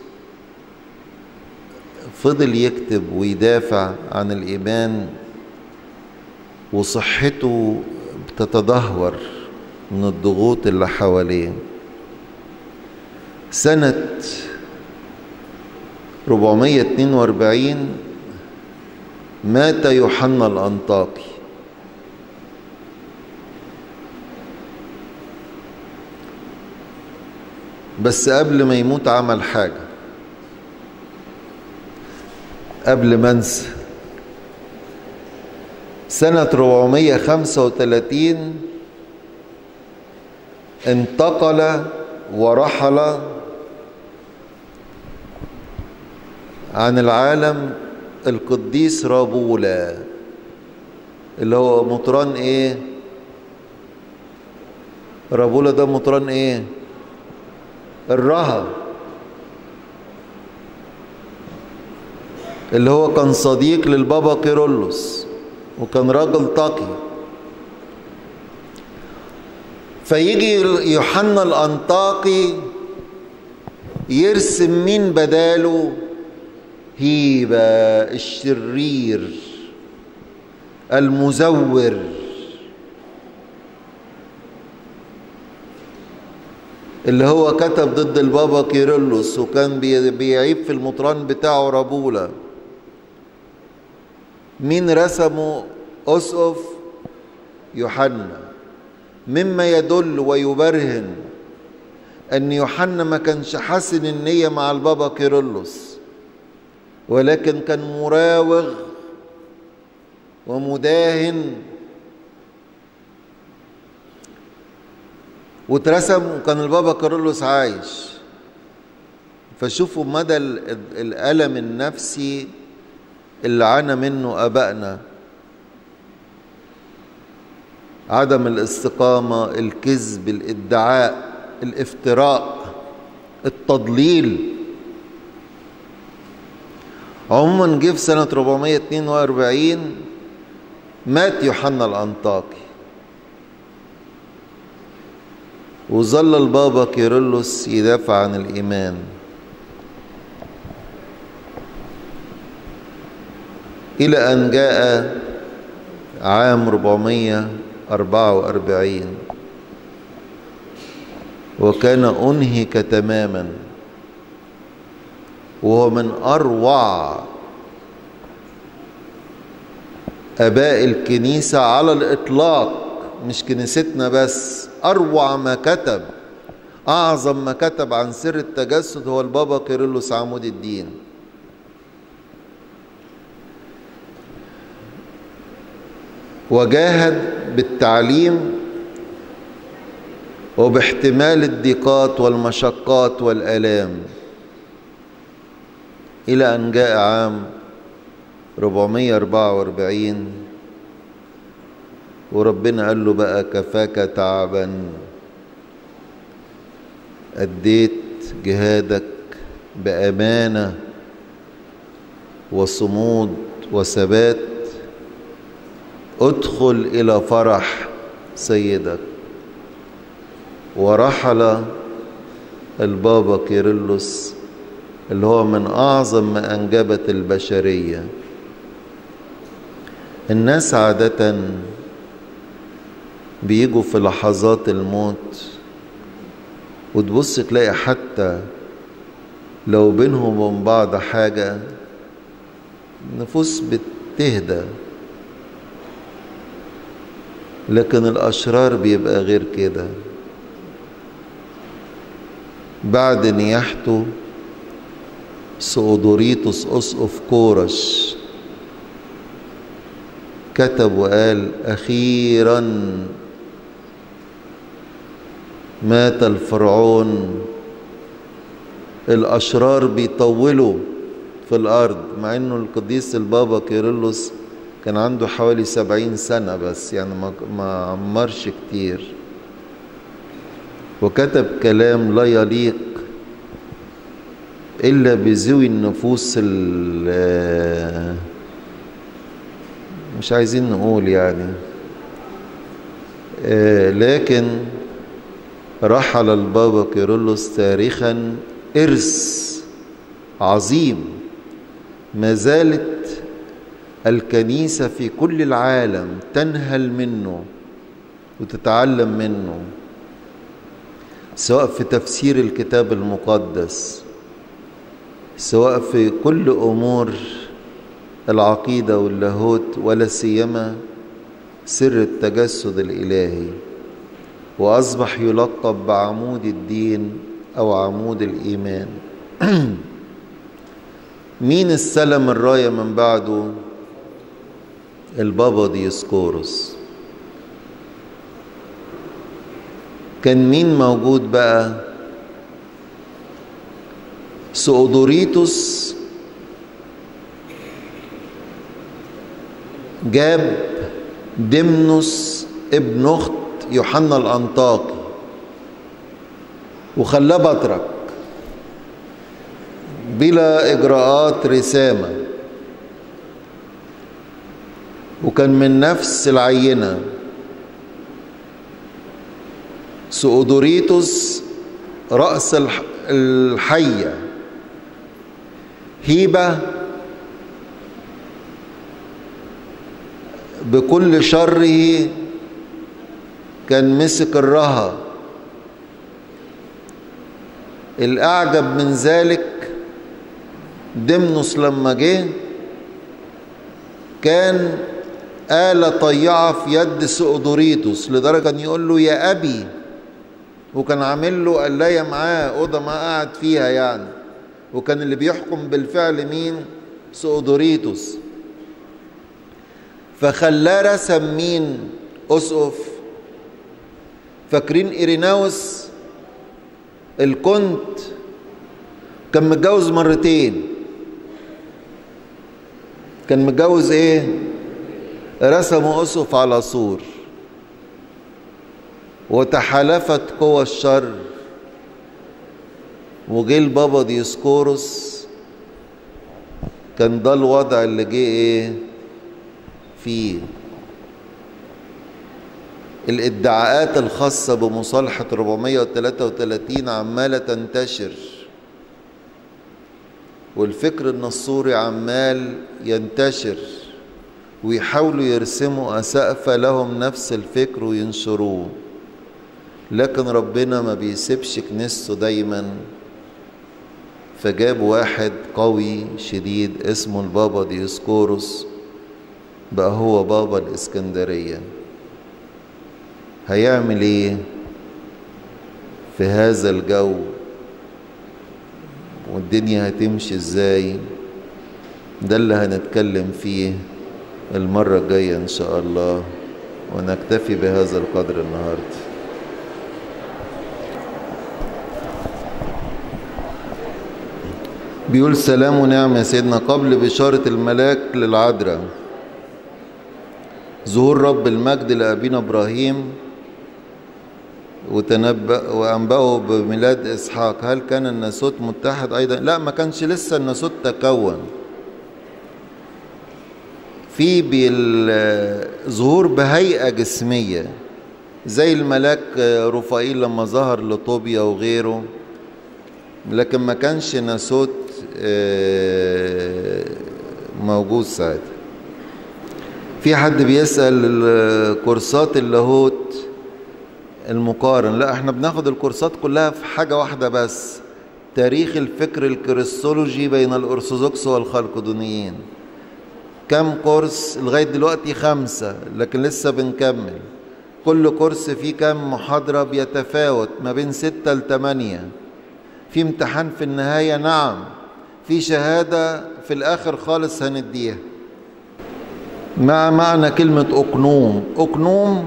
فضل يكتب ويدافع عن الإيمان وصحته بتتدهور من الضغوط اللي حواليه سنة 442 مات يوحنا الأنطاكي بس قبل ما يموت عمل حاجة قبل ما انسى سنة 435 انتقل ورحل عن العالم القديس رابولا اللي هو مطران ايه رابولا ده مطران ايه الرهب اللي هو كان صديق للبابا كيرلس وكان راجل تقي فيجي يوحنا الأنطاقي يرسم مين بداله هيبة الشرير المزور اللي هو كتب ضد البابا كيرلس وكان بيعيب في المطران بتاعه رابولا مين رسمه أسقف يوحنا مما يدل ويبرهن أن يوحنا ما كانش حاسن النية مع البابا كيرلس ولكن كان مراوغ ومداهن واترسم وكان البابا كارلوس عايش فشوفوا مدى الألم النفسي اللي عانى منه آبائنا عدم الاستقامة الكذب الادعاء الافتراء التضليل عموما جه في سنة 442 مات يوحنا الأنطاكي وظل البابا كيرلس يدافع عن الإيمان إلى أن جاء عام 444 وكان أنهك تماما وهو من أروع أباء الكنيسة على الإطلاق مش كنيستنا بس أروع ما كتب أعظم ما كتب عن سر التجسد هو البابا كيرلس عمود الدين وجاهد بالتعليم وباحتمال الضيقات والمشقات والآلام إلى أن جاء عام 444 وربنا قال له بقى كفاك تعبا أديت جهادك بأمانة وصمود وثبات ادخل إلى فرح سيدك ورحل البابا كيرلس اللي هو من أعظم ما أنجبت البشرية الناس عادةً بيجوا في لحظات الموت وتبص تلاقي حتى لو بينهم وبين بعض حاجة النفوس بتهدى لكن الأشرار بيبقى غير كده بعد نياحته سؤدوريتوس أسقف كورش كتب وقال أخيراً مات الفرعون الأشرار بيطولوا في الأرض مع أنه القديس البابا كيرلس كان عنده حوالي سبعين سنة بس يعني ما عمرش كتير وكتب كلام لا يليق إلا بذوي النفوس مش عايزين نقول يعني لكن رحل البابا كيرلس تاريخا إرث عظيم ما زالت الكنيسة في كل العالم تنهل منه وتتعلم منه سواء في تفسير الكتاب المقدس سواء في كل أمور العقيدة واللاهوت ولا سيما سر التجسد الإلهي وأصبح يلقب بعمود الدين أو عمود الإيمان مين استلم الراية من بعده البابا ديسكوروس كان مين موجود بقى سؤدوريتوس جاب دمنوس ابن اخت يوحنا الانطاكي وخلاه بطرك بلا اجراءات رسامه وكان من نفس العينه سؤدوريتوس راس الحيه هيبه بكل شره كان مسك الرها الأعجب من ذلك دمنس لما جه كان آلة طيعة في يد سؤدوريتوس لدرجة أن يقول له يا أبي وكان عامل له قلاية معاه أوضة ما قاعد فيها يعني وكان اللي بيحكم بالفعل مين سؤدوريتوس فخلاه رسم مين أسقف فاكرين إيريناوس الكنت كان متجوز مرتين كان متجوز ايه رسموا أسقف على سور وتحالفت قوى الشر وجه البابا ديسكورس كان ده الوضع اللي جه ايه فيه الادعاءات الخاصة بمصالحة 433 عمالة تنتشر والفكر النصوري عمال ينتشر ويحاولوا يرسموا أسقفة لهم نفس الفكر وينشروه لكن ربنا ما بيسيبش كنيسته دايما فجاب واحد قوي شديد اسمه البابا ديسكوروس بقى هو بابا الإسكندرية هيعمل ايه في هذا الجو والدنيا هتمشي ازاي ده اللي هنتكلم فيه المرة الجاية ان شاء الله ونكتفي بهذا القدر النهارده بيقول سلام ونعم يا سيدنا قبل بشارة الملاك للعذراء ظهور رب المجد لأبينا إبراهيم وتنبأ وأنبأه بميلاد إسحاق هل كان الناسوت متحد أيضا لا ما كانش لسه الناسوت تكون في بالظهور بهيئة جسمية زي الملاك رفائيل لما ظهر لطوبيا وغيره لكن ما كانش ناسوت موجود ساعتها في حد بيسأل كورسات اللاهوت المقارن لا احنا بناخد الكورسات كلها في حاجة واحدة بس تاريخ الفكر الكريستولوجي بين الأرثوذكس والخلقدونيين كم كورس لغاية دلوقتي خمسة لكن لسه بنكمل كل كورس فيه كم محاضرة بيتفاوت ما بين ستة لتمانية في امتحان في النهاية نعم في شهادة في الآخر خالص هنديها مع معنى كلمة أقنوم أقنوم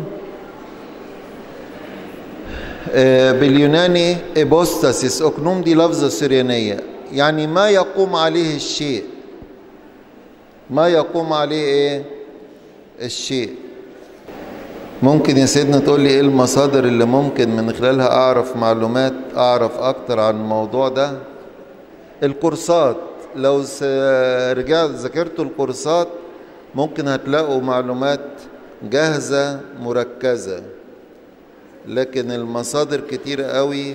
باليوناني إبوستاسيس أقنوم دي لفظة سريانية يعني ما يقوم عليه الشيء ما يقوم عليه إيه الشيء ممكن يا سيدنا تقول لي إيه المصادر اللي ممكن من خلالها أعرف معلومات أعرف أكتر عن الموضوع ده الكورسات لو رجعت ذاكرتوا الكورسات ممكن هتلاقوا معلومات جاهزة مركزة لكن المصادر كتير قوي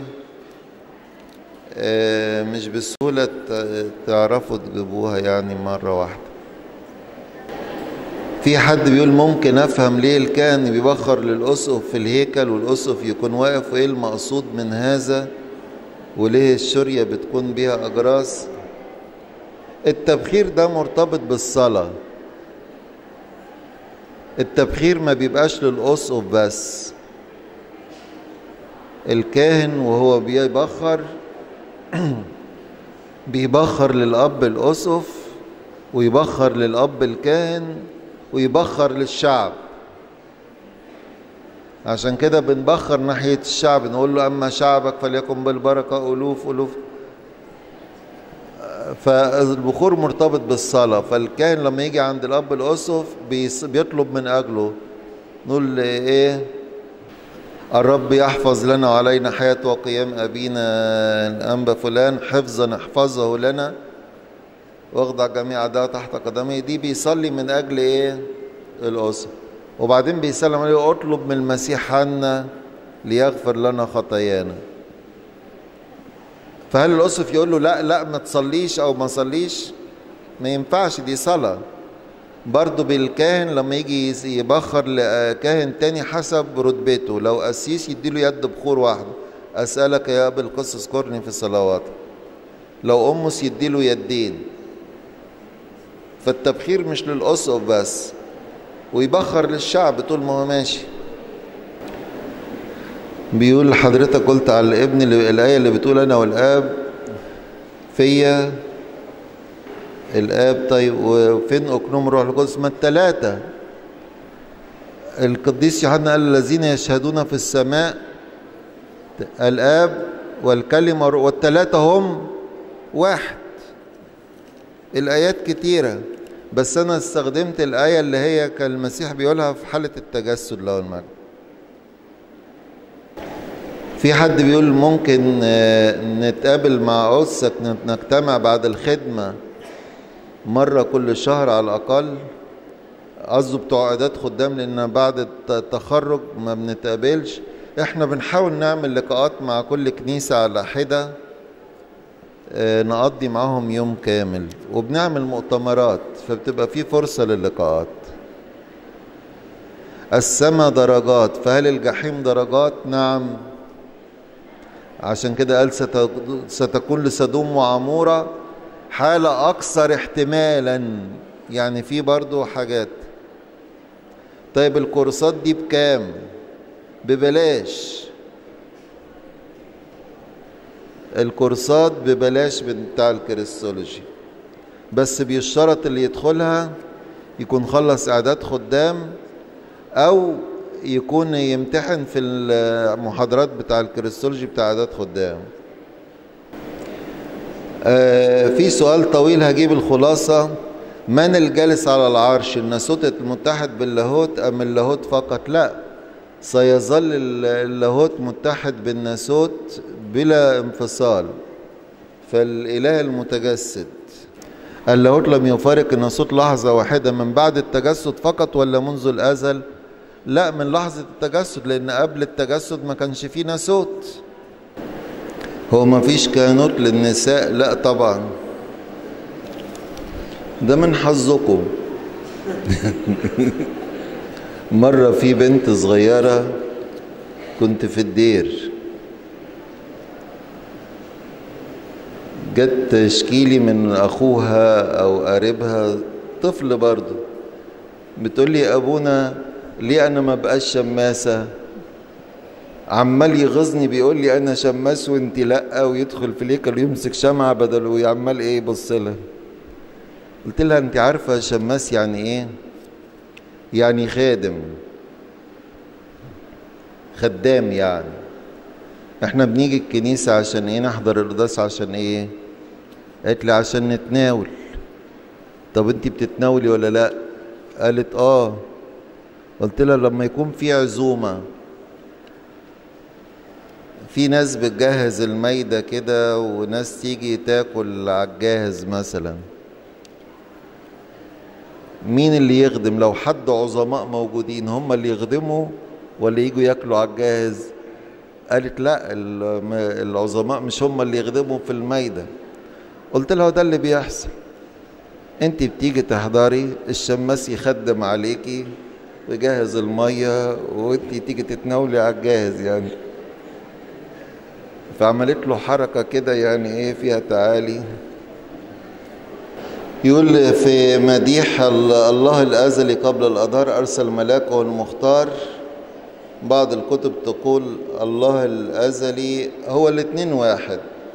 مش بسهولة تعرفوا تجيبوها يعني مرة واحدة في حد بيقول ممكن افهم ليه الكاهن بيبخر للاسقف في الهيكل والاسقف يكون واقف وايه المقصود من هذا وليه الشرية بتكون بيها اجراس التبخير ده مرتبط بالصلاه التبخير ما بيبقاش للأسقف بس الكاهن وهو بيبخر بيبخر للأب الأسقف ويبخر للأب الكاهن ويبخر للشعب عشان كده بنبخر ناحية الشعب نقول له أما شعبك فليكن بالبركة ألوف ألوف فالبخور مرتبط بالصلاة فالكاهن لما يجي عند الأب الأسقف بيطلب من أجله نقول إيه الرب يحفظ لنا وعلينا حياة وقيام أبينا الأنبا فلان حفظا احفظه لنا واخضع جميع أعداء تحت قدميه دي بيصلي من أجل إيه الأسقف وبعدين بيسلم عليه اطلب من المسيح عنا ليغفر لنا خطايانا فهل الأسقف يقول له لا لا ما تصليش أو ما صليش ما ينفعش دي صلاة برضه بالكاهن لما يجي يبخر لكاهن تاني حسب رتبته لو قسيس يديله يد بخور واحدة أسألك يا أبي القس اذكرني في صلواتك لو أمس يديله يدين فالتبخير مش للأسقف بس ويبخر للشعب طول ما هو ماشي بيقول حضرتك قلت على الابن اللي الآية اللي بتقول أنا والآب فيا الآب طيب وفين أكنوم روح القدس ما التلاتة القديس يوحنا قال الذين يشهدون في السماء الآب والكلمة والتلاتة هم واحد الآيات كتيرة بس أنا استخدمت الآية اللي هي كان المسيح بيقولها في حالة التجسد له المجد في حد بيقول ممكن نتقابل مع أسك نجتمع بعد الخدمة مرة كل شهر على الأقل قصده بتوع إعداد خدام لأن بعد التخرج ما بنتقابلش احنا بنحاول نعمل لقاءات مع كل كنيسة على حدة نقضي معاهم يوم كامل وبنعمل مؤتمرات فبتبقى في فرصة للقاءات السما درجات فهل الجحيم درجات نعم عشان كده قال ستكون لسدوم وعمورة حالة أكثر احتمالا يعني في برضو حاجات طيب الكورسات دي بكام ببلاش الكورسات ببلاش بتاع الكريستولوجي بس بيشترط اللي يدخلها يكون خلص اعداد خدام او يكون يمتحن في المحاضرات بتاع الكريستولوجي بتاع اعداد خدام آه في سؤال طويل هجيب الخلاصة من الجالس على العرش الناسوت المتحد باللاهوت ام اللاهوت فقط لا سيظل اللاهوت متحد بالناسوت بلا انفصال فالاله المتجسد اللاهوت لم يفارق الناسوت لحظة واحدة من بعد التجسد فقط ولا منذ الأزل لا من لحظة التجسد لأن قبل التجسد ما كانش فيه ناسوت هو ما فيش كهنوت للنساء لا طبعا ده من حظكم مرة في بنت صغيرة كنت في الدير جت تشكيلي من أخوها أو قريبها طفل برضه بتقول لي أبونا ليه أنا ما بقاش شماسة عمال يغزني بيقول لي أنا شماس وأنت لأ ويدخل في ليكل ويمسك شمعة بدل ويعمال إيه يبص لها قلت لها أنت عارفة شماس يعني إيه؟ يعني خادم خدام يعني احنا بنيجي الكنيسة عشان ايه نحضر القداس عشان ايه قالت لي عشان نتناول طب انت بتتناولي ولا لا قالت اه قلت لها لما يكون في عزومة في ناس بتجهز المايدة كده وناس تيجي تاكل على الجاهز مثلا مين اللي يخدم لو حد عظماء موجودين هم اللي يخدموا ولا يجوا ياكلوا على الجاهز قالت لا العظماء مش هم اللي يخدموا في المايدة قلت لها ده اللي بيحصل انت بتيجي تحضري الشماس يخدم عليكي ويجهز المية وانت تيجي تتناولي على الجاهز يعني فعملت له حركة كده يعني ايه فيها تعالي يقول في مديح الله الأزلي قبل الأدهار أرسل ملاكه المختار بعض الكتب تقول الله الأزلي هو الاتنين واحد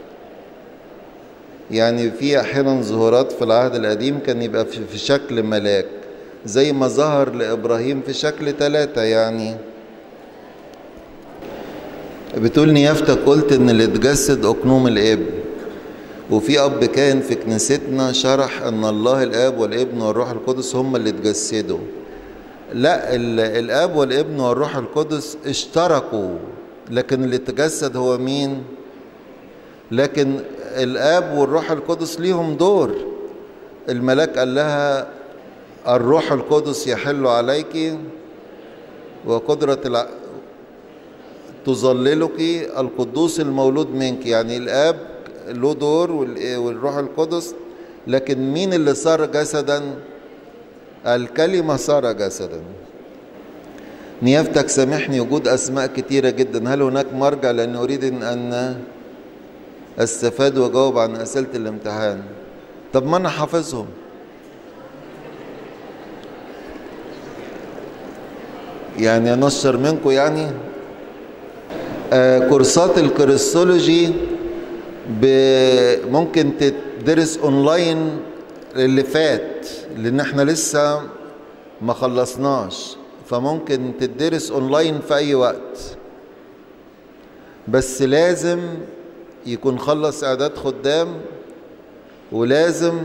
يعني في أحيانا ظهورات في العهد القديم كان يبقى في شكل ملاك زي ما ظهر لإبراهيم في شكل ثلاثة يعني بتقول نيافتك قلت إن اللي اتجسد أقنوم الإبن وفي أب كان في كنيستنا شرح أن الله الآب والابن والروح القدس هم اللي اتجسدوا لا الآب والابن والروح القدس اشتركوا لكن اللي تجسد هو مين لكن الآب والروح القدس ليهم دور الملاك قال لها الروح القدس يحل عليك وقدرة الع... تظللك القدوس المولود منك يعني الآب له دور والروح القدس لكن مين اللي صار جسدا الكلمة صار جسدا نيافتك سامحني وجود أسماء كتيرة جدا هل هناك مرجع لأن أريد أن أستفاد وأجاوب عن أسئلة الامتحان طب ما أنا حافظهم يعني أنشر منكم يعني آه كورسات الكريستولوجي ممكن تدرس اونلاين اللي فات لان احنا لسه ما خلصناش فممكن تدرس اونلاين في اي وقت بس لازم يكون خلص اعداد خدام ولازم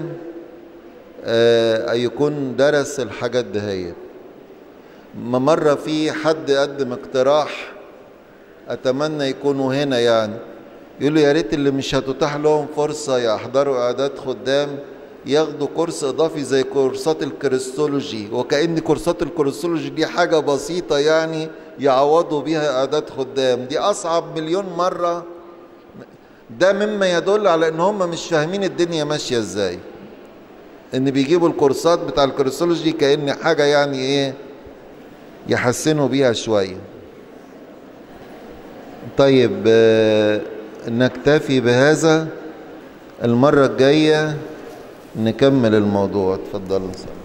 آه يكون درس الحاجات دهيت ما مرة في حد قدم اقتراح اتمنى يكونوا هنا يعني يقولوا يا ريت اللي مش هتتاح لهم فرصة يحضروا اعداد خدام ياخدوا كورس اضافي زي كورسات الكريستولوجي وكأن كورسات الكريستولوجي دي حاجة بسيطة يعني يعوضوا بيها اعداد خدام دي اصعب مليون مرة ده مما يدل على ان هم مش فاهمين الدنيا ماشية ازاي ان بيجيبوا الكورسات بتاع الكريستولوجي كأن حاجة يعني ايه يحسنوا بيها شوية طيب نكتفي بهذا المرة الجاية نكمل الموضوع اتفضلوا